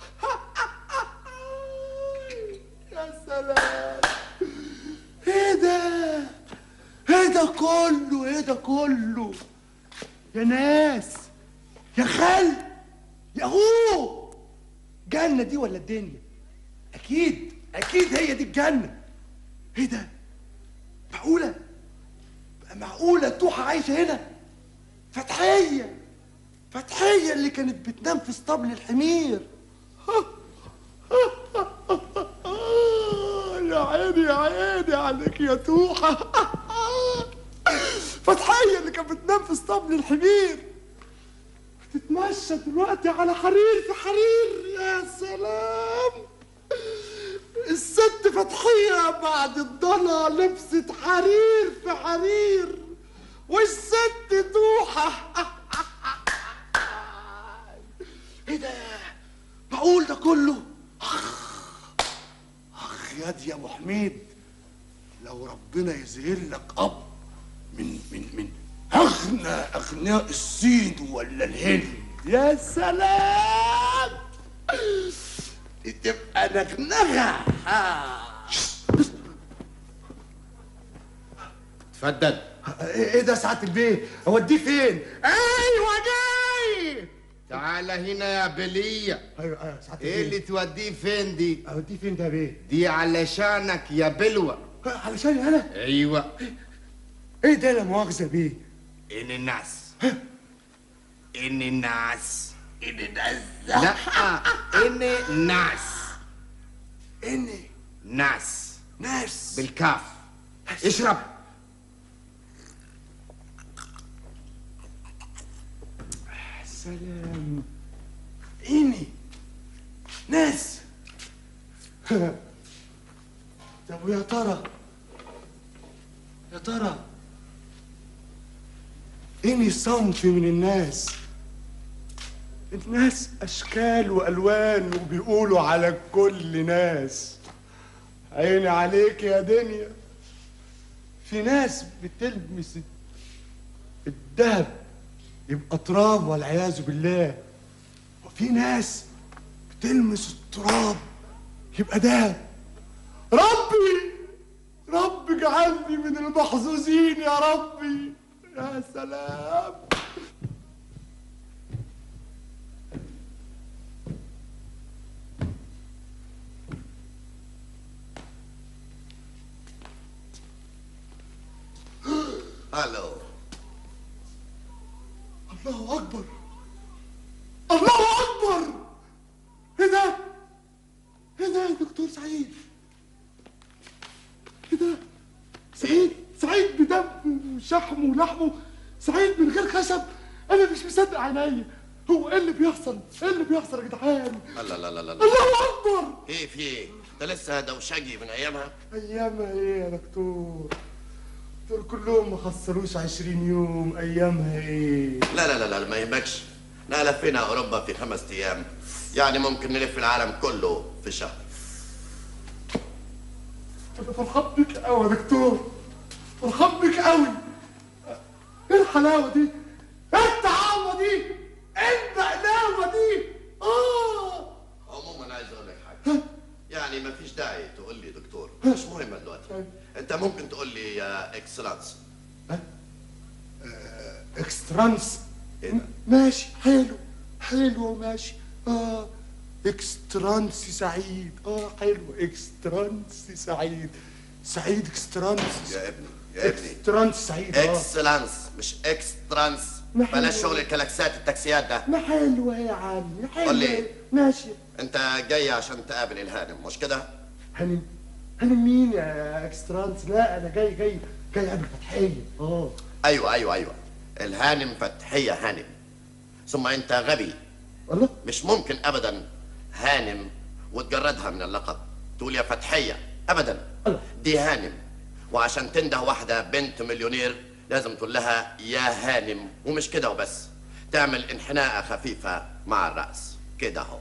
يا سلام ايه ده؟ ايه ده كله؟ ايه ده كله؟ يا ناس يا خال يا هو جنة دي ولا الدنيا؟ أكيد أكيد هي دي الجنة إيه ده؟ معقولة؟ بقى معقولة توحة عايشة هنا؟ فتحية فتحية اللي كانت بتنام في اسطبل الحمير يا عيني يا عيني عليك يا توحة فتحية اللي كانت بتنام في اسطبل الحمير تتمشى دلوقتي على حرير في حرير يا سلام الست فتحية بعد الضنا لبست حرير في حرير والست توحة ايه ده معقول ده كله اخ اخ يا دي يا ابو حميد لو ربنا يزهر لك اب من من من اغنى اغنياء الصين ولا الهند يا سلام دي تبقى نغنغه اتفضل ايه ده ساعة البيه اوديه فين ايوه جاي تعال هنا يا بلية ايوه ايوه ساعة ايه اللي توديه فين دي اوديه فين ده يا بيه دي علشانك يا بلوة علشان انا ايوه ايه ده لا مؤاخذة بيه ان الناس ان الناس ان الناس لا ان الناس ان ناس ناس بالكاف اشرب سلام اني ناس طب ويا ترى يا ترى اني صنف من الناس الناس اشكال والوان وبيقولوا على كل ناس عيني عليك يا دنيا في ناس بتلمس الذهب يبقى تراب والعياذ بالله وفي ناس بتلمس التراب يبقى دهب ربي رب اجعلني من المحظوظين يا ربي يا سلام الو الله اكبر الله اكبر ايه ده ايه ده يا دكتور سعيد ايه ده سعيد سعيد بدم وشحمه ولحمه سعيد من غير خشب انا مش مصدق عينيا هو ايه اللي بيحصل ايه اللي بيحصل يا جدعان لا لا لا لا لا الله اكبر ايه في ايه؟ ده لسه دوشجي من ايامها؟ ايامها ايه يا دكتور دول كلهم ما خسروش 20 يوم ايامها ايه لا لا لا لا ما يهمكش احنا لفينا اوروبا في خمس ايام يعني ممكن نلف العالم كله في شهر انا فرحان بيك قوي يا دكتور فرحان بيك قوي ايه الحلاوه دي ايه الطعامه دي ايه البقلاوه دي اه عموما عايز اقول لك حاجه يعني ما فيش داعي تقول لي دكتور مش مهم دلوقتي انت ممكن تقول لي يا اكسلانس اكسترانس ماشي حلو حلو ماشي اه اكسترانس سعيد اه حلو اكسترانس سعيد سعيد اكسترانس يا ابني يا ابني اكسترانس سعيد اه اكسلانس مش اكسترانس ما حلو. بلاش شغل الكلاكسات التاكسيات ده ما حلوه يا عم حلوه قول لي. ماشي انت جاي عشان تقابل الهانم مش كده هانم هانم مين يا اكسترانس لا انا جاي جاي جاي قبل فتحيه اه ايوه ايوه ايوه الهانم فتحيه هانم ثم انت غبي الله مش ممكن ابدا هانم وتجردها من اللقب تقول يا فتحيه ابدا دي هانم وعشان تنده واحده بنت مليونير لازم تقول لها يا هانم ومش كده وبس تعمل انحناءه خفيفه مع الراس كده اهو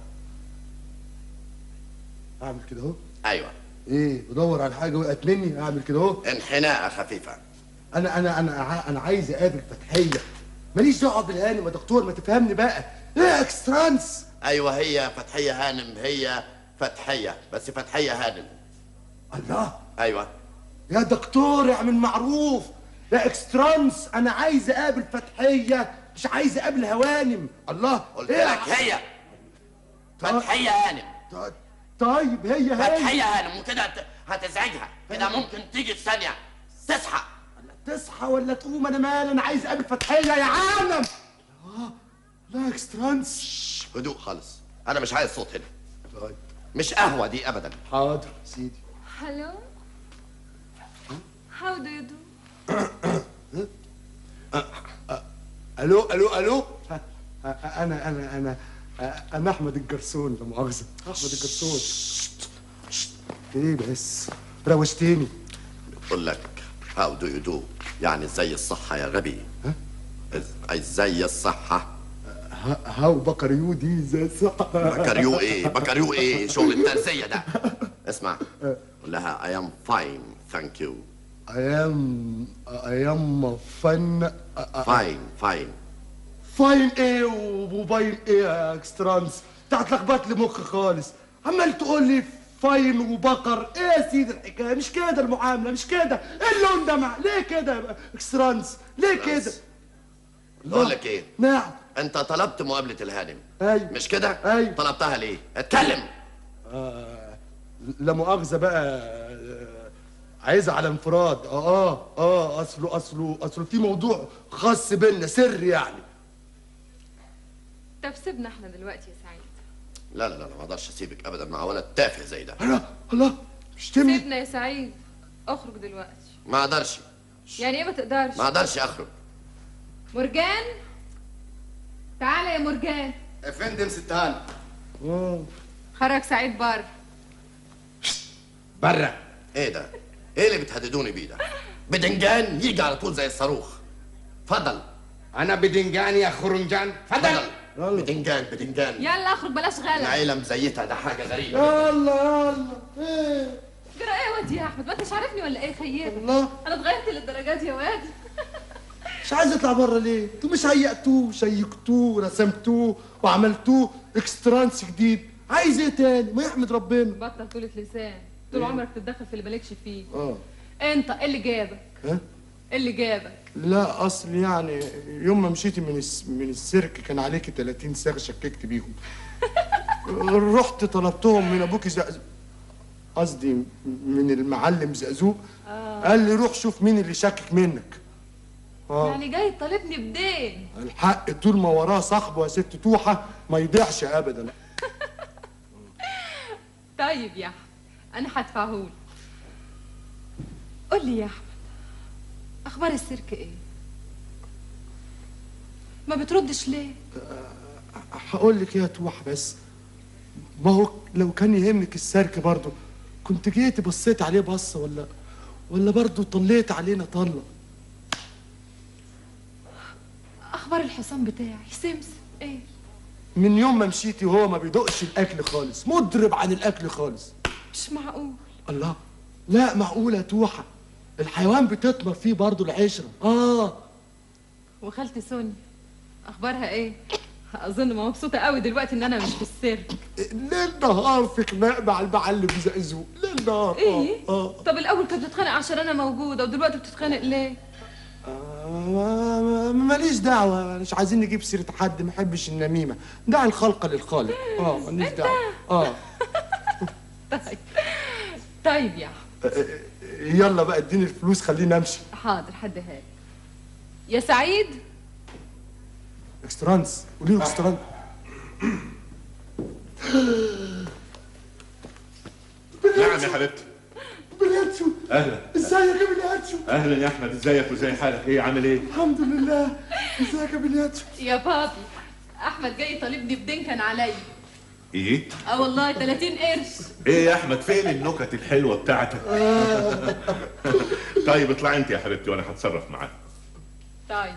اعمل كده اهو ايوه ايه بدور على حاجه وقعت مني اعمل كده اهو انحناءه خفيفه انا انا انا ع- انا عايز اقابل فتحيه ماليش دعوه بالهانم يا دكتور ما تفهمني بقى ايه اكسترانس ايوه هي فتحيه هانم هي فتحيه بس فتحيه هانم الله ايوه يا دكتور اعمل معروف يا اكسترانس انا عايز اقابل فتحيه مش عايز اقابل هوانم الله قلت لك هي فتحيه هانم طيب هي هي فتحيه هانم وكده هت- هتزعجها كده ممكن تيجي في ثانيه تصحى تصحى ولا تقوم انا مال انا عايز اقابل فتحيه يا عالم آه، لا اكسترانس هدوء خالص انا مش عايز صوت هنا طيب مش قهوه دي ابدا حاضر سيدي Hello? How do you do? الو الو الو ها، ها، انا انا انا انا احمد الجرسون لا مؤاخذه احمد الجرسون ايه بس روشتني بقول لك هاو دو يو دو يعني ازاي الصحه يا غبي إز- ازاي الصحه ها- هاو بكريو دي زي صح بكريو ايه بكريو ايه شغل الترزيه ده اسمع قول لها I am fine thank you ايام ايام فن fine fine فاين ايه وباين ايه يا اكسترانس انت هتلخبط لي مخي خالص عمال تقول لي فاين وبقر ايه يا سيدي الحكايه مش كده المعامله مش كده ايه اللون ده مع ليه كده يا اكسترانس ليه كده بقول لك ايه نعم انت طلبت مقابله الهانم ايوه مش كده ايوه طلبتها ليه اتكلم آه لا مؤاخذه بقى آه، عايزها على انفراد اه اه اه اصله اصله اصله في موضوع خاص بينا سر يعني طب سيبنا احنا دلوقتي يا سعيد لا لا لا ما اقدرش اسيبك ابدا مع ولد تافه زي ده الله الله مش تمني سيبنا يا سعيد اخرج دلوقتي ما اقدرش يعني ايه ما تقدرش ما اقدرش اخرج مرجان تعالى يا مرجان يا فندم ست هانم خرج سعيد بره برا ايه ده ايه اللي بتهددوني بيه ده بدنجان يجي على طول زي الصاروخ اتفضل انا بدنجان يا خرنجان اتفضل بدنجان بدنجان يلا اخرج بلاش غلا العيله مزيتها ده حاجه غريبه يلا يلا ايه جرى ايه يا واد يا احمد ما انتش عارفني ولا ايه خير الله انا اتغيرت للدرجات يا واد مش عايز يطلع بره ليه؟ انتوا مش هيأتوه شيكتوه ورسمتوه وعملتوه اكسترانس جديد عايز ايه تاني؟ ما يحمد ربنا بطل طولة لسان طول إيه؟ عمرك تتدخل في اللي مالكش فيه اه انت ايه اللي جابك ها؟ ايه اللي جابك لا اصل يعني يوم ما مشيتي من الس... من السيرك كان عليكي 30 ساغ شككت بيهم رحت طلبتهم من ابوكي زقزوق قصدي من المعلم زقزوق آه. قال لي روح شوف مين اللي شاكك منك اه يعني جاي تطالبني بدين الحق طول ما وراه صاحبه يا ست توحه ما يضيعش ابدا طيب يا احمد انا هدفعهولك قول لي يا احمد اخبار السيرك ايه ما بتردش ليه هقول لك ايه يا توحه بس ما هو لو كان يهمك السرك برضه كنت جيت بصيت عليه بصه ولا ولا برضه طليت علينا طله اخبار الحصان بتاعي سمسم ايه من يوم ما مشيتي وهو ما بيدقش الاكل خالص مضرب عن الاكل خالص مش معقول الله لا معقوله توحى الحيوان بتطمر فيه برضه العشره اه وخالتي سونيا اخبارها ايه اظن مبسوطه قوي دلوقتي ان انا مش في السيرك ليل نهار في خناق مع المعلم زقزوق ليل نهار ايه اه اه طب الاول كانت بتتخانق عشان انا موجوده ودلوقتي بتتخانق ليه ما- ما- ماليش دعوة مش عايزين نجيب سيرة حد ما يحبش النميمة دع الخلق للخالق اه ماليش دعوة اه طيب طيب يا آه، آه، يلا بقى اديني الفلوس خليني امشي حاضر حد هادي يا سعيد اكسترانس قولي له اكسترانس نعم يا حبيبتي بلياتشو اهلا ازيك يا بلياتشو اهلا يا احمد ازيك وزي حالك ايه عامل ايه الحمد لله ازيك يا بلياتشو يا بابي احمد جاي طالبني بدين كان عليا ايه اه والله 30 قرش ايه يا احمد فين النكت الحلوه بتاعتك طيب اطلعي انت يا حبيبتي وانا هتصرف معاه طيب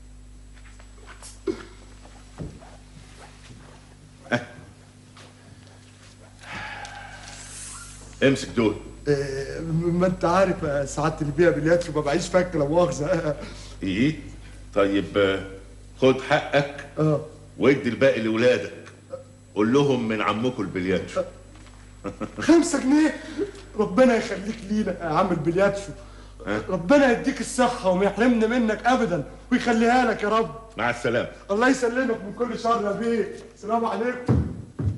امسك دول آه، ما انت عارف يا سعادة البيع بلياتشو ما بعيش فك لا مؤاخذة ايه طيب آه، خد حقك اه وادي الباقي لاولادك قول لهم من عمكم البلياتشو خمسة جنيه ربنا يخليك لينا يا عم البلياتشو ربنا يديك الصحة وما يحرمنا منك أبدا ويخليها لك يا رب مع السلامه الله يسلمك من كل شر يا بيه السلام عليكم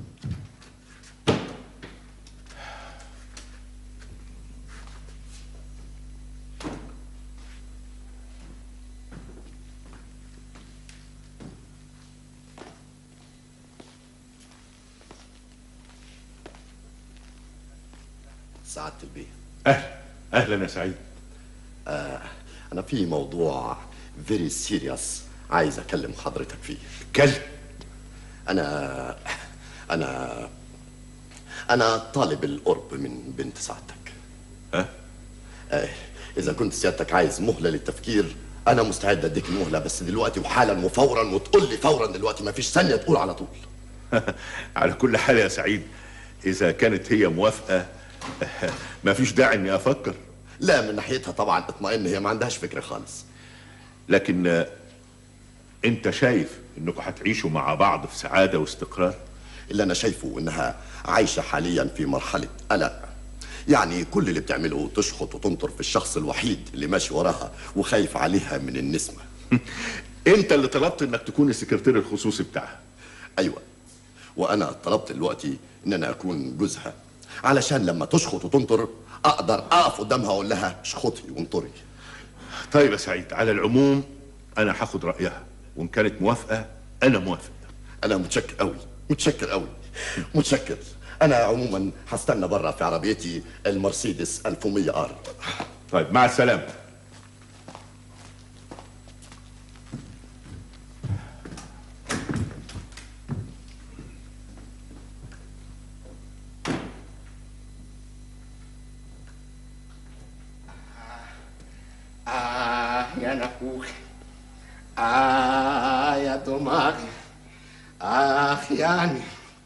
سعادة البيه اهلا اهلا يا سعيد آه أنا في موضوع فيري سيريس عايز أكلم حضرتك فيه اتكلم أنا أنا أنا طالب القرب من بنت سعادتك ها؟ آه إذا كنت سيادتك عايز مهلة للتفكير أنا مستعد أديك المهلة بس دلوقتي وحالا وفورا وتقول لي فورا دلوقتي ما فيش ثانية تقول على طول على كل حال يا سعيد اذا كانت هي موافقه ما فيش داعي اني افكر لا من ناحيتها طبعا اطمئن هي ما عندهاش فكرة خالص لكن آه، انت شايف انكم هتعيشوا مع بعض في سعاده واستقرار اللي انا شايفه انها عايشه حاليا في مرحله قلق يعني كل اللي بتعمله تشخط وتنطر في الشخص الوحيد اللي ماشي وراها وخايف عليها من النسمه انت اللي طلبت انك تكون السكرتير الخصوصي بتاعها ايوه وانا طلبت دلوقتي ان انا اكون جوزها علشان لما تشخط وتنطر اقدر اقف قدامها واقول لها اشخطي وانطري طيب يا سعيد على العموم انا هاخد رايها وان كانت موافقه انا موافق انا متشكر قوي متشكر قوي متشكر انا عموما هستنى بره في عربيتي المرسيدس 1100 ار طيب مع السلامه آه يا نفوخي آه يا دماغي آخ يعني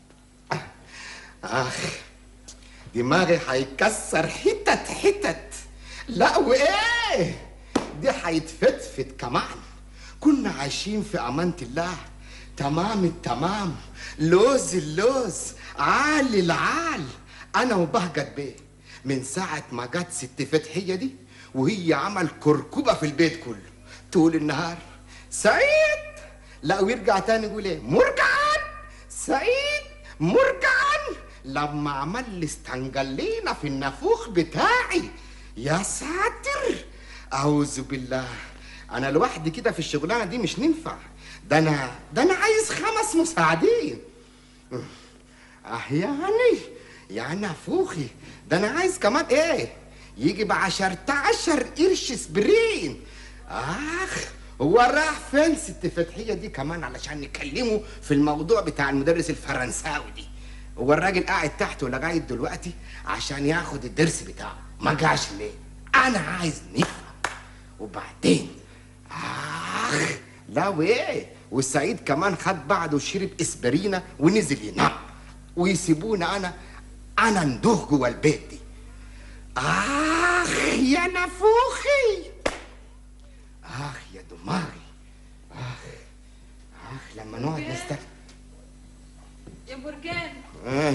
آخ دماغي هيكسر حتت حتت لا وإيه دي هيتفتفت كمان كنا عايشين في أمانة الله تمام التمام لوز اللوز عال العال أنا وبهجت بيه من ساعة ما جت ست فتحية دي وهي عمل كركبة في البيت كله طول النهار سعيد لا ويرجع تاني يقول ايه مرجعان سعيد مرجعان لما عمل لي استنجلينا في النافوخ بتاعي يا ساتر اعوذ بالله انا لوحدي كده في الشغلانه دي مش ننفع ده انا ده انا عايز خمس مساعدين اه يعني يا نافوخي ده انا عايز كمان ايه يجي بعشرة عشر قرش سبرين اخ هو راح فين ست فتحية دي كمان علشان نكلمه في الموضوع بتاع المدرس الفرنساوي دي هو الراجل قاعد تحته لغاية دلوقتي عشان ياخد الدرس بتاعه ما جاش ليه انا عايز نفهم وبعدين اخ لا وايه والسعيد كمان خد بعده وشرب اسبرينا ونزل ينام ويسيبونا انا انا ندوخ جوه البيت دي اخ يا نفوخي اخ يا دماغي اخ اخ لما نقعد نستنى يا مرجان ايه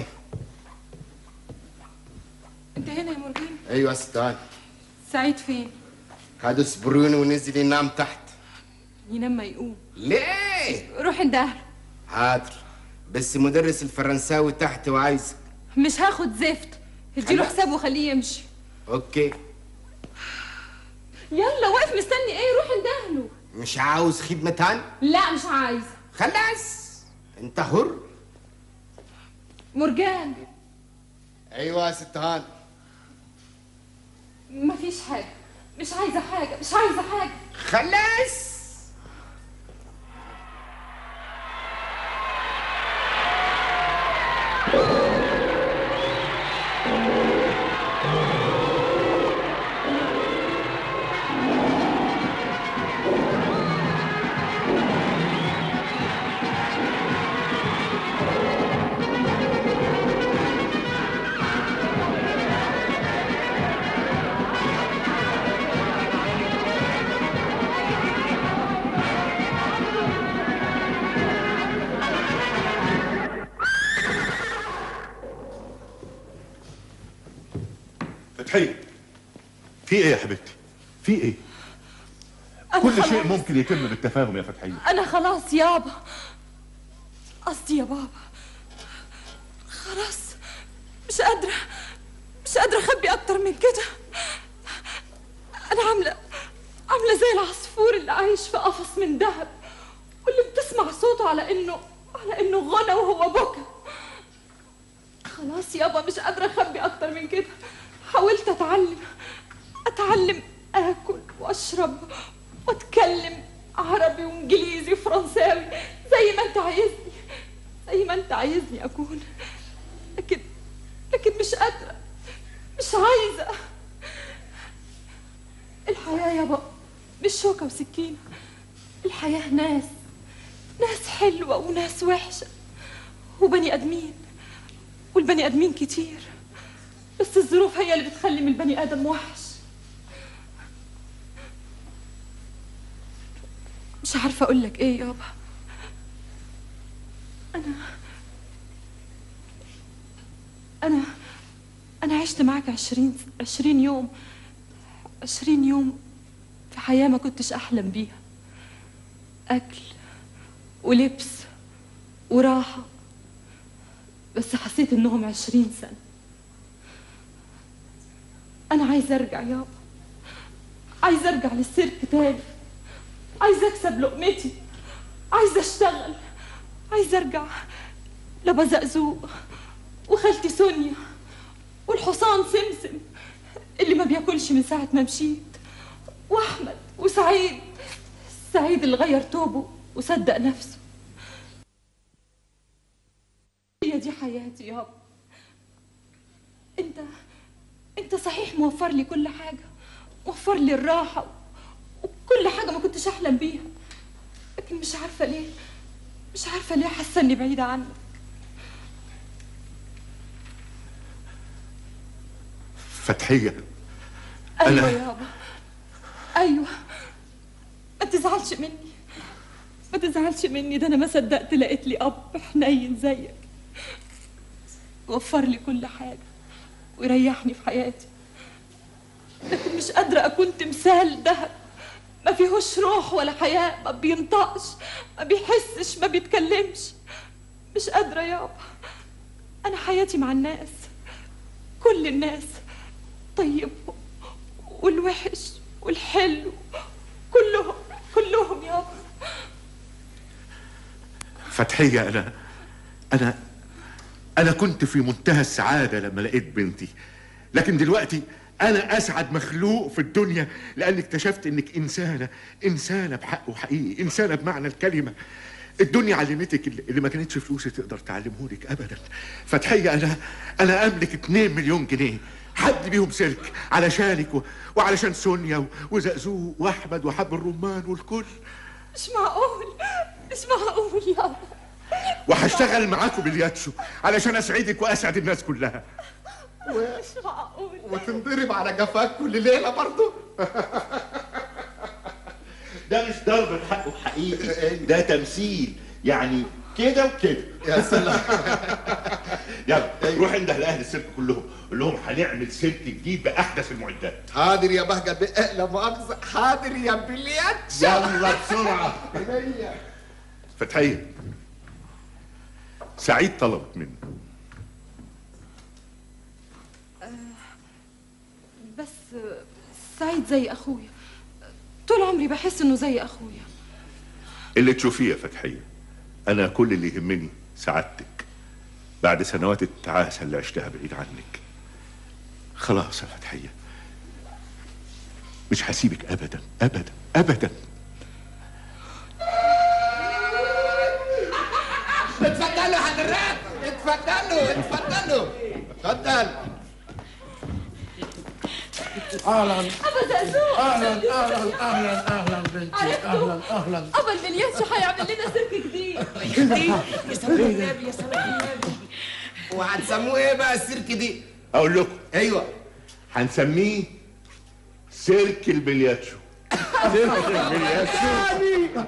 انت هنا يا مرجان ايوه استاذ سعيد فين خد اسبرين ونزل ينام تحت ينام ما يقوم ليه روح اندهر حاضر بس مدرس الفرنساوي تحت وعايزك مش هاخد زفت اديله خلاص. حساب وخليه يمشي اوكي يلا واقف مستني ايه روح اندهله مش عاوز خدمة تاني لا مش عايز خلاص انت حر مرجان ايوه يا ست هان مفيش حاجة مش عايزة حاجة مش عايزة حاجة خلاص فتحية في ايه يا حبيبتي في ايه أنا كل خلاص. شيء ممكن يتم بالتفاهم يا فتحية أنا خلاص يابا قصدي يا بابا خلاص مش قادرة مش قادرة أخبي أكتر من كده أنا عاملة عاملة زي العصفور اللي عايش في قفص من ذهب واللي بتسمع صوته على إنه على إنه غنى وهو بكى خلاص يابا مش قادرة أخبي أكتر من كده حاولت أتعلم أتعلم آكل وأشرب وأتكلم عربي وإنجليزي وفرنساوي زي ما أنت عايزني زي ما أنت عايزني أكون لكن لكن مش قادرة مش عايزة الحياة يابا مش شوكة وسكينة الحياة ناس ناس حلوة وناس وحشة وبني آدمين والبني آدمين كتير بس الظروف هي اللي بتخلي من البني آدم وحش مش عارفة أقول لك إيه يابا أنا أنا أنا عشت معاك عشرين عشرين يوم عشرين يوم في حياة ما كنتش أحلم بيها أكل ولبس وراحة بس حسيت إنهم عشرين سنة أنا عايزة أرجع يابا عايزة أرجع للسيرك تاني عايزة أكسب لقمتي عايزة أشتغل عايزة أرجع لابا زقزوق وخالتي سونيا والحصان سمسم اللي ما بياكلش من ساعة ما مشيت وأحمد وسعيد سعيد اللي غير توبه وصدق نفسه هي دي حياتي يابا انت انت صحيح موفر لي كل حاجة موفر لي الراحة وكل حاجة ما كنتش أحلم بيها لكن مش عارفة ليه مش عارفة ليه حاسة إني بعيدة عنك فتحية أيوة أنا- يابا أيوة ما تزعلش مني ما تزعلش مني ده أنا ما صدقت لقيت لي أب حنين زيك وفر لي كل حاجة ويريحني في حياتي لكن مش قادرة أكون تمثال ذهب ما فيهوش روح ولا حياة ما بينطقش ما بيحسش ما بيتكلمش مش قادرة يابا أنا حياتي مع الناس كل الناس طيب والوحش والحلو كلهم كلهم يابا فتحية أنا أنا أنا كنت في منتهى السعادة لما لقيت بنتي لكن دلوقتي أنا أسعد مخلوق في الدنيا لأن اكتشفت إنك إنسانة إنسانة بحق وحقيقي إنسانة بمعنى الكلمة الدنيا علمتك اللي اللي ما كانتش فلوسي تقدر تعلمهولك أبدا فتحية أنا أنا أملك 2 مليون جنيه حد بيهم سلك علشانك و... وعلشان سونيا و... وزقزوق وأحمد وحب الرمان والكل مش معقول مش معقول يابا وهشتغل معاكم بالياتشو علشان اسعدك واسعد الناس كلها مش معقول وتنضرب على جفاك كل ليله برضه ده مش ضرب حقه حقيقي ده تمثيل يعني كده وكده يا سلام يلا روح انده لاهل السيرك كلهم قول لهم هنعمل سيرك جديد باحدث المعدات حاضر يا بهجت بيه لا مؤاخذه حاضر يا بلياتشو يلا بسرعه فتحيه سعيد طلبت مني بس سعيد زي اخويا طول عمري بحس انه زي اخويا اللي تشوفيه يا فتحيه انا كل اللي يهمني سعادتك بعد سنوات التعاسه اللي عشتها بعيد عنك خلاص يا فتحيه مش هسيبك ابدا ابدا ابدا اتفضلوا حضرات اتفضلوا اتفضلوا اتفضل اهلا ابا زقزوق اهلا اهلا اهلا اهلا بنتي اهلا اهلا ابا البلياتشو هيعمل لنا سيرك جديد يا سلام النبي يا سلام النبي وهتسموه ايه بقى السيرك دي؟ اقول لكم ايوه هنسميه سيرك البلياتشو سيرك البلياتشو